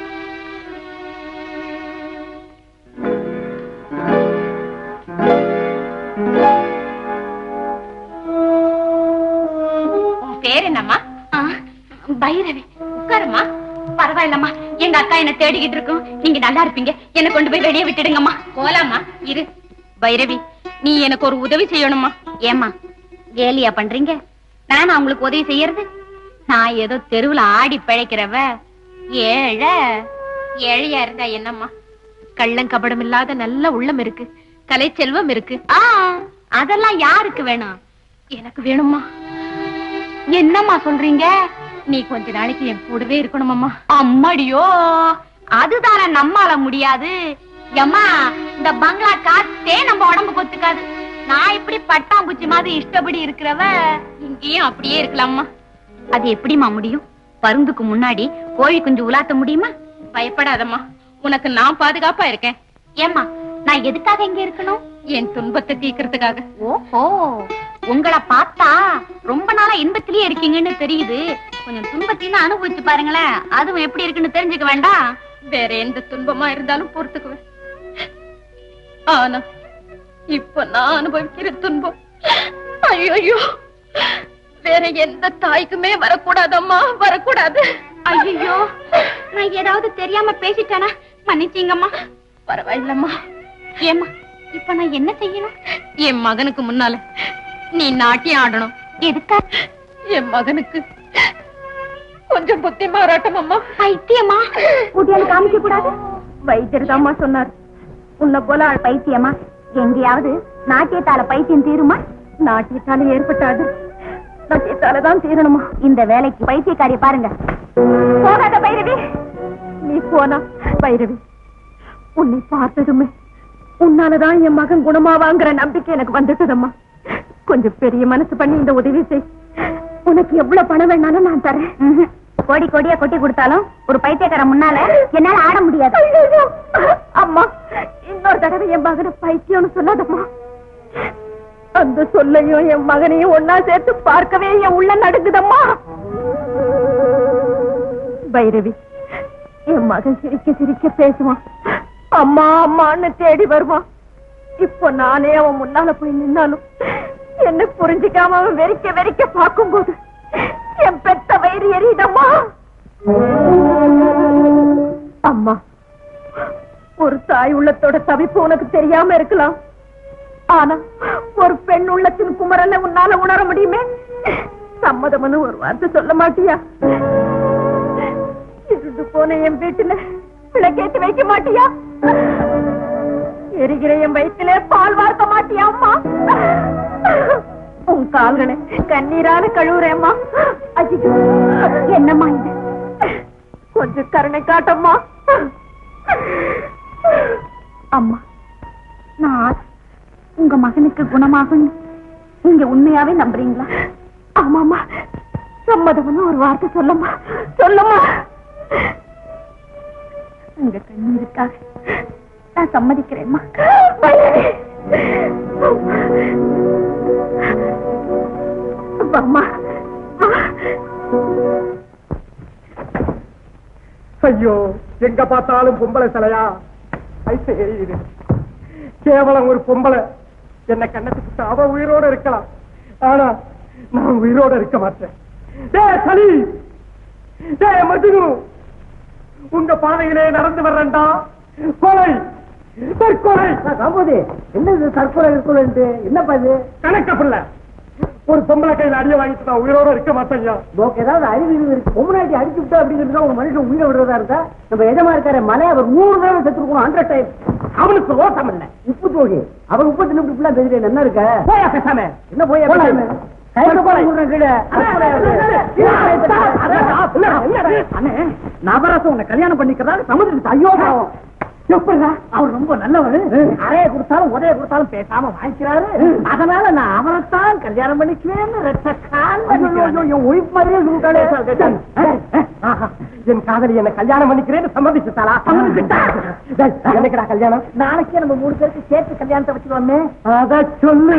உன் பேர் என்னம்மா பைரவி உட்காருமா பரவாயில்லம்மா எங்க அக்கா என்ன தேடிக்கிட்டு இருக்கும் நீங்க நல்லா இருப்பீங்க என்ன கொண்டு போய் வெளியே விட்டுடுங்கம்மா போலாமா இரு பைரவி நீ எனக்கு ஒரு உதவி செய்யணுமா ஏமா கேலியா பண்றீங்க நானா உங்களுக்கு உதவி செய்யறது நான் ஏதோ தெருவுல ஆடி பிழைக்கிறவ ஏழை ஏழையா இருந்தா என்னம்மா கள்ளம் கபடம் இல்லாத நல்ல உள்ளம் இருக்கு கலை செல்வம் இருக்கு ஆ அதெல்லாம் யாருக்கு வேணும் எனக்கு வேணுமா என்னம்மா சொல்றீங்க நீ கொஞ்ச நாளைக்கு என் கூடவே இருக்கணுமாம்மா அம்மாடியோ அதுதானே நம்மால முடியாது எம்மா இந்த பங்களா காத்தே நம்ம உடம்புக்கு ஒத்துக்காது நான் இப்படி பட்டாம்பூச்சி மாதிரி இஷ்டப்படி இருக்கிறவ இங்கேயும் அப்படியே இருக்கலாம்மா அது எப்படிம்மா முடியும் பருந்துக்கு முன்னாடி கோழி குஞ்சு உலாத்த முடியுமா பயப்படாதம்மா உனக்கு நான் பாதுகாப்பா இருக்கேன் ஏம்மா நான் எதுக்காக இங்க இருக்கணும் என் துன்பத்தை தீக்கிறதுக்காக ஓஹோ உங்களை பார்த்தா ரொம்ப நாளா இன்பத்திலேயே இருக்கீங்கன்னு தெரியுது கொஞ்சம் துன்பத்தையும் அனுபவிச்சு பாருங்களேன் அதுவும் எப்படி இருக்குன்னு தெரிஞ்சுக்க வேண்டாம் வேற எந்த துன்பமா இருந்தாலும் பொறுத்துக்குவேன் ஆனா இப்ப நான் அனுபவிக்கிற துன்பம் ஐயோ வேற எந்த தாய்க்குமே வரக்கூடாதம்மா வரக்கூடாது ஐயோ நான் ஏதாவது தெரியாம பேசிட்டேனா மன்னிச்சீங்கம்மா பரவாயில்லம்மா ஏம்மா இப்ப நான் என்ன செய்யணும் என் மகனுக்கு முன்னால நீ நாட்டியம் ஆடணும் எதுக்கா என் மகனுக்கு கொஞ்சம் புத்தி மாறாட்டம் அம்மா பைத்தியமா குட்டியால காமிக்க கூடாது வைத்தியர் தாம்மா சொன்னார் உன்னை போல பைத்தியமா எங்கேயாவது நாட்டியத்தால பைத்தியம் தீருமா நாட்டியத்தால ஏற்பட்டாது நாட்டியத்தால தான் தீரணுமா இந்த வேலைக்கு பைத்தியக்காரிய பாருங்க போகாத பைரவி நீ போனா பைரவி உன்னை பார்த்ததுமே உன்னாலதான் என் மகன் குணமாவாங்கிற நம்பிக்கை எனக்கு வந்துட்டதம்மா கொஞ்சம் பெரிய மனசு பண்ணி இந்த உதவி செய் உனக்கு எவ்வளவு பணம் வேணாலும் நான் தரேன் கோடி கோடியா கொட்டி கொடுத்தாலும் ஒரு பைத்தியக்காரன் முன்னால என்னால ஆட முடியாது அம்மா இன்னொரு தடவை என் மகனை பைத்தியம்னு சொல்லாதம்மா அந்த சொல்லையும் என் மகனையும் ஒன்னா சேர்த்து பார்க்கவே என் உள்ள நடுங்குதம்மா பைரவி என் மகன் சிரிக்க சிரிக்க பேசுவான் அம்மா அம்மான்னு தேடி வருவான் இப்போ நானே அவன் முன்னால போய் நின்னாலும் என்ன புரிஞ்சுக்காம அவன் வெறிக்க வெறிக்க பார்க்கும்போது என் பெத்த வயிறு எரியுதம்மா அம்மா ஒரு தாய் உள்ளத்தோட தவிப்பு உனக்கு தெரியாம இருக்கலாம் ஆனா ஒரு பெண் உள்ளத்தின் குமரனை உன்னால உணர முடியுமே சம்மதம்னு ஒரு வார்த்தை சொல்ல மாட்டியா இருண்டு போன என் வீட்டுல விளக்கேத்தி வைக்க மாட்டியா எரிகிற என் வயிற்றுல பால் வார்க்க மாட்டியா அம்மா உன் கால்களை கண்ணீரால கழுவுறேம்மா ஐயோ, என்னம்மா இது கொஞ்சம் கருணை காட்டம்மா அம்மா நான் உங்க மகனுக்கு குணமாகும் நீங்க உண்மையாவே நம்புறீங்களா ஆமாமா சம்மதம்னு ஒரு வார்த்தை சொல்லம்மா சொல்லம்மா உங்க கண்ணீருக்காக நான் சம்மதிக்கிறேன்மா அம்மா ஐயோ எங்க பார்த்தாலும் பொம்பளை சிலையா ஐசு எரியுது கேவலம் ஒரு பொம்பளை என்ன கண்ணத்துக்கு அவ உயிரோட இருக்கலாம் ஆனா நான் உயிரோட இருக்க மாட்டேன் டேய் சலி டேய் மஜ்னு உங்க பாதையிலே நடந்து வர்றேன்டா கொலை தற்கொலை ராம்போது என்னது தற்கொலை இருக்குன்னு என்னப்பா இது கணக்க பிள்ளை ஒரு பொம்பளை கையில அடிய வாங்கிட்டு நான் உயிரோட இருக்க மாட்டேன் உனக்கு ஏதாவது அறிவு இது இருக்கு பொம்மநாட்டி அடிச்சு விட்டா அப்படிங்கிறது ஒரு மனுஷன் உயிரை விடுறதா இருந்தா நம்ம எஜமா இருக்காரு மலை அவர் மூணு தடவை செத்துருக்கணும் ஹண்ட்ரட் டைம் அவனுக்கு ரோசம் இல்ல உப்பு தோழி அவர் உப்பு தின்னு இப்படி பேசுறேன் என்ன இருக்க போயா பேசாம என்ன போயா பேசாம கையில போட விடுறேன் கீழே அண்ணே நவரசம் உன்னை கல்யாணம் பண்ணிக்கிறாரு சமுதிரத்து ஐயோ பாவம் எப்படிடா அவர் ரொம்ப நல்லவர் அறைய கொடுத்தாலும் உதய கொடுத்தாலும் பேசாம வாங்கிக்கிறாரு அதனால நான் அவரைத்தான் கல்யாணம் பண்ணிக்குவேன்னு ரெட்ட கால் என் ஒய்ஃப் மாதிரியே சொல்லிட்டாளே ஆஹா, என் காதலி என்ன கல்யாணம் பண்ணிக்கிறேன்னு சம்மதிச்சுட்டாளா சம்மதிச்சுட்டா டேய், என்னைக்குடா கல்யாணம் நாளைக்கே நம்ம மூணு பேருக்கு சேர்த்து கல்யாணத்தை வச்சுக்கலாமே அத சொல்லு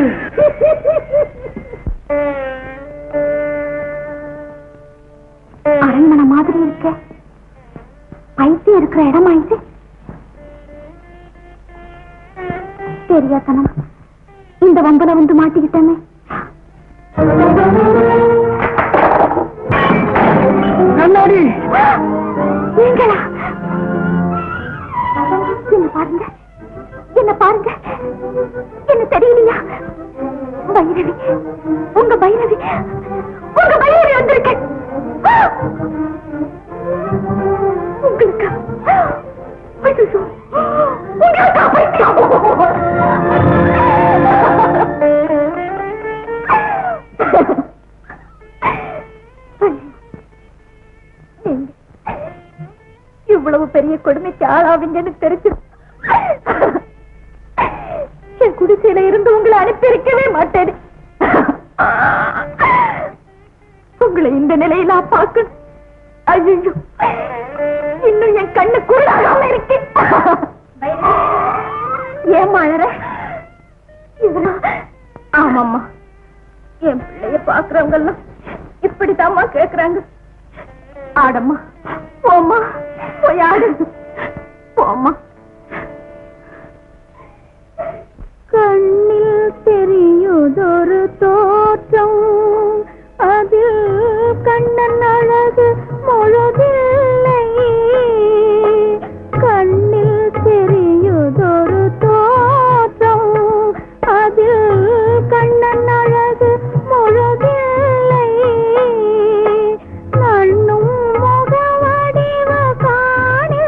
அரண்மனை மாதிரி இருக்க பைத்தியம் இருக்கிற இடமா இது தெரியாதனம் இந்த வம்பல வந்து மாட்டிக்கிட்டேனே கண்ணாடி நீங்களா என்ன பாருங்க என்ன பாருங்க என்ன தெரியலையா பைரவி உங்க பைரவி உங்க பைரவி வந்திருக்கேன் உங்களுக்கு ஐயோ, உங்களுக்கா பைத்தியம்? நீங்க இவ்வளவு பெரிய கொடுமைக்கு ஆளாவீங்கன்னு தெரிஞ்சு என் குடிசையில இருந்து உங்களை அனுப்பியிருக்கவே மாட்டேன் உங்களை இந்த நிலையில பார்க்கணும் ஐயோ இன்னும் என் கண்ணு கூடாகாம இருக்கு ஏமா அழற இதனா ஆமாம்மா என் பிள்ளைய பாக்குறவங்க எல்லாம் இப்படித்தாம்மா கேக்குறாங்க ஆடம்மா போம்மா போய் ஆடு போம்மா கண்ணில் தெரியுதொரு தோற்றம் அதில் கண்ணன் அழகு முழுதில்லை கண்ணில் தெரியுதொரு தோற்றம் அதில் கண்ணன் அழகு முழுதில்லை நண்ணும் முகவடிவ காணு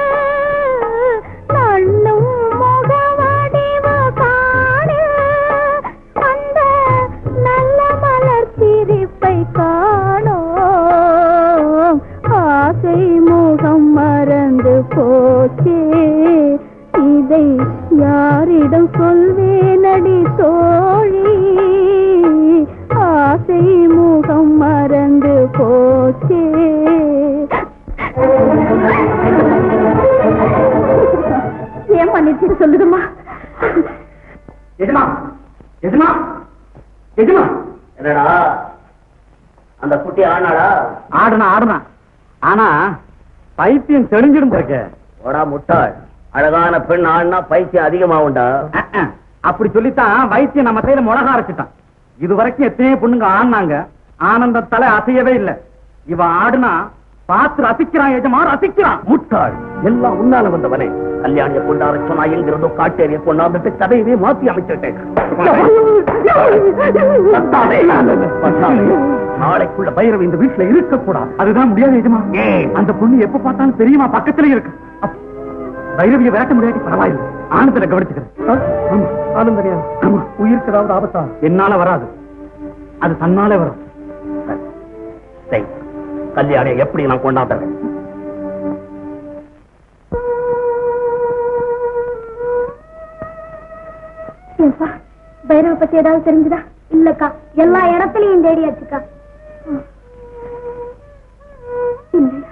நண்ணும் முகவடிவ காணு அந்த நல்ல மலர் சிரிப்பை காணோம் ஆசை முகம் மறந்து போச்சே இதை யாரிடம் சொல்வேனடி தோழி ஆசை முகம் மறந்து போச்சே ஏன் மன்னிச்சு சொல்லுதுமா எஜமா எஜமா எஜமா என்னடா அந்த குட்டி ஆனாடா ஆடுனா ஆடுனா ஆனா பைத்தியம் தெளிஞ்சிடும் இருக்க ஓடா முட்டாள் அழகான பெண் ஆடினா பைத்தியம் அதிகமாகும்டா அப்படி சொல்லித்தான் வைத்தியம் நம்ம கையில மிளகா அரைச்சிட்டான் இது வரைக்கும் எத்தனையோ பொண்ணுங்க ஆடினாங்க ஆனந்த தலை அசையவே இல்ல இவன் ஆடுனா பார்த்து ரசிக்கிறான் எஜமா ரசிக்கிறான் முட்டாள் எல்லாம் உன்னால வந்தவனே கல்யாணிய கொண்டாட சொன்னா எங்கிருந்தோ காட்டேரிய கொண்டாந்துட்டு கதையவே மாத்தி அமைச்சிட்டேன் பத்தாதே. பத்தாதே. நாளைக்குள்ள பைரவ இந்த வீட்டுல இருக்க கூடாது அதுதான் முடியாது எஜமா அந்த பொண்ணு எப்ப பார்த்தாலும் தெரியுமா பக்கத்துல இருக்கு அப்- பைரவிய விரட்ட முடியாட்டி பரவாயில்லை ஆனந்தனை கவனிச்சுக்கிறேன் ஆனந்தனியா ஆமா உயிருக்கு ஏதாவது ஆபத்தா என்னால வராது அது தன்னாலே வரும் சரி. கல்யாணியை எப்படி நான் கொண்டாடுறேன் ஏன்பா பைரவ பத்தி ஏதாவது தெரிஞ்சுதா இல்லக்கா எல்லா இடத்துலயும் தேடியாச்சுக்கா இல்லையா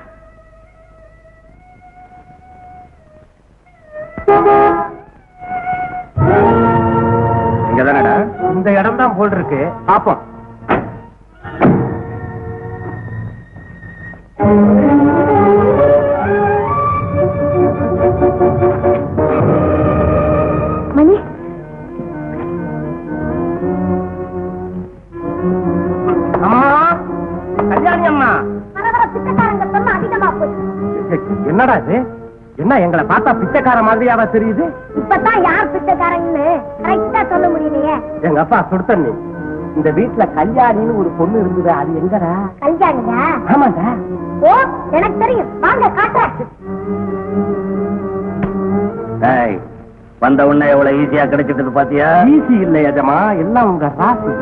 இங்கதானடா இந்த இடம் தான் போல் இருக்கு பாப்போம் மணி அம்மா கல்யாணி அம்மா வர வர பிச்சைக்காரங்க தொல்லை அதிகமா போச்சு என்னடா இது என்ன எங்களை பார்த்தா பிச்சைக்கார மாதிரியாவா தெரியுது இப்பதான் யார் பிச்சைக்காரங்கன்னு கரெக்டா சொல்ல முடியலையே எங்க அப்பா சுடுத்தண்ணி இந்த வீட்டுல கல்யாணின்னு ஒரு பொண்ணு இருந்தது அது எங்கடா கல்யாணியா ஆமாண்டா ஓ எனக்கு தெரியும் வாங்க காட்டுறேன் டேய், வந்த உடனே எவ்வளவு ஈஸியா கிடைச்சிட்டு பாத்தியா ஈஸி இல்ல எஜமா எல்லாம் உங்க ராசி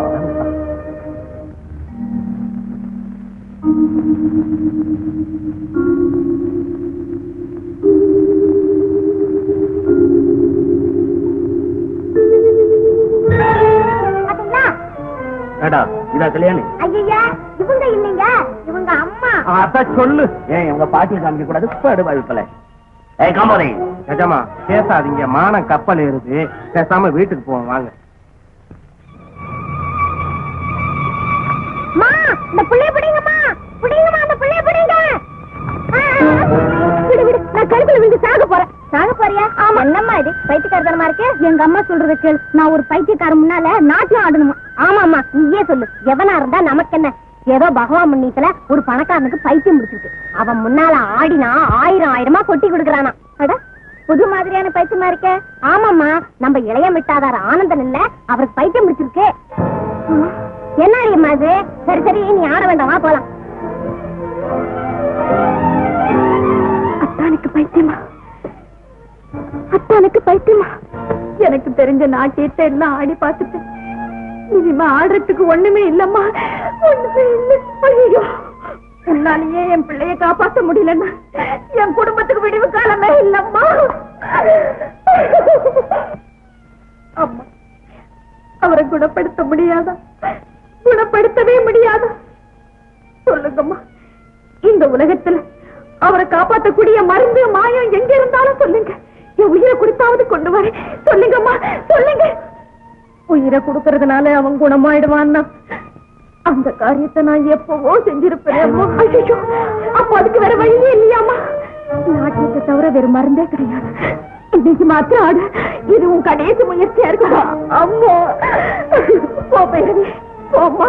பாத்தீங்களா ஏடா இதா கல்யாணி ஐயா இவங்க இல்லைங்க இவங்க அம்மா அத சொல்லு ஏன் உங்க பாட்டியை காமிக்க கூடாது பாடு வாய்ப்பல ஏய் காம்போதை எஜமா பேசாதீங்க மானம் கப்பல் ஏறுது பேசாம வீட்டுக்கு போவோம் வாங்க மா இந்த புள்ளைய பிடிங்கம்மா பிடிங்கம்மா அந்த புள்ளைய பிடிங்க ஆ, ஆ, விடு விடு நான் கழுத்துல விழுந்து சாக போறேன் சாக போறியா ஆமா என்னம்மா இது பைத்தியக்காரத்தனமா இருக்கு எங்க அம்மா சொல்றத கேளு நான் ஒரு பைத்தியக்காரன் முன்னால நாட்டியம் ஆடணுமா ஆமாமா நீயே சொல்லு எவனா இருந்தா நமக்கு என்ன ஏதோ பகவான் முன்னீத்துல ஒரு பணக்காரனுக்கு பைத்தியம் முடிச்சிருக்கு அவன் முன்னால ஆடினா ஆயிரம் ஆயிரமா கொட்டி கொடுக்கறானா அட புது மாதிரியான பைத்தியமா இருக்க ஆமாம்மா நம்ம இளைய விட்டாதார் ஆனந்தன் இல்ல அவருக்கு பைத்தியம் முடிச்சிருக்கு என்ன அடியம்மா இது சரி சரி நீ ஆட வேண்டாம் வா போலாம் அத்தானுக்கு பைத்தியமா அத்தானுக்கு பைத்தியமா எனக்கு தெரிஞ்ச நாட்டியத்தை எல்லாம் ஆடி பார்த்துட்டு இனிமே ஆடுறதுக்கு ஒண்ணுமே இல்லம்மா ஒண்ணுமே இல்ல ஐயோ உன்னாலேயே என் பிள்ளைய காப்பாத்த முடியலன்னா என் குடும்பத்துக்கு விடிவு காலமே இல்லம்மா அம்மா அவரை குணப்படுத்த முடியாதா குணப்படுத்தவே முடியாதா சொல்லுங்கம்மா இந்த உலகத்துல அவரை காப்பாத்தக்கூடிய மருந்து மாயம் எங்க இருந்தாலும் சொல்லுங்க என் உயிரை கொடுத்தாவது கொண்டு வரேன் சொல்லுங்கம்மா சொல்லுங்க உயிரை கொடுக்கறதுனால அவன் குணமாயிடுவான்னா அந்த காரியத்தை நான் எப்பவோ செஞ்சிருப்பேன் அம்மா ஐயோ அப்ப அதுக்கு வேற வழியே இல்லையாம்மா நாட்டியத்தை தவிர வேற மருந்தே கிடையாது இன்னைக்கு மாத்திரம் ஆடு இது உன் கடைசி முயற்சியா இருக்குமா அம்மா போ பேரவே போம்மா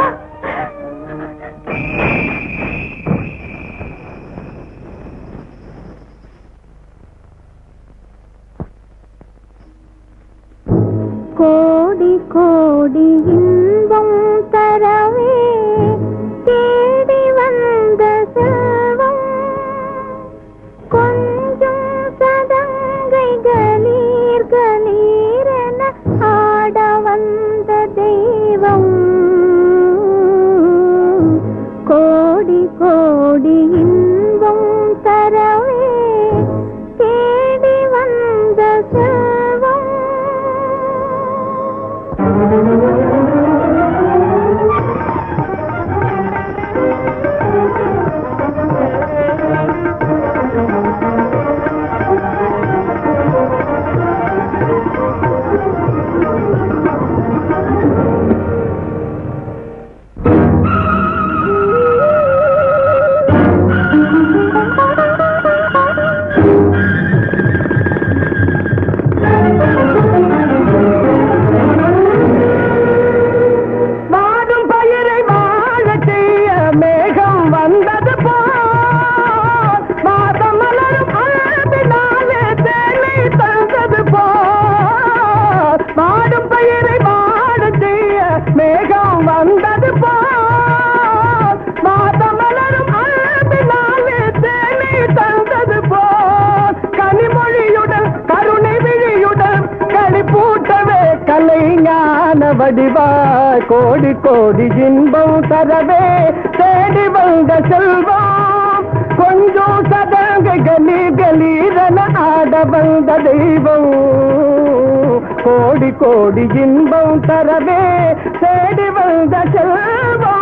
கோடி கோடி இன்பம் தரவே தேடி வந்த செல்வம் கொஞ்சம் சதங்கை கலீர் கலீரென ஆட வந்த தெய்வம் கோடி கோடி இன்பம் தரவே தேடி வந்த செல்வம் வாடும் பயிரை வாழ செய்ய மேகம் வந்தது போல் மாதம் மலரும் அழகினாலே தேனை தந்தது போல் வாடும் பயிரை வாழ செய்ய மேகம் வந்தது போல் மாதம் மலரும் அழகினாலே தேனை தந்தது போல் கனிமொழியுடன் கருணை விழியுடன் களிப்பூட்டவே கலை ஞான வடிவாய் கோடி கோடி இன்பம் தரவே தேடி வந்த செல்வம் கொஞ்சம் சதங்க கலி கலீரன ஆட வந்த தெய்வம் கோடி கோடி இன்பம் தரவே தேடி வந்த செல்வம்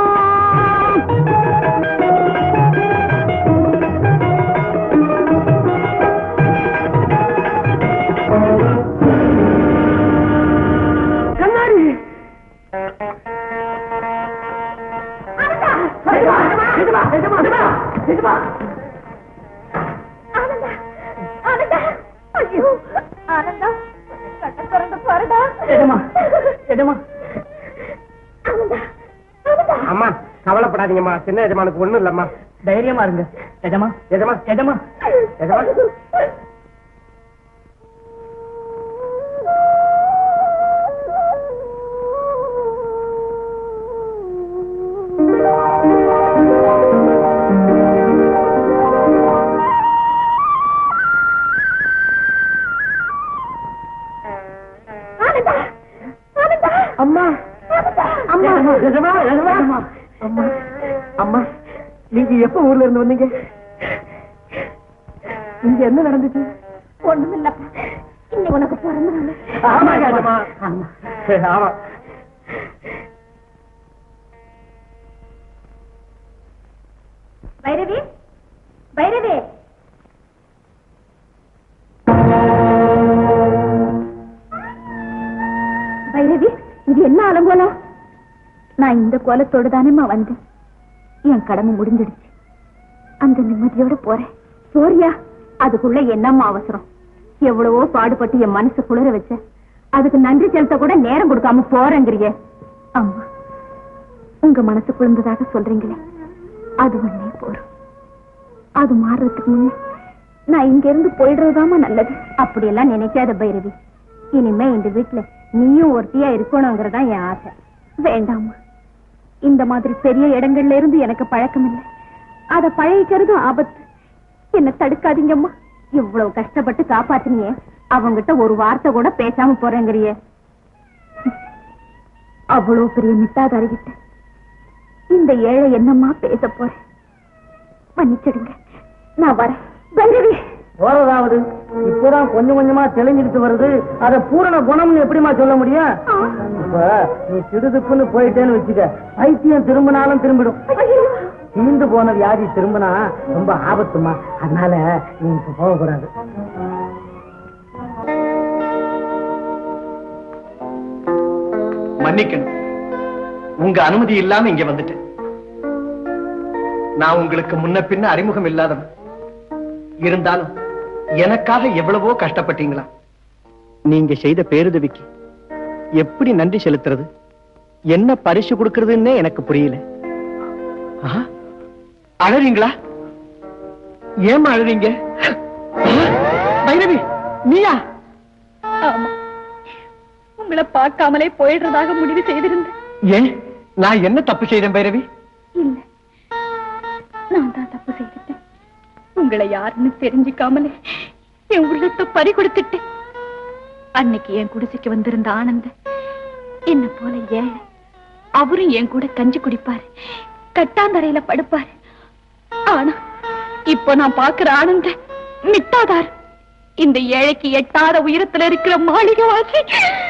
கண்ணாடி ஆனந்தா ஆனந்தா ஐயோ ஆனந்தா கண்ணை திறந்து பாருடா எஜமா எஜமா ஆனந்தா ஆனந்தா அம்மா கவலைப்படாதீங்கம்மா சின்ன எஜமானுக்கு ஒண்ணும் இல்லம்மா தைரியமா இருங்க எஜமா எஜமா எஜமா எஜமா அம்மா அம்மா நிஜமா நிஜமா அம்மா அம்மா நீங்க எப்ப ஊர்ல இருந்து வந்தீங்க இங்க என்ன நடந்துச்சு ஒண்ணுமில்லப்பா இன்னைக்கு உனக்கு பிறந்த நாள் ஆமா ஆமா ஆமா பைரவி பைரவி பைரவி இது என்ன அலங்கோலம் நான் இந்த கோலத்தோடு தானேம்மா வந்தேன் என் கடமை முடிஞ்சிடுச்சு அந்த நிம்மதியோட போறேன் போறியா அதுக்குள்ள என்னம்மா அவசரம் எவ்வளவோ பாடுபட்டு என் மனசு குளிர வச்ச அதுக்கு நன்றி செலுத்த கூட நேரம் கொடுக்காம போறேங்கிறியே அம்மா உங்க மனசு குளிர்ந்ததாக சொல்றீங்களே அது ஒண்ணே போறோம் அது மாறுறதுக்கு முன்னே நான் இங்க இருந்து போயிடுறதுதாம்மா நல்லது அப்படியெல்லாம் நினைக்காத பைரவி இனிமே இந்த வீட்டுல நீயும் ஒருத்தியா இருக்கணுங்கிறதா என் ஆசை வேண்டாமா இந்த மாதிரி பெரிய இடங்கள்ல இருந்து எனக்கு பழக்கம் இல்லை அத பழகிக்கிறதும் ஆபத்து என்ன தடுக்காதீங்கம்மா இவ்வளவு கஷ்டப்பட்டு காப்பாத்துனியே அவங்கிட்ட ஒரு வார்த்தை கூட பேசாம போறேங்கிறியே அவ்வளவு பெரிய மிட்டாதாரிகிட்ட இந்த ஏழை என்னம்மா பேச போறேன் மன்னிச்சிடுங்க நான் வரேன் பைரவி போறதாவது இப்பதான் கொஞ்சம் கொஞ்சமா தெளிஞ்சுக்கிட்டு வருது அத பூரண குணம்னு எப்படிமா சொல்ல முடியும் இப்ப நீ திடுதுப்புன்னு போயிட்டேன்னு வச்சுக்க பைத்தியம் திரும்பினாலும் திரும்பிடும் தீந்து போன வியாதி திரும்பினா ரொம்ப ஆபத்துமா அதனால நீ இப்ப போகக்கூடாது மன்னிக்கணும் உங்க அனுமதி இல்லாம இங்க வந்துட்டேன் நான் உங்களுக்கு முன்ன பின்ன அறிமுகம் இல்லாதவன் இருந்தாலும் எனக்காக எவ்வளவோ கஷ்டப்பட்டீங்களா நீங்க செய்த பேருதவிக்கு எப்படி நன்றி செலுத்துறது என்ன பரிசு கொடுக்கறதுன்னே எனக்கு புரியல ஆ, அழறீங்களா ஏமா அழறீங்க ஆ, பைரவி நீயா ஆமா உங்களை பார்க்காமலே போயிடுறதாக முடிவு செய்திருந்தேன் ஏன் நான் என்ன தப்பு செய்தேன் பைரவி இல்ல நான் தான் தப்பு செய்துட்டேன் உங்களை யாருன்னு தெரிஞ்சுக்காமலே என் உள்ளத்தை பறி கொடுத்துட்டேன் அன்னைக்கு என் குடிசைக்கு வந்திருந்த ஆனந்த என்ன போல ஏழை அவரும் என் கூட கஞ்சி குடிப்பாரு கட்டாந்தரையில படுப்பாரு ஆனா இப்போ நான் பாக்குற ஆனந்த மிட்டாதார் இந்த ஏழைக்கு எட்டாத உயரத்துல இருக்கிற மாளிகை வாசி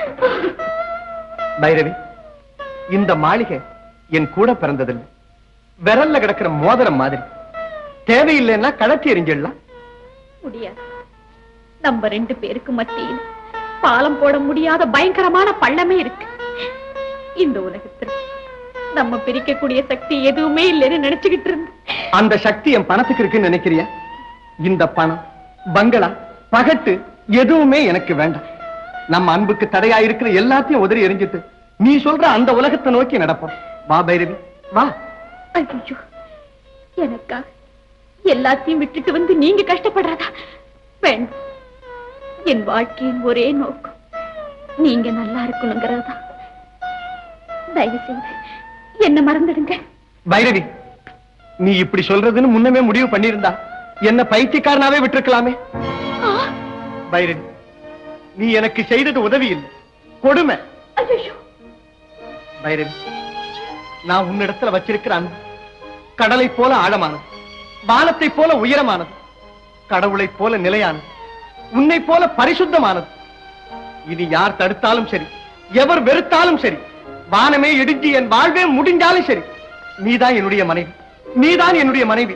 பைரவி இந்த மாளிகை என் கூட பிறந்ததில்லை விரல்ல கிடக்கிற மோதிரம் மாதிரி தேவையில்லைன்னா கழட்டி எறிஞ்சிடலாம் முடியாது நம்ம ரெண்டு பேருக்கு மத்தியில் பாலம் போட முடியாத பயங்கரமான பள்ளமே இருக்கு இந்த உலகத்தில் நம்ம பிரிக்கக்கூடிய சக்தி எதுவுமே இல்லைன்னு நினைச்சுக்கிட்டு இருந்தேன் அந்த சக்தி என் பணத்துக்கு இருக்குன்னு நினைக்கிறியா இந்த பணம் பங்களா பகட்டு எதுவுமே எனக்கு வேண்டாம் நம்ம அன்புக்கு தடையா இருக்கிற எல்லாத்தையும் உதறி எரிஞ்சிட்டு நீ சொல்ற அந்த உலகத்தை நோக்கி நடப்போம் வா பைரவி வா ஐயோ எனக்கா எல்லாத்தையும் விட்டுட்டு வந்து நீங்க கஷ்டப்படுறதா வேண்டாம் என் வாழ்க்கையின் ஒரே நோக்கம் நீங்க நல்லா இருக்கணுங்கிறது தான் தயவு செய்து என்ன மறந்துடுங்க பைரவி நீ இப்படி சொல்றதுன்னு முன்னமே முடிவு பண்ணியிருந்தா என்ன பைத்தியக்காரனாவே விட்டிருக்கலாமே பைரவி நீ எனக்கு செய்தது உதவி இல்லை கொடுமை ஐயோ பைரவி நான் உன்னிடத்துல வச்சிருக்கிற அன்பு கடலை போல ஆழமானது வானத்தை போல உயரமானது கடவுளை போல நிலையானது உன்னை போல பரிசுத்தமானது இனி யார் தடுத்தாலும் சரி எவர் வெறுத்தாலும் சரி வானமே இடிஞ்சு என் வாழ்வே முடிஞ்சாலும் சரி நீதான் என்னுடைய மனைவி நீதான் என்னுடைய மனைவி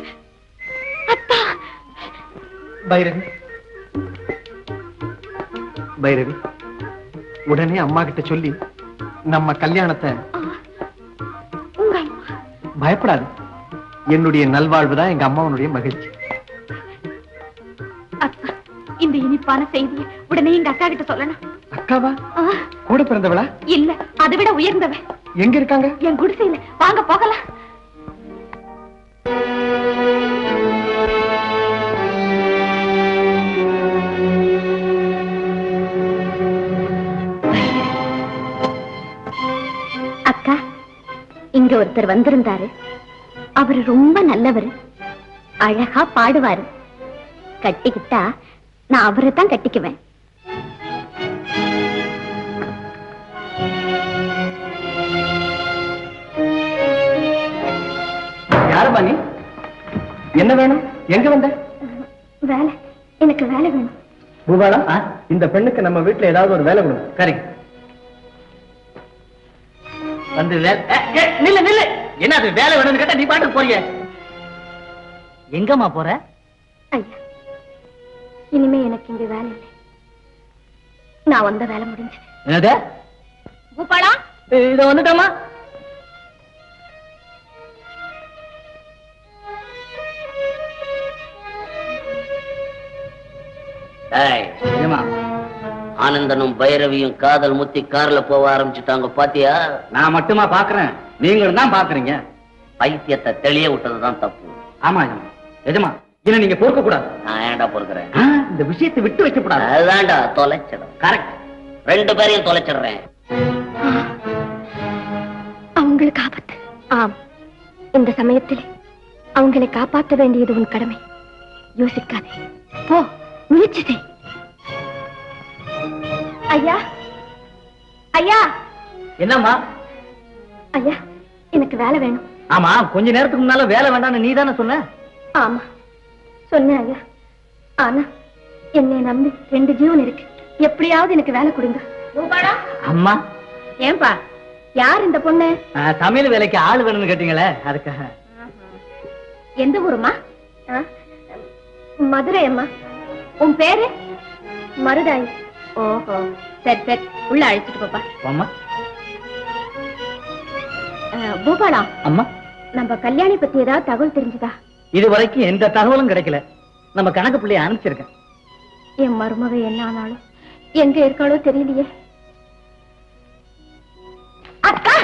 பைரவி பைரவி உடனே அம்மா கிட்ட சொல்லி நம்ம கல்யாணத்தை உங்க அம்மா பயப்படாது என்னுடைய நல்வாழ்வு தான் எங்க அம்மாவனுடைய மகிழ்ச்சி அக்கா இந்த இனிப்பான செய்தியை உடனே எங்க அக்கா கிட்ட சொல்லணும் அக்காவா ஆ, கூட பிறந்தவளா இல்ல அதை விட உயர்ந்தவ எங்க இருக்காங்க என் குடிசையில வாங்க போகலாம் அக்கா இங்க ஒருத்தர் வந்திருந்தாரு அவரு ரொம்ப நல்லவர் அழகா பாடுவாரு கட்டிக்கிட்டா நான் அவரை தான் கட்டிக்குவேன் என்ன வேணும் எங்க வந்த வேலை எனக்கு வேலை வேணும் பூபாலா இந்த பெண்ணுக்கு நம்ம வீட்டுல ஏதாவது ஒரு வேலை கொடுங்க சரி வந்து வேலை நில்லு நில்லு என்ன அது வேலை வேணும்னு கேட்டா நீ பாட்டுக்கு போறீங்க எங்கம்மா போற ஐயா இனிமே எனக்கு இங்க வேலை இல்லை நான் வந்த வேலை முடிஞ்சது என்னது பூபாலா இத வந்துட்டோமா ஏய், ஏமா ஆனந்தனும் பைரவியும் காதல் முத்தி கார்ல போக ஆரம்பிச்சுட்டாங்க பாத்தியா நான் மட்டுமா பாக்குறேன் நீங்களும் தான் பாக்குறீங்க பைத்தியத்தை தெளிய விட்டதுதான் தப்பு ஆமா எஜமா எஜமா என்ன நீங்க பொறுக்க கூடாது நான் ஏன்டா பொறுக்கிறேன் ஆ, இந்த விஷயத்தை விட்டு வைக்க கூடாது அதுதான்டா தொலைச்சிடும் கரெக்ட் ரெண்டு பேரையும் தொலைச்சிடுறேன் அவங்களுக்கு ஆபத்து ஆம் இந்த சமயத்தில் அவங்களை காப்பாற்ற வேண்டியது உன் கடமை யோசிக்காதே போ முயற்சி செய் ஐயா ஐயா என்னம்மா ஐயா எனக்கு வேலை வேணும் ஆமா கொஞ்ச நேரத்துக்கு முன்னால வேலை வேண்டாம்னு நீ தானே சொன்ன ஆமா சொன்னேன் ஐயா ஆனா என்னை நம்பி ரெண்டு ஜீவன் இருக்கு எப்படியாவது எனக்கு வேலை கொடுங்க பூபாலா அம்மா ஏன்பா யார் இந்த பொண்ணு ஆ, சமையல் வேலைக்கு ஆள் வேணும்னு கேட்டீங்களே அதுக்காக எந்த ஊருமா மதுரை அம்மா உன் பேரு மருதாய் ஓஹோ சரி சரி உள்ள அழைச்சிட்டு போப்பா அம்மா அஹ், பூபாலா அம்மா நம்ம கல்யாணி பத்தி ஏதாவது தகவல் தெரிஞ்சுதா இது வரைக்கும் எந்த தகவலும் கிடைக்கல நம்ம கணக்கு பிள்ளைய அனுப்பிச்சிருக்கேன் என் மருமக என்ன ஆனாலும் எங்க இருக்காளோ தெரியலையே அக்கா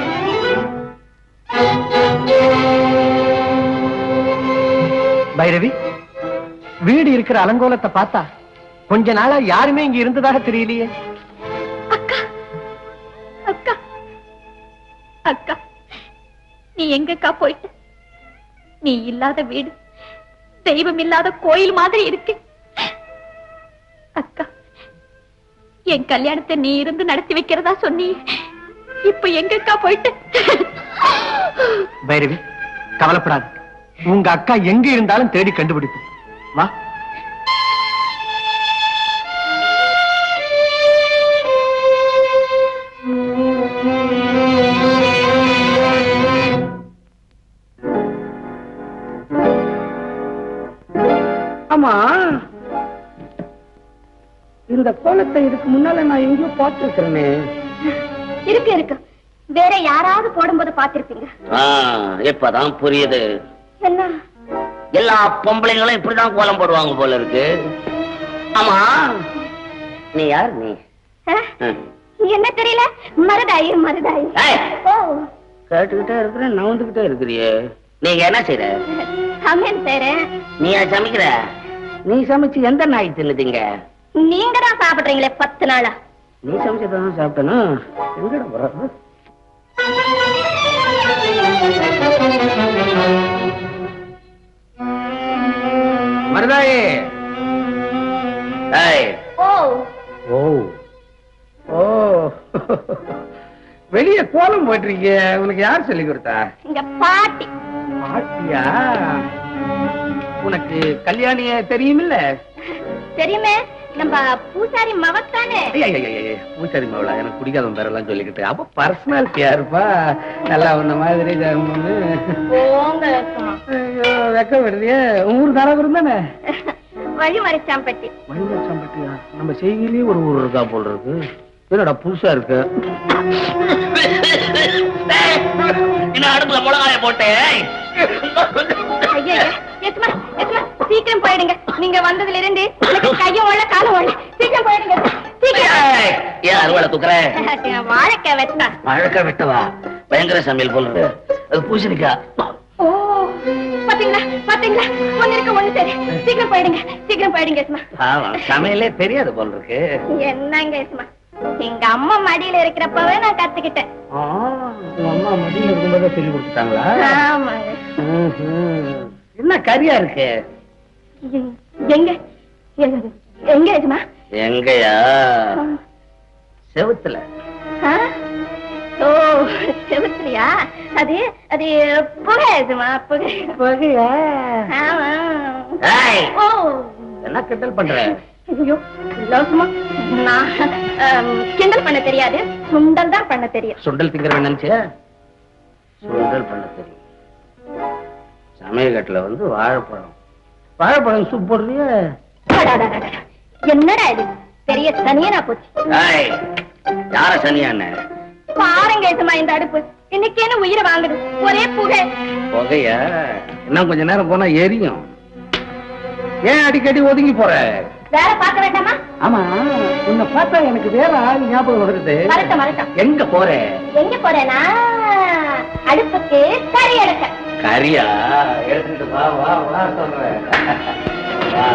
பைரவி வீடு இருக்கிற அலங்கோலத்தை பார்த்தா கொஞ்ச நாளா யாருமே இங்க இருந்ததாக தெரியலையே அக்கா அக்கா அக்கா நீ எங்கக்கா போயிட்ட நீ இல்லாத வீடு தெய்வம் இல்லாத கோயில் மாதிரி இருக்கு அக்கா என் கல்யாணத்தை நீ இருந்து நடத்தி வைக்கிறதா சொன்னி இப்ப எங்கக்கா போயிட்ட பைரவி கவலைப்படாது உங்க அக்கா எங்க இருந்தாலும் தேடி கண்டுபிடிப்போம் வா ஆமா இந்த கோலத்தை இதுக்கு முன்னால நான் எங்கேயோ பார்த்திருக்கிறேனே இருக்கு இருக்கு வேற யாராவது போடும்போது பாத்திருப்பீங்க ஆ, இப்பதான் புரியுது என்ன எல்லா பொம்பளைங்களும் இப்படிதான் கோலம் போடுவாங்க போல இருக்கு ஆமா நீ யார் நீ ஆ? ம். என்ன தெரியல மருதாயி மருதாயி ஏய், ஓ கேட்டுக்கிட்டே இருக்கிறேன் நவுந்துகிட்டே இருக்கிறியே நீங்க என்ன செய்யற சமையல் செய்றேன் நீயா சமைக்கிற நீ சமைச்சு எந்த நாய் தின்னுதீங்க நீங்க தான் சாப்பிடுறீங்களே பத்து நாளா நீ சமைச்சதான் சாப்பிட்டனும் எங்கட போற மருதாயே ஏய், ஓ ஓ ஓ வெளிய கோலம் போட்டிருக்கீங்க உனக்கு யார் சொல்லி கொடுத்தா இங்க பாட்டி பாட்டியா உனக்கு கல்யாணிய தெரியுமில்ல தெரியுமே நம்ம பூசாரி மவத்தானே ஐயா, ஐயா, ஐயா, ஐயா, பூசாரி மாவுளா எனக்கு பிடிக்காத பேரெல்லாம் சொல்லிக்கிட்டு அப்ப பர்சனாலிட்டியா இருப்பா நல்லா உன்ன மாதிரி ஜம்முன்னு. போங்க ஐயோ வெக்க வருதியே உன் ஊர் தாராபுரம் தானே வழி மறைச்சாம்பட்டி மணிலட்சம்பட்டியா நம்ம செய்தியிலேயே ஒரு ஊர் இருக்கா போல் இருக்கு என்னடா புதுசா இருக்கு ஏய், இன்னும் அடுப்புல மிளகாய போட்டேன் ஐயா எஸ்மா எஸ்மா சீக்கிரம் போயிடுங்க நீங்க வந்ததுல இருந்து எனக்கு கையும் ஓடல காலும் ஓடல சீக்கிரம் போயிடுங்க சீக்கிரம் ஏய், ஏன் அறுவலை தூக்குற வாழைக்காய் வெட்டா மழக்க விட்டவா பயங்கர சமையல் போல இருக்கு. அது பூசணிக்கா ஓ பாத்தீங்களா பாத்தீங்களா ஒண்ணு இருக்கு ஒண்ணு சரி சீக்கிரம் போயிடுங்க சீக்கிரம் போயிடுங்க எஸ்மா ஆமா சமையலே தெரியாது போல இருக்கு என்னங்க எஸ்மா எங்க அம்மா மடியில இருக்கிறப்பவே நான் கத்துக்கிட்டேன் ஆ, உன் அம்மா மடியில இருக்கும்போதே சொல்லி கொடுத்துட்டாங்களா ஆமாங்க ம்ஹும். என்ன கரியா இருக்கு எ- எங்க எ- எங்க எஸ்மா எங்கயா செவுத்துல ஆ? ஓ செவத்துலையா அது அது புகையாதுமா புகை புகையா ஆமா ஏய், ஓ என்ன கிண்டல் பண்ற ஐயோ லோசமா நான் ஆம், கிண்டல் பண்ண தெரியாது சுண்டல் தான் பண்ண தெரியும் சுண்டல் திங்கிற நினைச்சியா சுண்டல் பண்ண தெரியும் சமயக்கட்டுல வந்து வாழைப்பழம் வாழைப்பழம் சூப் போடுறிய அடாடாடாடா. என்னடா இது பெரிய தனியனா போச்சு ஏய், யார சனியான பாருங்க எதுமா இந்த அடுப்பு இன்னைக்கேன்னு உயிரை வாங்குது ஒரே புகை புகைய இன்னும் கொஞ்ச நேரம் போனா எரியும் ஏன் அடிக்கடி ஒதுங்கி போற வேற பார்க்க வேண்டாமா ஆமா உன்னை பார்த்தா எனக்கு வேற ஆள் ஞாபகம் வருது வரட்டும் வரட்டும் எங்க போற எங்க போறேனா அடுப்புக்கு கறி எடுக்க கரியா எடுத்துட்டு வா வா வா சொல்றேன் வா.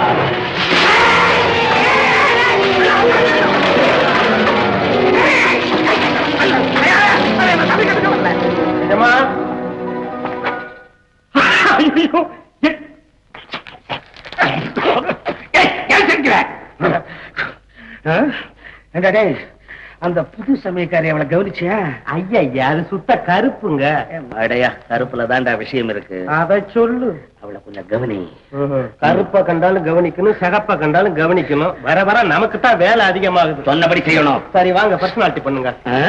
நிஜமா ஐயோ எ- ஏய், ஏன் சிரிக்கிற? ஆ? ஏண்டா டேய், அந்த புது சமயக்காரி அவளை கவனிச்சியா ஐயா அது சுத்த கருப்புங்க அடையா கருப்புல தான்டா விஷயம் இருக்கு அத சொல்லு அவளை கொஞ்சம் கவனி கருப்ப கண்டாலும் கவனிக்கணும் சிகப்ப கண்டாலும் கவனிக்கணும் வர வர நமக்கு தான் வேலை அதிகமாகுது சொன்னபடி செய்யணும் சரி வாங்க பர்சனாலிட்டி பண்ணுங்க ஆ?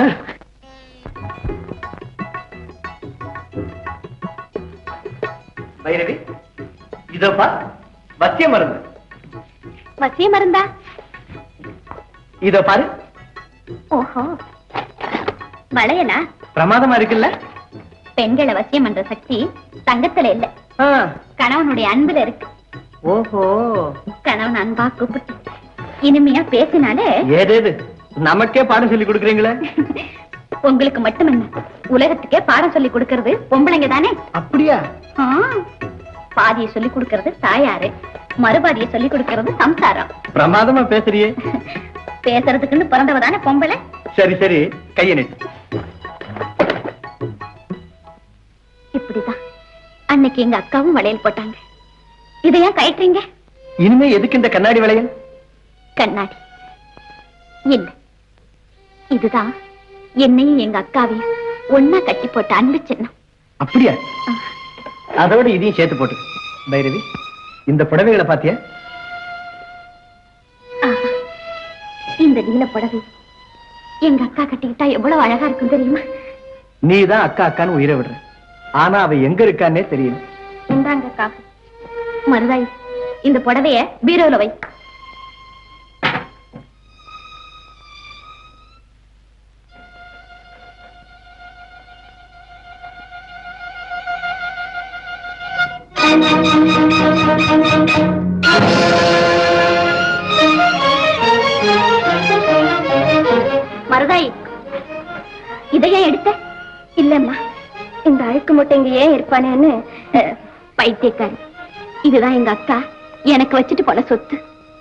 பைரவி இதப்பா வத்திய மருந்து வசிய மருந்தா இத பாரு ஓஹோ வளையலா பிரமாதமா இருக்குல்ல பெண்களை வசியம் பண்ற சக்தி தங்கத்துல இல்ல கணவனுடைய அன்புல இருக்கு ஓஹோ கணவன் அன்பா கூப்பிட்டு இனிமையா பேசினாலே ஏதேது நமக்கே பாடம் சொல்லி கொடுக்குறீங்களே உங்களுக்கு மட்டுமல்ல உலகத்துக்கே பாடம் சொல்லி கொடுக்கறது பொம்பளைங்க தானே அப்படியா ஆ, பாதியை சொல்லி கொடுக்கறது தாயாரு மறுபாதியை சொல்லி கொடுக்கறது சம்சாரம் பிரமாதமா பேசுறியே பேசுறதுக்குன்னு பிறந்தவ தானே பொம்பளை சரி சரி கைய நீட்டு இப்படிதான் அன்னைக்கு எங்க அக்காவும் வளையல் போட்டாங்க இதை ஏன் கயற்றீங்க இனிமே எதுக்கு இந்த கண்ணாடி வளையல் கண்ணாடி இல்ல இதுதான் என்னையும் எங்க அக்காவையும் ஒன்னா கட்டி போட்ட அன்பு சின்னம் அப்படியா அதோட இதையும் சேர்த்து போட்டு பைரவி இந்த புடவைகளை பாத்தியா ஆஹா. இந்த நீல புடவை எங்க அக்கா கட்டிக்கிட்டா எவ்வளவு அழகா இருக்கும் தெரியுமா நீ தான் அக்கா அக்கான்னு உயிரை விடுற ஆனா அவ எங்க இருக்கான்னே தெரியல இந்தாங்க அக்கா மருதாய் இந்த புடவைய பீரோல வை மருதாய் இதை ஏன் எடுத்த இல்லம்மா இந்த அழுக்கு மூட்டை இங்க ஏன் இருப்பானேன்னு அஹ், பைத்தியக்காரி இதுதான் எங்க அக்கா எனக்கு வச்சுட்டு போன சொத்து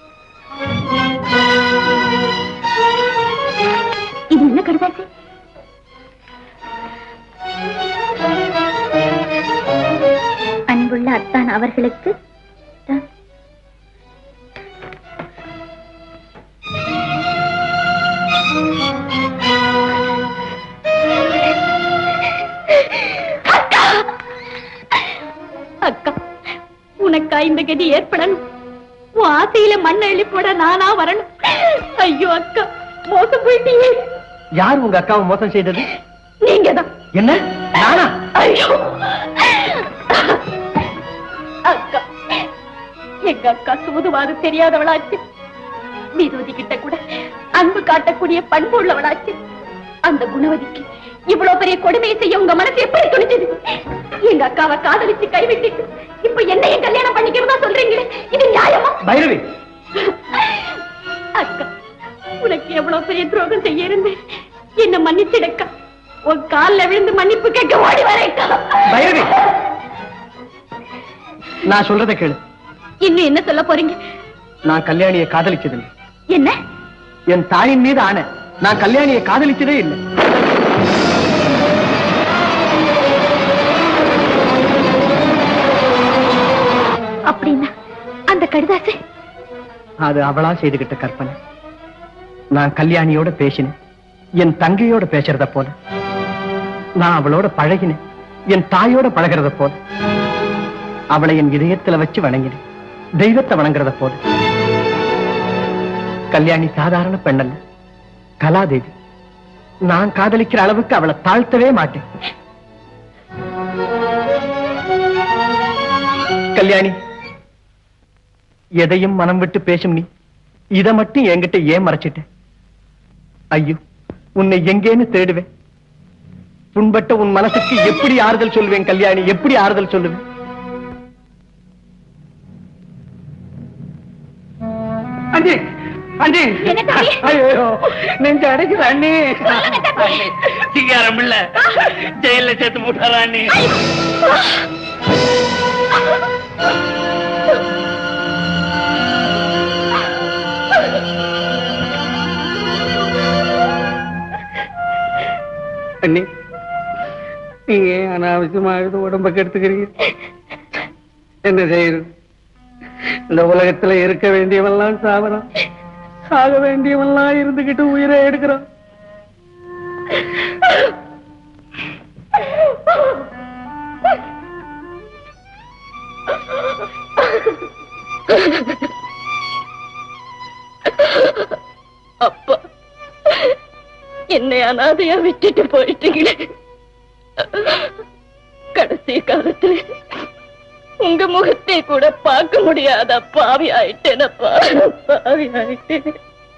இது என்ன கடுதாசி அன்புள்ள அத்தான் அவர்களுக்கு தான் அக்கா உனக்கா இந்த கதி ஏற்படணும் உன் ஆசையில மண் அள்ளி போட நானா வரணும் ஐயோ அக்கா மோசம் போயிட்டீங்க யார் உங்க அக்காவை மோசம் செய்தது நீங்கதான் என்ன நானா ஐயோ அக்கா எங்க அக்கா சூதுவாது தெரியாதவளாச்சு விரோதி கிட்ட கூட அன்பு காட்டக்கூடிய பண்பு உள்ளவளாச்சு அந்த குணவதிக்கு இவ்வளவு பெரிய கொடுமையை செய்ய உங்க மனசு எப்படி துணிச்சது எங்க அக்காவை காதலிச்சு கைவிட்டுட்டு இப்ப என்னையும் கல்யாணம் பண்ணிக்கிறதா சொல்றீங்களே இது நியாயமா பைரவி அக்கா உனக்கு எவ்வளவு பெரிய துரோகம் செய்ய இருந்தேன் என்ன மன்னிச்சிடக்கா உன் கால்ல விழுந்து மன்னிப்பு கேட்க ஓடி வரேக்கா பைரவி நான் சொல்றதை கேளு இன்னும் என்ன சொல்ல போறீங்க நான் கல்யாணியை காதலிச்சதில்லை என்ன என் தாயின் மீது ஆன நான் கல்யாணியை காதலிச்சதே இல்லை அப்படின்னா அந்த கடிதாசை அது அவளா செய்துகிட்ட கற்பனை நான் கல்யாணியோட பேசினேன் என் தங்கையோட பேசுறத போல நான் அவளோட பழகினேன் என் தாயோட பழகிறத போல அவளை என் இதயத்துல வச்சு வணங்கினேன் தெய்வத்தை வணங்குறத போல கல்யாணி சாதாரண பெண்ணல்ல கலாதேவி நான் காதலிக்கிற அளவுக்கு அவளை தாழ்த்தவே மாட்டேன் கல்யாணி எதையும் மனம் விட்டு பேசும் நீ இத மட்டும் என்கிட்ட ஏன் மறைச்சிட்ட ஐயோ உன்னை எங்கேன்னு தேடுவேன் புண்பட்ட உன் மனசுக்கு எப்படி ஆறுதல் சொல்லுவேன் கல்யாணி எப்படி ஆறுதல் சொல்லுவேன் அண்ணி அண்ணி என்ன தம்பி? ஐயோ நெஞ்சு அடைக்குது அண்ணி சொல்லுங்க தம்பி. சிங்காரம் இல்ல ஜெயில சேர்த்து போட்டாரா அண்ணி அண்ணி நீங்க ஏன் அனாவசியமாக உடம்ப கெடுத்துக்கிறீங்க என்ன செய்யறது இந்த உலகத்துல இருக்க வேண்டியவன்லாம் சாவறான் சாக வேண்டியவன்லாம் இருந்துகிட்டு உயிரை எடுக்கிறான் அப்பா என்னை அனாதையா விட்டுட்டு போயிட்டீங்களே கடைசி காலத்துல உங்க முகத்தை கூட பார்க்க முடியாத பாவி ஆயிட்டேனப்பா பாவி ஆயிட்டேன்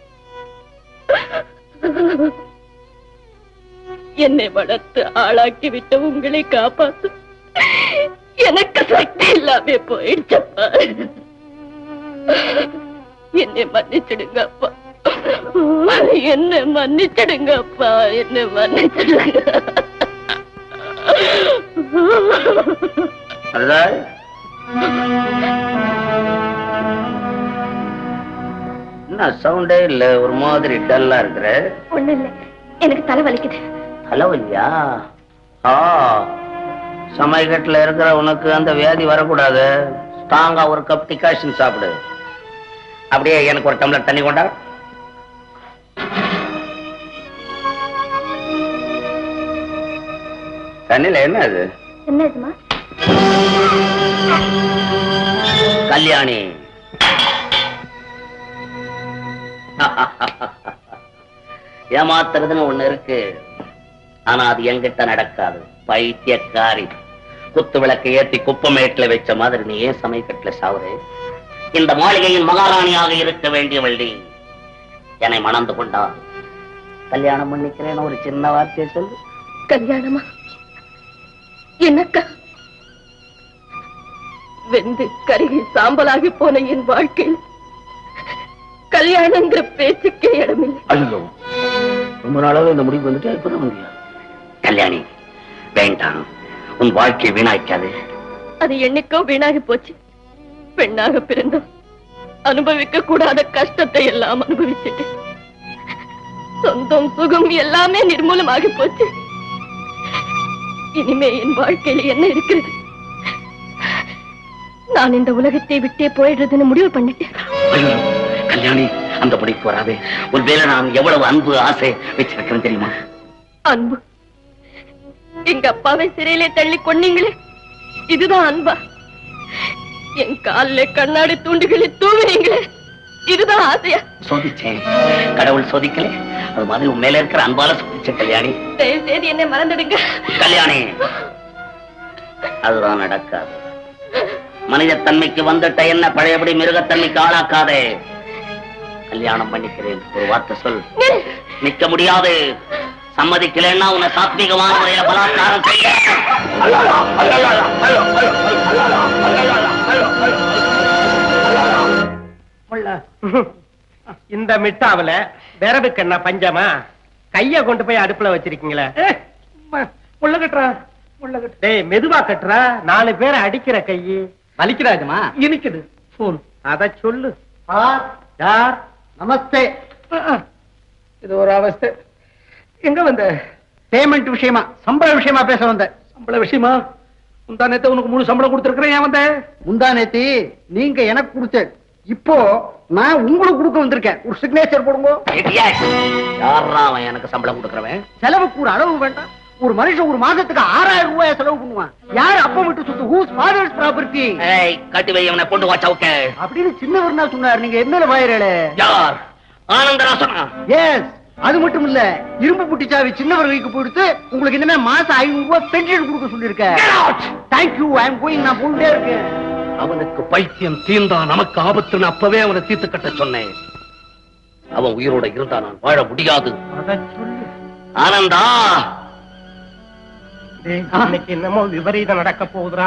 என்னை வளர்த்து ஆளாக்கி விட்ட உங்களை காப்பாத்து எனக்கு சக்தி இல்லாம போயிடுச்சப்பா என்னை மன்னிச்சிடுங்க அப்பா என்ன மன்னிச்சிடுங்க அப்பா என்ன மன்னிச்சிடுங்க அதுதான் என்ன சவுண்டே இல்ல ஒரு மாதிரி டல்லா இருக்கிற ஒண்ணு இல்ல எனக்கு தலை வலிக்குது தலைவலியா ஆ சமயக்கட்டுல இருக்கிற உனக்கு அந்த வியாதி வரக்கூடாது ஸ்ட்ராங்கா ஒரு கப் டிகாஷன் சாப்பிடு அப்படியே எனக்கு ஒரு டம்ளர் தண்ணி கொண்டா தண்ணில என்ன அது என்னதுமா கல்யாணி ஏமாத்துறதுன்னு ஒண்ணு இருக்கு ஆனா அது என்கிட்ட நடக்காது பைத்தியக்காரி குத்து விளக்கு ஏத்தி குப்பமேட்டுல வச்ச மாதிரி நீ ஏன் சமயக்கட்டுல சாவுறே இந்த மாளிகையின் மகாராணியாக இருக்க வேண்டியவள் நீ என்னை மணந்து கொண்டா கல்யாணம் பண்ணிக்கிறேன்னு ஒரு சின்ன வார்த்தையை சொல்லு கல்யாணமா என்னக்கா வெந்து கருகி சாம்பலாகி போன என் வாழ்க்கையில் கல்யாணங்கிற பேச்சுக்கே இடமில்லை ஐயோ ரொம்ப நாளாவே இந்த முடிவு வந்துட்டு இப்ப முடியாது கல்யாணி வேண்டாம் உன் வாழ்க்கையை வீணாக்காது அது என்னைக்கோ வீணாகி போச்சு பெண்ணாக பிறந்தோம் அனுபவிக்க கூடாத கஷ்டத்தை எல்லாம் அனுபவிச்சுட்டு சொந்தம் சுகம் எல்லாமே நிர்மூலமாகி போச்சு இனிமே என் வாழ்க்கையில் என்ன இருக்கிறது நான் இந்த உலகத்தை விட்டே போயிடுறதுன்னு முடிவு பண்ணிட்டேன் ஐயோ, கல்யாணி அந்த முடிக்கு வராதே உன் மேல நான் எவ்வளவு அன்பு ஆசை வச்சிருக்கிறேன் தெரியுமா அன்பு எங்க அப்பாவை சிறையிலே தள்ளி கொன்னீங்களே இதுதான் அன்பா என் காலிலே கண்ணாடி தூண்டுகளை தூவினீங்களே இதுதான் ஆசையா சோதிச்சேன் கடவுள் சோதிக்கல அது மாதிரி உன் மேல இருக்கிற அன்பால சோதிச்ச கல்யாணி தயவு செய்து என்னை மறந்துடுங்க கல்யாணி அதுதான் நடக்காது மனித தன்மைக்கு வந்துட்ட என்ன பழையபடி மிருகத்தன்மைக்கு ஆளாக்காதே கல்யாணம் பண்ணிக்கிறேன் ஒரு வார்த்தை சொல் நிக்க முடியாது சம்மதிக்கலன்னா உன்னை சாத்வீகமான முறையில பலாத்காரம் செய்ய இந்த மிட்டாவுல விரவுக்கு என்ன பஞ்சமா கைய கொண்டு போய் அடுப்புல வச்சிருக்கீங்களே முள்ள கட்டுறா முள்ள கட்டு டேய் மெதுவா கட்டுறா நாலு பேரை அடிக்கிற கை வலிக்கிறாஜமா இனிக்குது போன் அத சொல்லு யார் நமஸ்தே இது ஒரு அவஸ்தை எங்க வந்த பேமெண்ட் விஷயமா சம்பள விஷயமா பேச வந்த சம்பள விஷயமா முந்தா நேத்து உனக்கு முழு சம்பளம் கொடுத்துருக்கிறேன் ஏன் வந்த முந்தா நேத்தி நீங்க எனக்கு கொடுத்த இப்போ நான் உங்களுக்கு கொடுக்க வந்திருக்கேன் ஒரு சிக்னேச்சர் போடுங்க யாரா அவன் எனக்கு சம்பளம் கொடுக்கறவன் செலவுக்கு ஒரு அளவு வேண்டாம் ஒரு மனுஷன் ஒரு மாசத்துக்கு ஆறாயிரம் ரூபாய் செலவு பண்ணுவான் யார் அப்பா விட்டு சொத்து ஹூஸ் ஃபாதர்ஸ் ப்ராப்பர்ட்டி ஏய் கட்டி வை அவனை கொண்டு வா சவுக்க அப்படின்னு சின்னவர்னா சொன்னார் நீங்க என்ன வாயிரலே யார் ஆனந்தராசனா எஸ் அது மட்டும் இல்ல இரும்பு புட்டிச்சாவி சின்னவர்களுக்கு கொடுத்து உங்களுக்கு இனிமே மாசம் ஐநூறு ரூபாய் பென்ஷன் கொடுக்க சொல்லியிருக்கேன் தேங்க்யூ ஐ அம் கோயிங் நான் போயிட்டே இருக்கேன் அவனுக்கு பைத்தியம் தீர்ந்தா நமக்கு ஆபத்துன்னு அப்பவே அவனை தீர்த்து கட்ட சொன்னேன் அவன் உயிரோட இருந்தா நான் வாழ முடியாது ஆனந்தா இன்னைக்கு என்னமோ விபரீதம் நடக்க போகுதுடா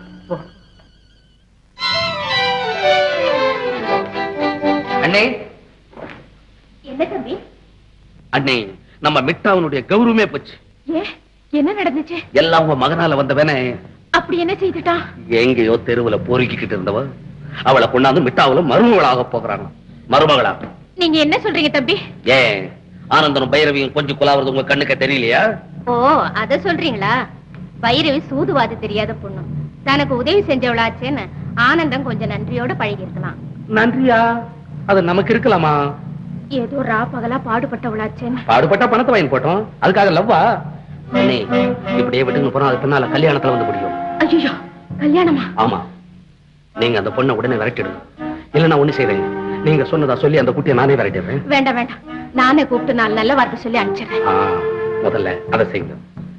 அண்ணே என்ன தம்பி அண்ணே நம்ம மிட்டாவனுடைய கௌரவமே போச்சு ஏ என்ன நடந்துச்சு எல்லாம் உன் மகனால வந்தவனே அப்படி என்ன செய்துட்டான் எங்கேயோ தெருவுல பொறுக்கிக்கிட்டு இருந்தவ அவளை கொண்டாந்து மிட்டாவுல மருமகளாக போகிறாங்க மருமகளா நீங்க என்ன சொல்றீங்க தம்பி ஏன் ஆனந்தனும் பைரவியும் கொஞ்சம் குலாவது உங்க கண்ணுக்கு தெரியலையா ஓ அத சொல்றீங்களா பைரவி சூதுவாது தெரியாத பொண்ணு தனக்கு உதவி செஞ்சவளாச்சேன்னு ஆனந்தம் கொஞ்சம் நன்றியோட பழகி இருக்கலாம் நன்றியா அது நமக்கு இருக்கலாமா ஏதோ ரா பகலா பாடுபட்டவளாச்சேன்னு பாடுபட்டா பணத்தை வாங்கி போட்டோம் அதுக்காக லவ்வா அண்ணே இப்படியே விட்டுங்க போறோம் அது பின்னால கல்யாணத்துல வந்து முடியும் ஐயோ கல்யாணமா ஆமா நீங்க அந்த பொண்ணை உடனே விரட்டிடுங்க இல்ல நான் ஒண்ணு செய்றேன் நீங்க சொன்னதா சொல்லி அந்த குட்டியை நானே விரட்டிடுறேன் வேண்டாம் வேண்டாம் நானே கூப்பிட்டு நாலு நல்ல வார்த்தை சொல்லி அனுப்பிச்சிடுறேன் ஆ, முதல்ல அதை செய்யுங்க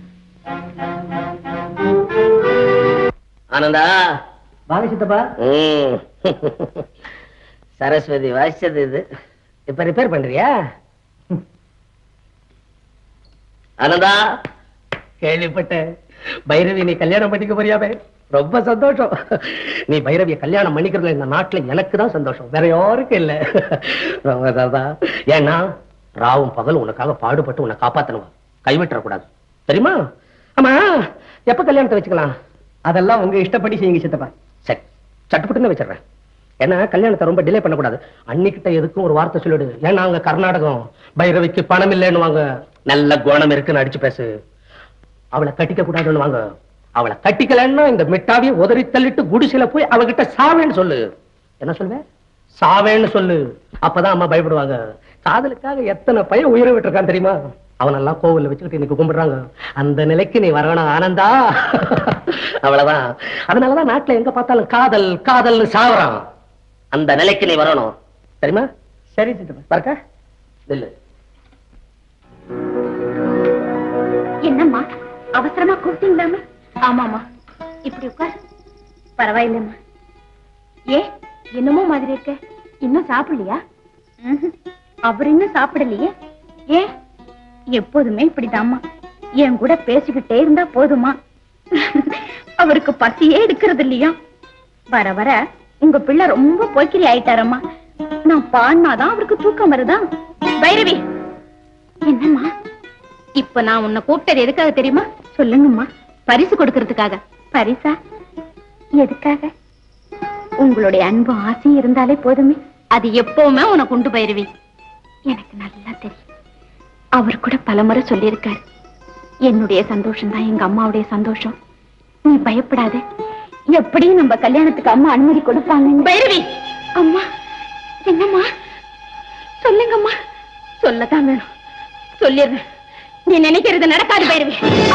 ஆனந்தா வாங்க சித்தப்பா ம். சரஸ்வதி வாசிச்சது இது இப்ப ரிப்பேர் பண்றியா ஆனந்தா கேள்விப்பட்டேன் பைரவி நீ கல்யாணம் பண்ணிக்க போறியாவே ரொம்ப சந்தோஷம் நீ பைரவிய கல்யாணம் பண்ணிக்கிறதுல இந்த நாட்டுல எனக்கு தான் சந்தோஷம் வேற யாருக்கும் இல்ல ரொம்ப சந்தோஷம். ஏன்னா ராவும் பகல் உனக்காக பாடுபட்டு உன்னை காப்பாத்தணும் கைவிட்டுறக்கூடாது தெரியுமா ஆமா எப்ப கல்யாணத்தை வச்சுக்கலாம் அதெல்லாம் உங்க இஷ்டப்படி செய்யுங்க சித்தப்பா சரி சட்டுப்பட்டுன்னு வச்சிடுறேன் ஏன்னா கல்யாணத்தை ரொம்ப டிலே பண்ணக்கூடாது அன்னிக்கிட்ட எதுக்கும் ஒரு வார்த்தை சொல்லிடு ஏன்னா அங்க கர்நாடகம் பைரவிக்கு பணம் இல்லைன்னு வாங்க நல்ல குணம் இருக்குன்னு அடிச்சு பேசு அவளை கட்டிக்க கூடாதுன்னு வாங்க அவளை கட்டிக்கலன்னா இந்த மிட்டாவியை உதறி தள்ளிட்டு குடிசையில போய் அவகிட்ட சாவேன்னு சொல்லு என்ன சொல்லுவேன் சாவேன்னு சொல்லு அப்பதான் அம்மா பயப்படுவாங்க காதலுக்காக எத்தனை பையன் உயிரை விட்டுருக்கான் தெரியுமா அவனெல்லாம் கோவில்ல வச்சுக்கிட்டு இன்னைக்கு கும்பிடுறாங்க அந்த நிலைக்கு நீ வரணும் ஆனந்தா அவ்வளவுதான் அதனாலதான் நாட்டுல எங்க பார்த்தாலும் காதல் காதல்னு சாவறான் அந்த நிலைக்கு நீ வரணும் தெரியுமா சரி சித்தப்பா பார்க்க இல்ல என்னம்மா அவசரமா கூப்பிட்டீங்களாமா ஆமாமா இப்படி உட்கார் பரவாயில்லம்மா ஏ என்னமோ மாதிரி இருக்க இன்னும் சாப்பிடலையா ம்ஹும். அவர் இன்னும் சாப்பிடலையே ஏ எப்போதுமே இப்படிதாம்மா என் கூட பேசிக்கிட்டே இருந்தா போதுமா அவருக்கு பசியே எடுக்கிறது இல்லையா வர வர உங்க பிள்ளை ரொம்ப போய்க்கிரி ஆயிட்டாரம்மா நான் பாடினாதான் அவருக்கு தூக்கம் வருதா பைரவி என்னம்மா இப்ப நான் உன்னை கூப்பிட்டது எதுக்காக தெரியுமா சொல்லுங்கம்மா பரிசு கொடுக்கறதுக்காக பரிசா எதுக்காக உங்களுடைய அன்பு ஆசையும் இருந்தாலே போதுமே அது எப்பவுமே உனக்கு உண்டு பயிரவி எனக்கு நல்லா தெரியும் அவர் கூட பலமுறை சொல்லியிருக்காரு என்னுடைய சந்தோஷம் தான் எங்க அம்மாவுடைய சந்தோஷம் நீ பயப்படாத எப்படியும் நம்ம கல்யாணத்துக்கு அம்மா அனுமதி கொடுப்பாங்க பைரவி அம்மா என்னம்மா சொல்லுங்கம்மா சொல்லதான் வேணும் சொல்லிடுறேன் நீ நினைக்கிறது நடக்காது பைரவி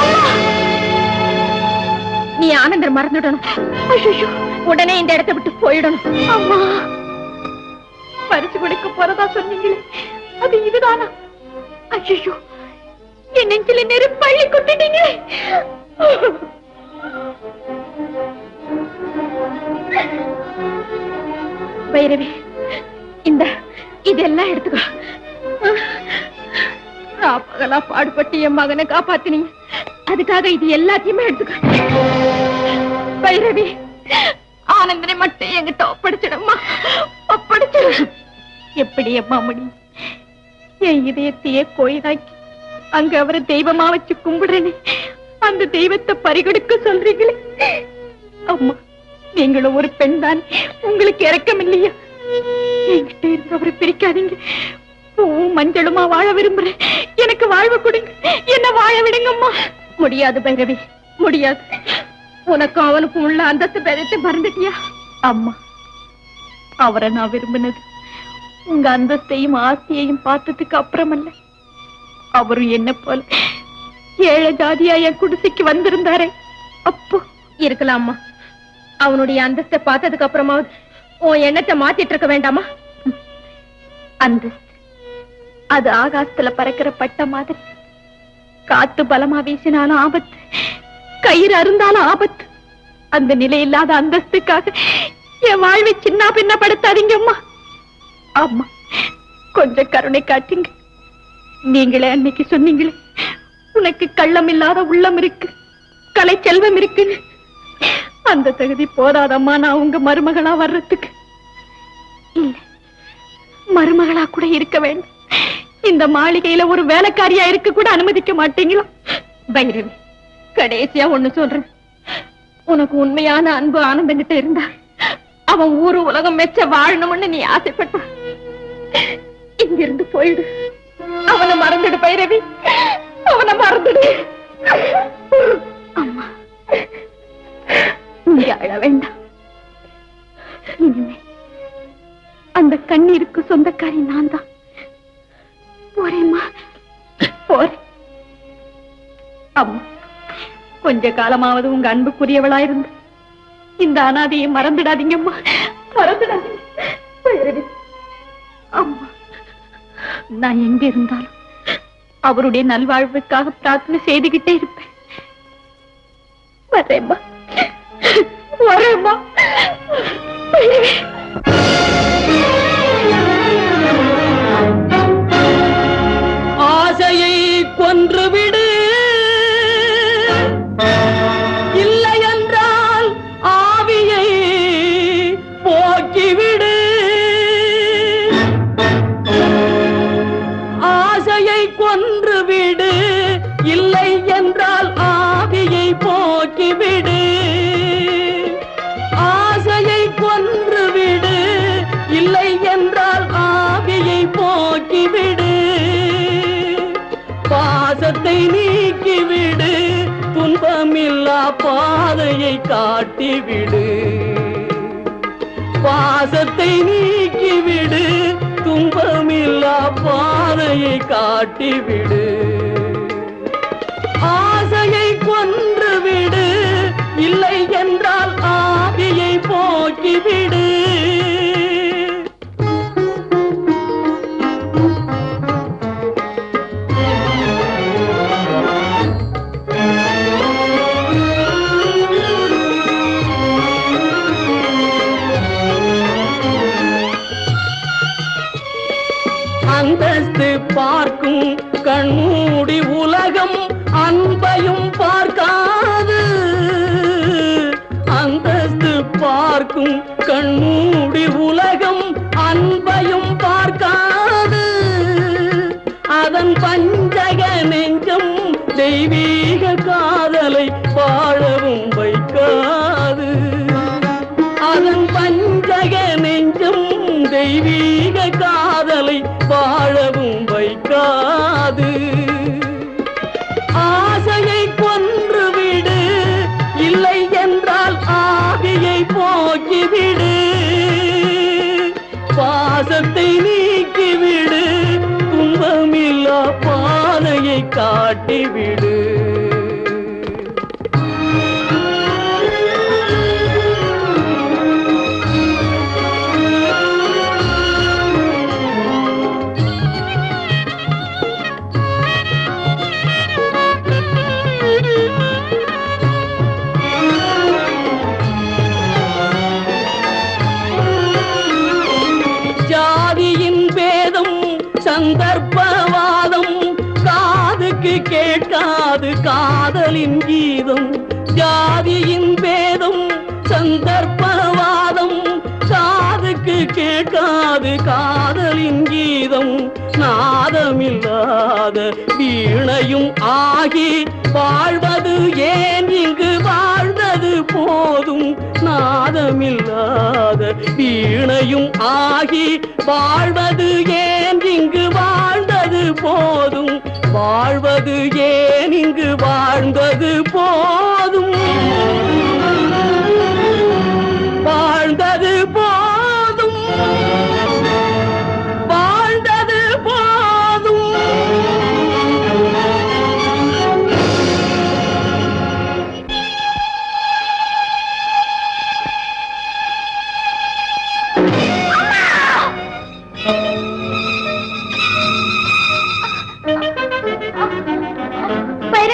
நீ ஆனந்தர் மறந்துடணும் ஐயோ உடனே இந்த இடத்தை விட்டு போயிடணும் அம்மா பரிசு கொடுக்க போறதா சொன்னீங்களே அது இதுதானா ஐயோ என் நெஞ்சில நெருப்பள்ளி கொட்டிட்டீங்களே பைரவி இந்த இதெல்லாம் எடுத்துக்கோ நான் பகலா பாடுபட்டு என் மகனை காப்பாத்தினீங்க அதுக்காக இது எல்லாத்தையுமே எடுத்துக்க பைரவி ஆனந்தனை மட்டும் என்கிட்ட ஒப்படைச்சிடம்மா ஒப்படைச்சிடு எப்படி அம்மா முடியும் என் இதயத்தையே கோயிலாக்கி அங்க அவரை தெய்வமா வச்சு கும்பிடுறேனே அந்த தெய்வத்தை பறிகொடுக்க சொல்றீங்களே அம்மா நீங்களும் ஒரு பெண் தான் உங்களுக்கு இறக்கம் இல்லையா என்கிட்ட இருந்து அவரை பிரிக்காதீங்க பூவும் மஞ்சளுமா வாழ விரும்புறேன் எனக்கு வாழ்வு கொடுங்க என்ன வாழ விடுங்கம்மா முடியாது பைரவி முடியாது உனக்கும் அவனுக்கும் உள்ள அந்தஸ்து பேரத்தை மறந்துட்டியா அம்மா அவரை நான் விரும்பினது உங்க அந்தஸ்தையும் ஆசையையும் பார்த்ததுக்கு அப்புறமல்ல அவரும் என்ன போல ஏழை ஜாதியா என் குடிசைக்கு வந்திருந்தாரே அப்போ இருக்கலாம்மா அவனுடைய அந்தஸ்தை பார்த்ததுக்கு அப்புறமாவது உன் எண்ணத்தை மாத்திட்டு இருக்க வேண்டாமா அந்தஸ்து அது ஆகாசத்துல பறக்கிற பட்ட மாதிரி காத்து பலமா வீசினாலும் ஆபத்து கயிறு அருந்தாலும் ஆபத்து அந்த நிலை இல்லாத அந்தஸ்துக்காக என் வாழ்வை சின்ன பின்னப்படுத்தாதீங்கம்மா ஆமா கொஞ்சம் கருணை காட்டுங்க நீங்களே அன்னைக்கு சொன்னீங்களே உனக்கு கள்ளம் இல்லாத உள்ளம் இருக்கு கலை செல்வம் இருக்குன்னு அந்த தகுதி போதாதம்மா நான் உங்க மருமகளா வர்றதுக்கு இல்ல மருமகளா கூட இருக்க வேண்டும் இந்த மாளிகையில ஒரு வேலைக்காரியா இருக்க கூட அனுமதிக்க மாட்டீங்களா பைரவி கடைசியா ஒண்ணு சொல்றேன் உனக்கு உண்மையான அன்பு ஆனந்தம் கிட்ட இருந்தா அவன் ஊரு உலகம் மெச்ச வாழணும்னு நீ ஆசைப்பட்ட இங்கிருந்து போயிடு அவனை மறந்துடு பைரவி அவனை மறந்துடு அம்மா நீங்க அழ வேண்டாம் இனிமே அந்த கண்ணீருக்கு சொந்தக்காரி நான் தான் போறேம்மா போறேன் அம்மா கொஞ்ச காலமாவது உங்க அன்புக்குரியவளா இருந்து இந்த அனாதையை மறந்துடாதீங்கம்மா மறந்துடாதீங்க பைரவி, அம்மா நான் எங்க இருந்தாலும் அவருடைய நல்வாழ்வுக்காக பிரார்த்தனை செய்துகிட்டே இருப்பேன் வரேம்மா வரேம்மா பைரவி. ஆசையை கொன்றுவிடு இல்லை என்றால் ஆவியை போக்கிவிடு ஆசையை கொன்றுவிடு இல்லை என்றால் ஆவியை போக்கிவிடு ஆசையை கொன்றுவிடு இல்லை என்றால் ஆவியை போக்கிவிடு பாசத்தை நீக்கிவிடு துன்பமில்லா பாதையை காட்டிவிடு பாசத்தை நீக்கிவிடு துன்பமில்லா பாதையை காட்டிவிடு ஆசையை கொன்றுவிடு இல்லை என்றால் ஆவியை போக்கிவிடு அந்தஸ்து பார்க்கும் கண்மூடி உலகம் அன்பையும் பார்க்காது அந்தஸ்து பார்க்கும் கண்மூடி உலகம் அன்பையும் பார்க்காது அதன் பஞ்சக நெஞ்சம் தெய்வீக காதலை வாழவும் வைக்காது அதன் பஞ்சக நெஞ்சம் தெய்வீக காதலை வாழவும் வைக்காது ஆசையை கொன்றுவிடு இல்லை என்றால் ஆவியை போக்கிவிடு பாசத்தை நீக்கிவிடு துன்பமில்லா பாதையை காட்டிவிடு ஜாதியின் பேதம் சந்தர்ப்பவாதம் காதுக்கு கேட்காது காதலின் கீதம் ஜாதியின் பேதம் சந்தர்ப்பவாதம் காதுக்கு கேட்காது காதலின் கீதம் நாதமில்லாத வீணையும் ஆகி வாழ்வது ஏன் இங்கு வாழ்ந்தது போதும் நாதமில்லாத வீணையும் ஆகி வாழ்வது ஏன் இங்கு வாழ்ந்தது போதும் வாழ்வது ஏன் இங்கு வாழ்ந்தது போதும் வாழ்ந்தது போதும் வாழ்ந்தது போதும்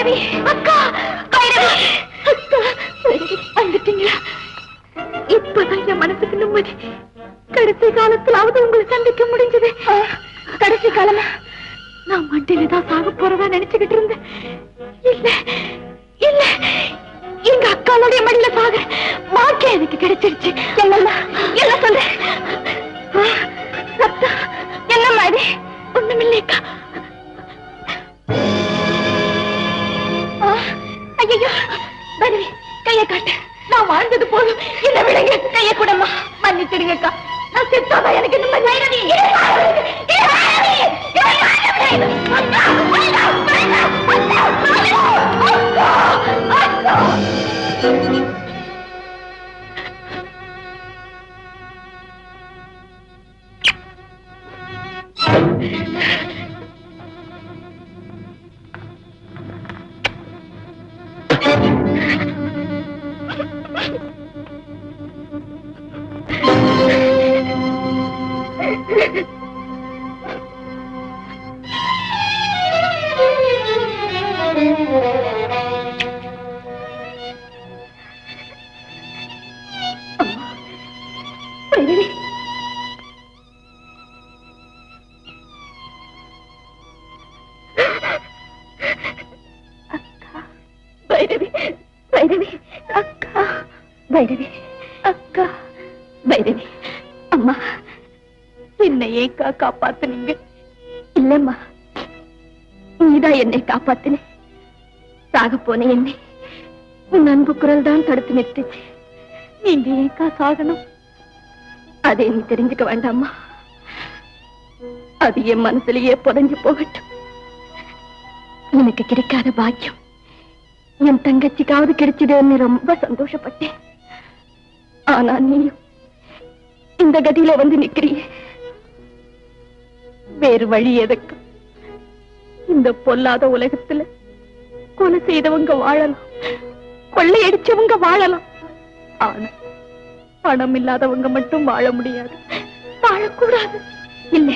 பைரவி அக்கா பைரவி அக்கா பைரவி வந்துட்டீங்களா இப்பதான் என் மனசுக்கு நிம்மதி கடைசி காலத்திலாவது உங்களை சந்திக்க முடிஞ்சது கடைசி காலமா நான் மண்டியில தான் சாக போறதா நினைச்சுக்கிட்டு இருந்தேன் இல்ல இல்ல எங்க அக்காளுடைய மடியில சாக வாக்கே எனக்கு கிடைச்சிருச்சு என்னம்மா என்ன சொல்றேன் ஆ, சத்தம் என்னம்மா இது ஒண்ணுமில்லைக்கா ஐயோ பரவி கைய காட்டு நான் வாழ்ந்தது போதும் என்ன விடுங்க கைய கூடமா மன்னிச்சிடுங்கக்கா நான் செத்தாதான் எனக்கு இந்த மாதிரி வைரவி, இது வாழவி, இது வாழவி, இது வாழவி. அக்கா, வேண்டாம், வேண்டாம், அக்கா, அக்கா, அக்கா. பைரவி அக்கா பைரவி பைரவி அக்கா பைரவி அக்கா பைரவி அம்மா என்னை ஏக்கா காப்பாத்துனீங்க இல்லம்மா நீதான் என்னை காப்பாத்தின சாக போன என்னை உன் அன்பு குரல் தான் தடுத்து நிறுத்துச்சு நீங்க ஏக்கா சாகணும் அதை நீ தெரிஞ்சுக்க வேண்டாமா அது என் மனசுலயே புதஞ்சு போகட்டும் எனக்கு கிடைக்காத பாக்கியம் என் தங்கச்சிக்காவது கிடைச்சதுன்னு ரொம்ப சந்தோஷப்பட்டேன் ஆனா நீயும் இந்த கதியில வந்து நிக்கிறியே வேறு வழி எதுக்கு இந்த பொல்லாத உலகத்துல கொலை செய்தவங்க வாழலாம் கொள்ளையடிச்சவங்க வாழலாம் ஆனா பணம் இல்லாதவங்க மட்டும் வாழ முடியாது வாழக்கூடாது இல்லை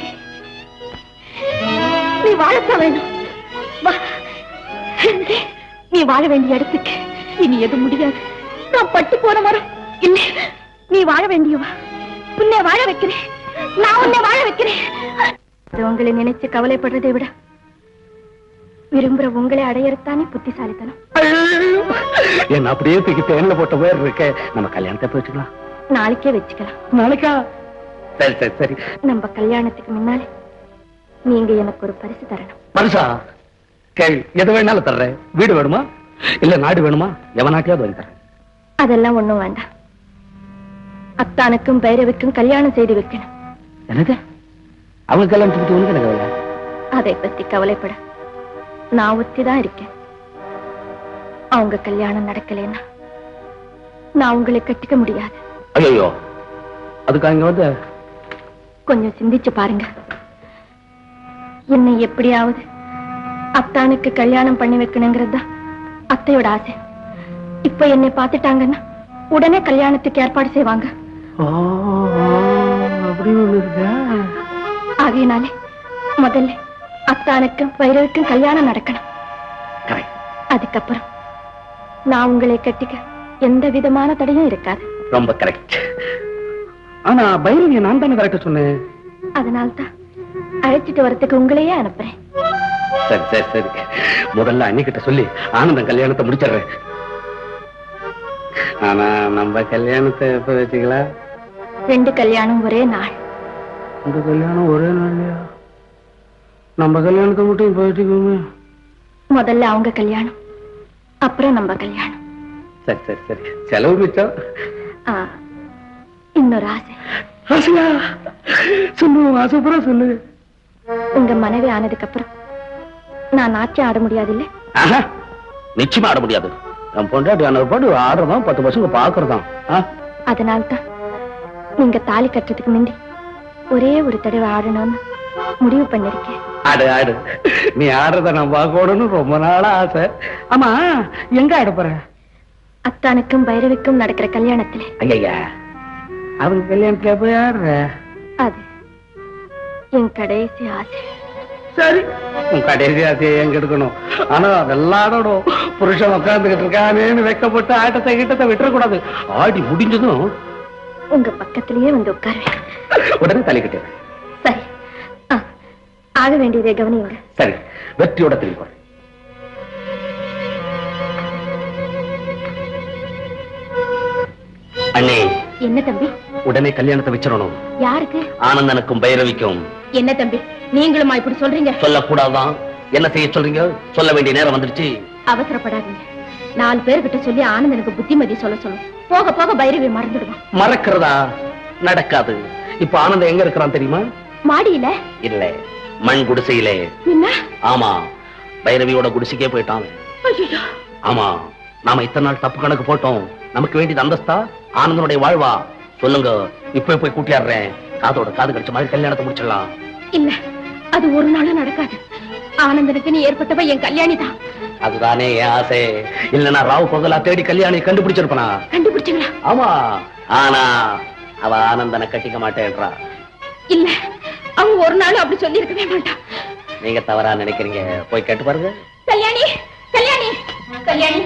நீ வாழத்தான் வேணும் வா. இங்கே நீ வாழ வேண்டிய இடத்துக்கு இனி எதுவும் முடியாது நான் பட்டு போன மரம் இல்லை நீ வாழ வேண்டியவா உன்னை வாழ வைக்கிறேன் நான் உன்னை வாழ வைக்கிறேன் அது உங்களை நினைச்சு கவலைப்படுறதை விட விரும்புற உங்களை அடையறத்தானே புத்திசாலித்தனம் என்ன அப்படியே தூக்கி தேன்ல போட்ட வேர் இருக்க நம்ம கல்யாணத்தை போய் வச்சுக்கலாம் நாளைக்கே வச்சுக்கலாம் நாளைக்கா சரி சரி சரி நம்ம கல்யாணத்துக்கு முன்னாலே நீங்க எனக்கு ஒரு பரிசு தரணும் மனுஷா கேள் எது வேணாலும் தர்றேன் வீடு வேணுமா இல்ல நாடு வேணுமா எவனாட்டியாவது வாங்கி தரேன் அதெல்லாம் ஒண்ணும் வேண்டாம் அத்தானுக்கும் பைரவிக்கும் கல்யாணம் செய்து வைக்கணும் என்னது அவங்க கல்யாணத்தை பத்தி உனக்கு எனக்கு கவலை அதை பத்தி கவலைப்பட நான் ஒத்திதான் இருக்கேன் அவங்க கல்யாணம் நடக்கலைன்னா நான் உங்களை கட்டிக்க முடியாது ஐயோ அதுக்கு அங்க வந்து கொஞ்சம் சிந்திச்சு பாருங்க என்னை எப்படியாவது அத்தானுக்கு கல்யாணம் பண்ணி வைக்கணுங்கிறது தான் அத்தையோட ஆசை இப்ப என்னை பார்த்துட்டாங்கன்னா உடனே கல்யாணத்துக்கு ஏற்பாடு செய்வாங்க அப்படி ஒண்ணு இருக்கா ஆகையினாலே முதல்ல அத்தானுக்கும் வைரவுக்கும் கல்யாணம் நடக்கணும் Correct. அதுக்கப்புறம் நான் உங்களை கட்டிக்க எந்த விதமான தடையும் இருக்காது ரொம்ப கரெக்ட் ஆனா பைரவிய நான் தானே கரெக்டா சொன்னேன் அதனால்தான் அழைச்சிட்டு வரத்துக்கு உங்களையே அனுப்புறேன் சரி சரி சரி முதல்ல அன்னிக்கிட்ட சொல்லி ஆனந்தம் கல்யாணத்தை முடிச்சிடுறேன் ஆனா நம்ம கல்யாணத்தை எப்ப வச்சுக்கலாம் ரெண்டு கல்யாணம் ஒரே நாள் இந்த கல்யாணம் ஒரே நாள்லயா நம்ம கல்யாணத்தை மட்டும் இப்ப வச்சுக்கோங்க முதல்ல அவங்க கல்யாணம் அப்புறம் நம்ம கல்யாணம் சரி சரி சரி செலவு மிச்சம் ஆ, இன்னொரு ஆசை ஆசையா சொல்லு ஆசைப்புறம் சொல்லு உங்க மனைவி ஆனதுக்கு அப்புறம் நான் நாட்டியம் ஆட முடியாது இல்ல ஆஹா, நிச்சயமா ஆட முடியாது என் பொண்டாட்டி ஆனது பாட்டு ஆடுறதான் பத்து பசங்க பாக்குறதான் அதனால்தான் நீங்க தாலி கட்டுறதுக்கு முந்தி ஒரே ஒரு தடவை ஆடணும்னு முடிவு பண்ணிருக்கேன் ஆடு ஆடு நீ ஆடுறத நான் பார்க்கணும்னு ரொம்ப நாளா ஆசை ஆமா எங்க ஆட போற அத்தானுக்கும் பைரவிக்கும் நடக்கிற கல்யாணத்துல ஐயா அவங்க கல்யாணத்துல போய் ஆடுற அது என் கடைசி ஆசை சரி உன் கடைசி ஆசையை எங்க எடுக்கணும் ஆனா வெள்ளாடணும் புருஷன் உட்கார்ந்துகிட்டு இருக்கானேன்னு வைக்கப்பட்டு ஆட்டத்தை கிட்டத்தை விட்டுறக்கூடாது ஆடி முடிஞ்சதும் உங்க பக்கத்திலேயே வந்து உட்காருவேன் உடனே தலைக்கிட்டேன் சரி ஆ, ஆக வேண்டியதை கவனியுங்க சரி வெற்றியோட திரும்பி போறேன் அண்ணே என்ன தம்பி உடனே கல்யாணத்தை வச்சிடணும் யாருக்கு ஆனந்தனுக்கும் பைரவிக்கும் என்ன தம்பி நீங்களுமா இப்படி சொல்றீங்க சொல்லக்கூடாதான் என்ன செய்ய சொல்றீங்க சொல்ல வேண்டிய நேரம் வந்துருச்சு அவசரப்படாதீங்க நாலு பேர்கிட்ட சொல்லி ஆனந்தனுக்கு புத்திமதி சொல்ல சொல்லும் போக போக பைரவி மறந்துடுவான் மறக்கிறதா நடக்காது இப்ப ஆனந்தம் எங்க இருக்கிறான் தெரியுமா மாடியில இல்ல மண் குடிசையிலே என்ன ஆமா பைரவியோட குடிசைக்கே போயிட்டான் ஐயோ ஆமா நாம இத்தனை நாள் தப்பு கணக்கு போட்டோம் நமக்கு வேண்டியது அந்தஸ்தா ஆனந்தனுடைய வாழ்வா சொல்லுங்க இப்ப போய் கூட்டியாடுறேன் காதோட காது கடிச்ச மாதிரி கல்யாணத்தை முடிச்சிடலாம் இல்ல அது ஒரு நாளும் நடக்காது ஆனந்தனுக்கு நீ ஏற்பட்டவ என் கல்யாணி தான் அதுதானே என் ஆசை இல்லனா ராவ் பகலா தேடி கல்யாணி கண்டுபிடிச்சிருப்பனா கண்டுபிடிச்சீங்களா ஆமா ஆனா அவ ஆனந்தனை கட்டிக்க மாட்டேன்றா இல்ல அவன் ஒரு நாளும் அப்படி சொல்லி இருக்கவே மாட்டான் நீங்க தவறா நினைக்கிறீங்க போய் கேட்டு பாருங்க கல்யாணி கல்யாணி கல்யாணி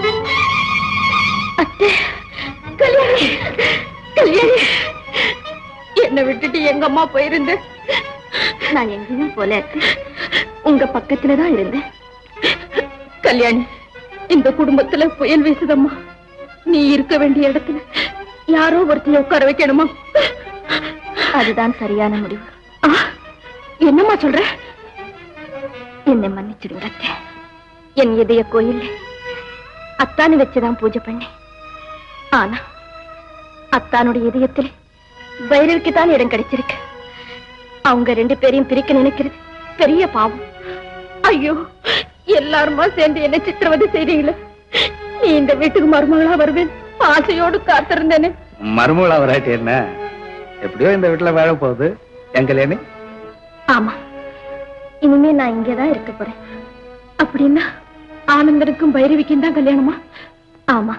அத்தை கல்யாணி கல்யாணி என்னை விட்டுட்டு எங்க அம்மா போயிருந்து நான் எங்கேயும் போல உங்க பக்கத்துல தான் இருந்தேன் கல்யாணி இந்த குடும்பத்துல புயல் வீசுதம்மா நீ இருக்க வேண்டிய இடத்துல யாரோ ஒருத்தைய உட்கார வைக்கணுமா அதுதான் சரியான முடிவு ஆ, என்னம்மா சொல்ற என்னை மன்னிச்சிடுங்க அத்தை என் இதய கோயில் அத்தானு வச்சுதான் பூஜை பண்ணேன் ஆனா அத்தானுடைய இதயத்தில் பைரவிக்கு தான் இடம் கிடைச்சிருக்கு அவங்க ரெண்டு பேரையும் பிரிக்க நினைக்கிறது பெரிய பாவம் ஐயோ எல்லாருமா சேர்ந்து என்ன சித்திரவதை செய்றீங்களே நீ இந்த வீட்டுக்கு மருமகளா வருவேன் ஆசையோடு காத்திருந்தேனே மருமகளா வராட்டி என்ன எப்படியோ இந்த வீட்டுல வேலை போகுது என் கல்யாணி ஆமா இனிமே நான் இங்கதான் இருக்க போறேன் அப்படின்னா ஆனந்தனுக்கும் பைரவிக்கும் தான் கல்யாணமா ஆமா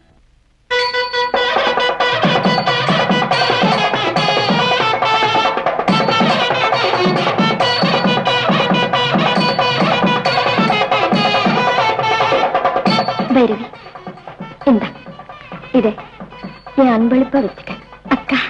பைரவி இந்த இதை என் அன்பளிப்பா வச்சுக்க அக்கா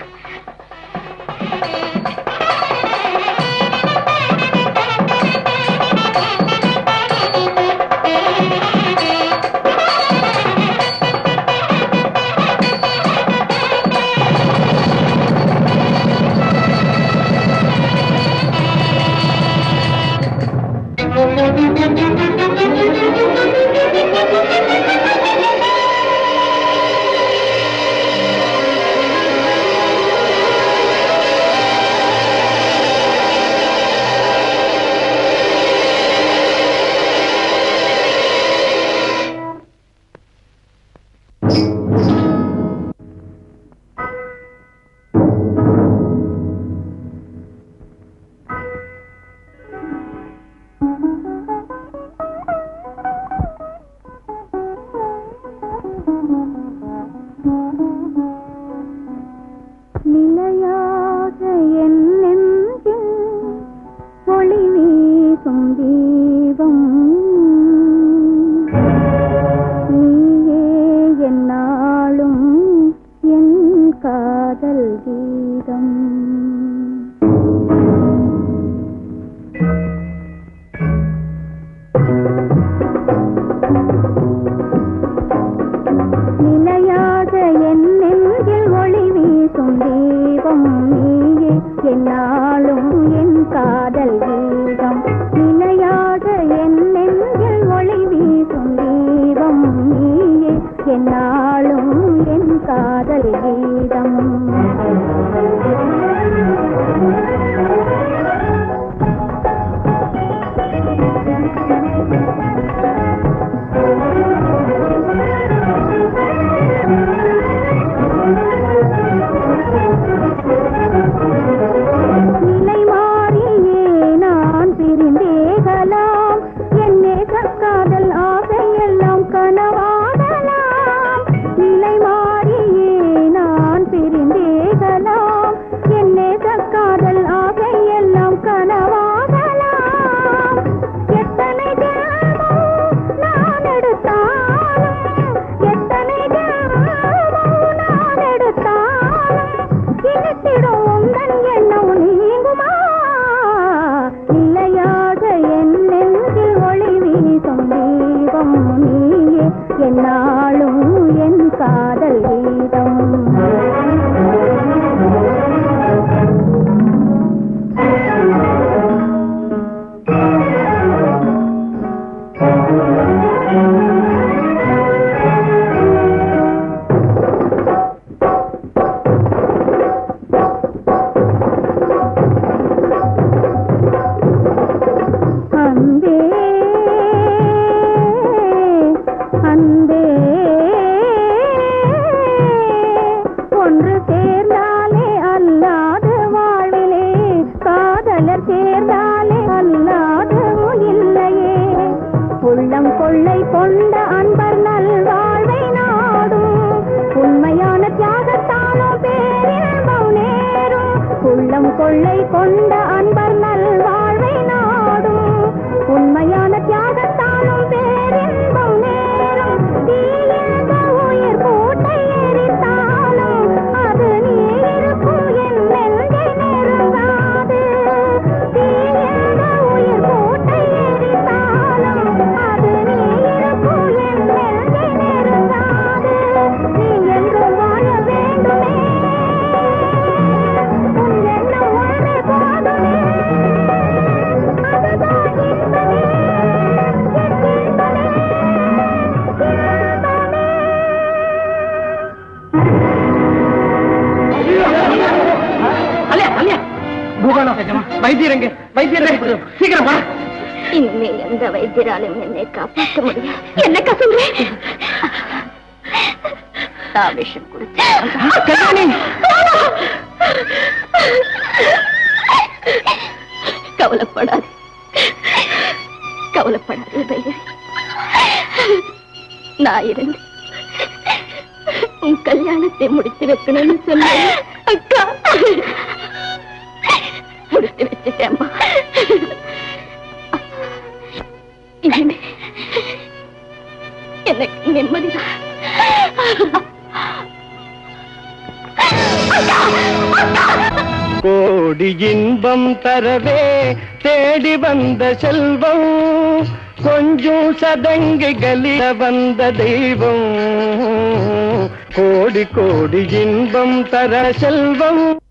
சேர்ந்தாலே அல்லாது இல்லையே உள்ளம் கொள்ளை கொண்ட அன்பர் நல்வாழ்வை நாடும் உண்மையான தியாகத்தானோ பேரின்பம் நேரும் உள்ளம் கொள்ளை கொண்ட அன்பர் நல்வாழ்வை நாடும் உண்மையான தியாகத்தானும் பேரின்பம் நேரும் தீயில்த உயிர் கூட்டை எரித்தாலும் அது நீ இருக்கும் என் நெஞ்சை நெருங்காது தீயில்த உயிர் கூட்டை எரித்தாலும் அது நீ இருக்கும் என் நெஞ்சை நெருங்காது நீ என்றும் வாழ வேண்டுமே உன் எண்ணம் ஒன்றே போதுமே அதுதான் இன்பமே என் இன்பமே வைத்தியரங்க வைத்தியரங்க சீக்கிரம் வா இனிமேல் எந்த வைத்தியராலும் என்னை காப்பாற்ற முடியாது என்ன கசுறேன் விஷம் குடிச்சு கவலைப்படாது கவலைப்படாது பையன் நான் இருந்து உன் கல்யாணத்தை முடித்து வைக்கணும்னு சொன்னேன் அக்கா முடித்து வச்சுட்டேம்மா இனிமே எனக்கு நிம்மதிதான் கோடி இன்பம் தரவே தேடி வந்த செல்வம் கொஞ்சம் சதங்குகளில் வந்த தெய்வம் கோடி கோடி இன்பம் தர செல்வம்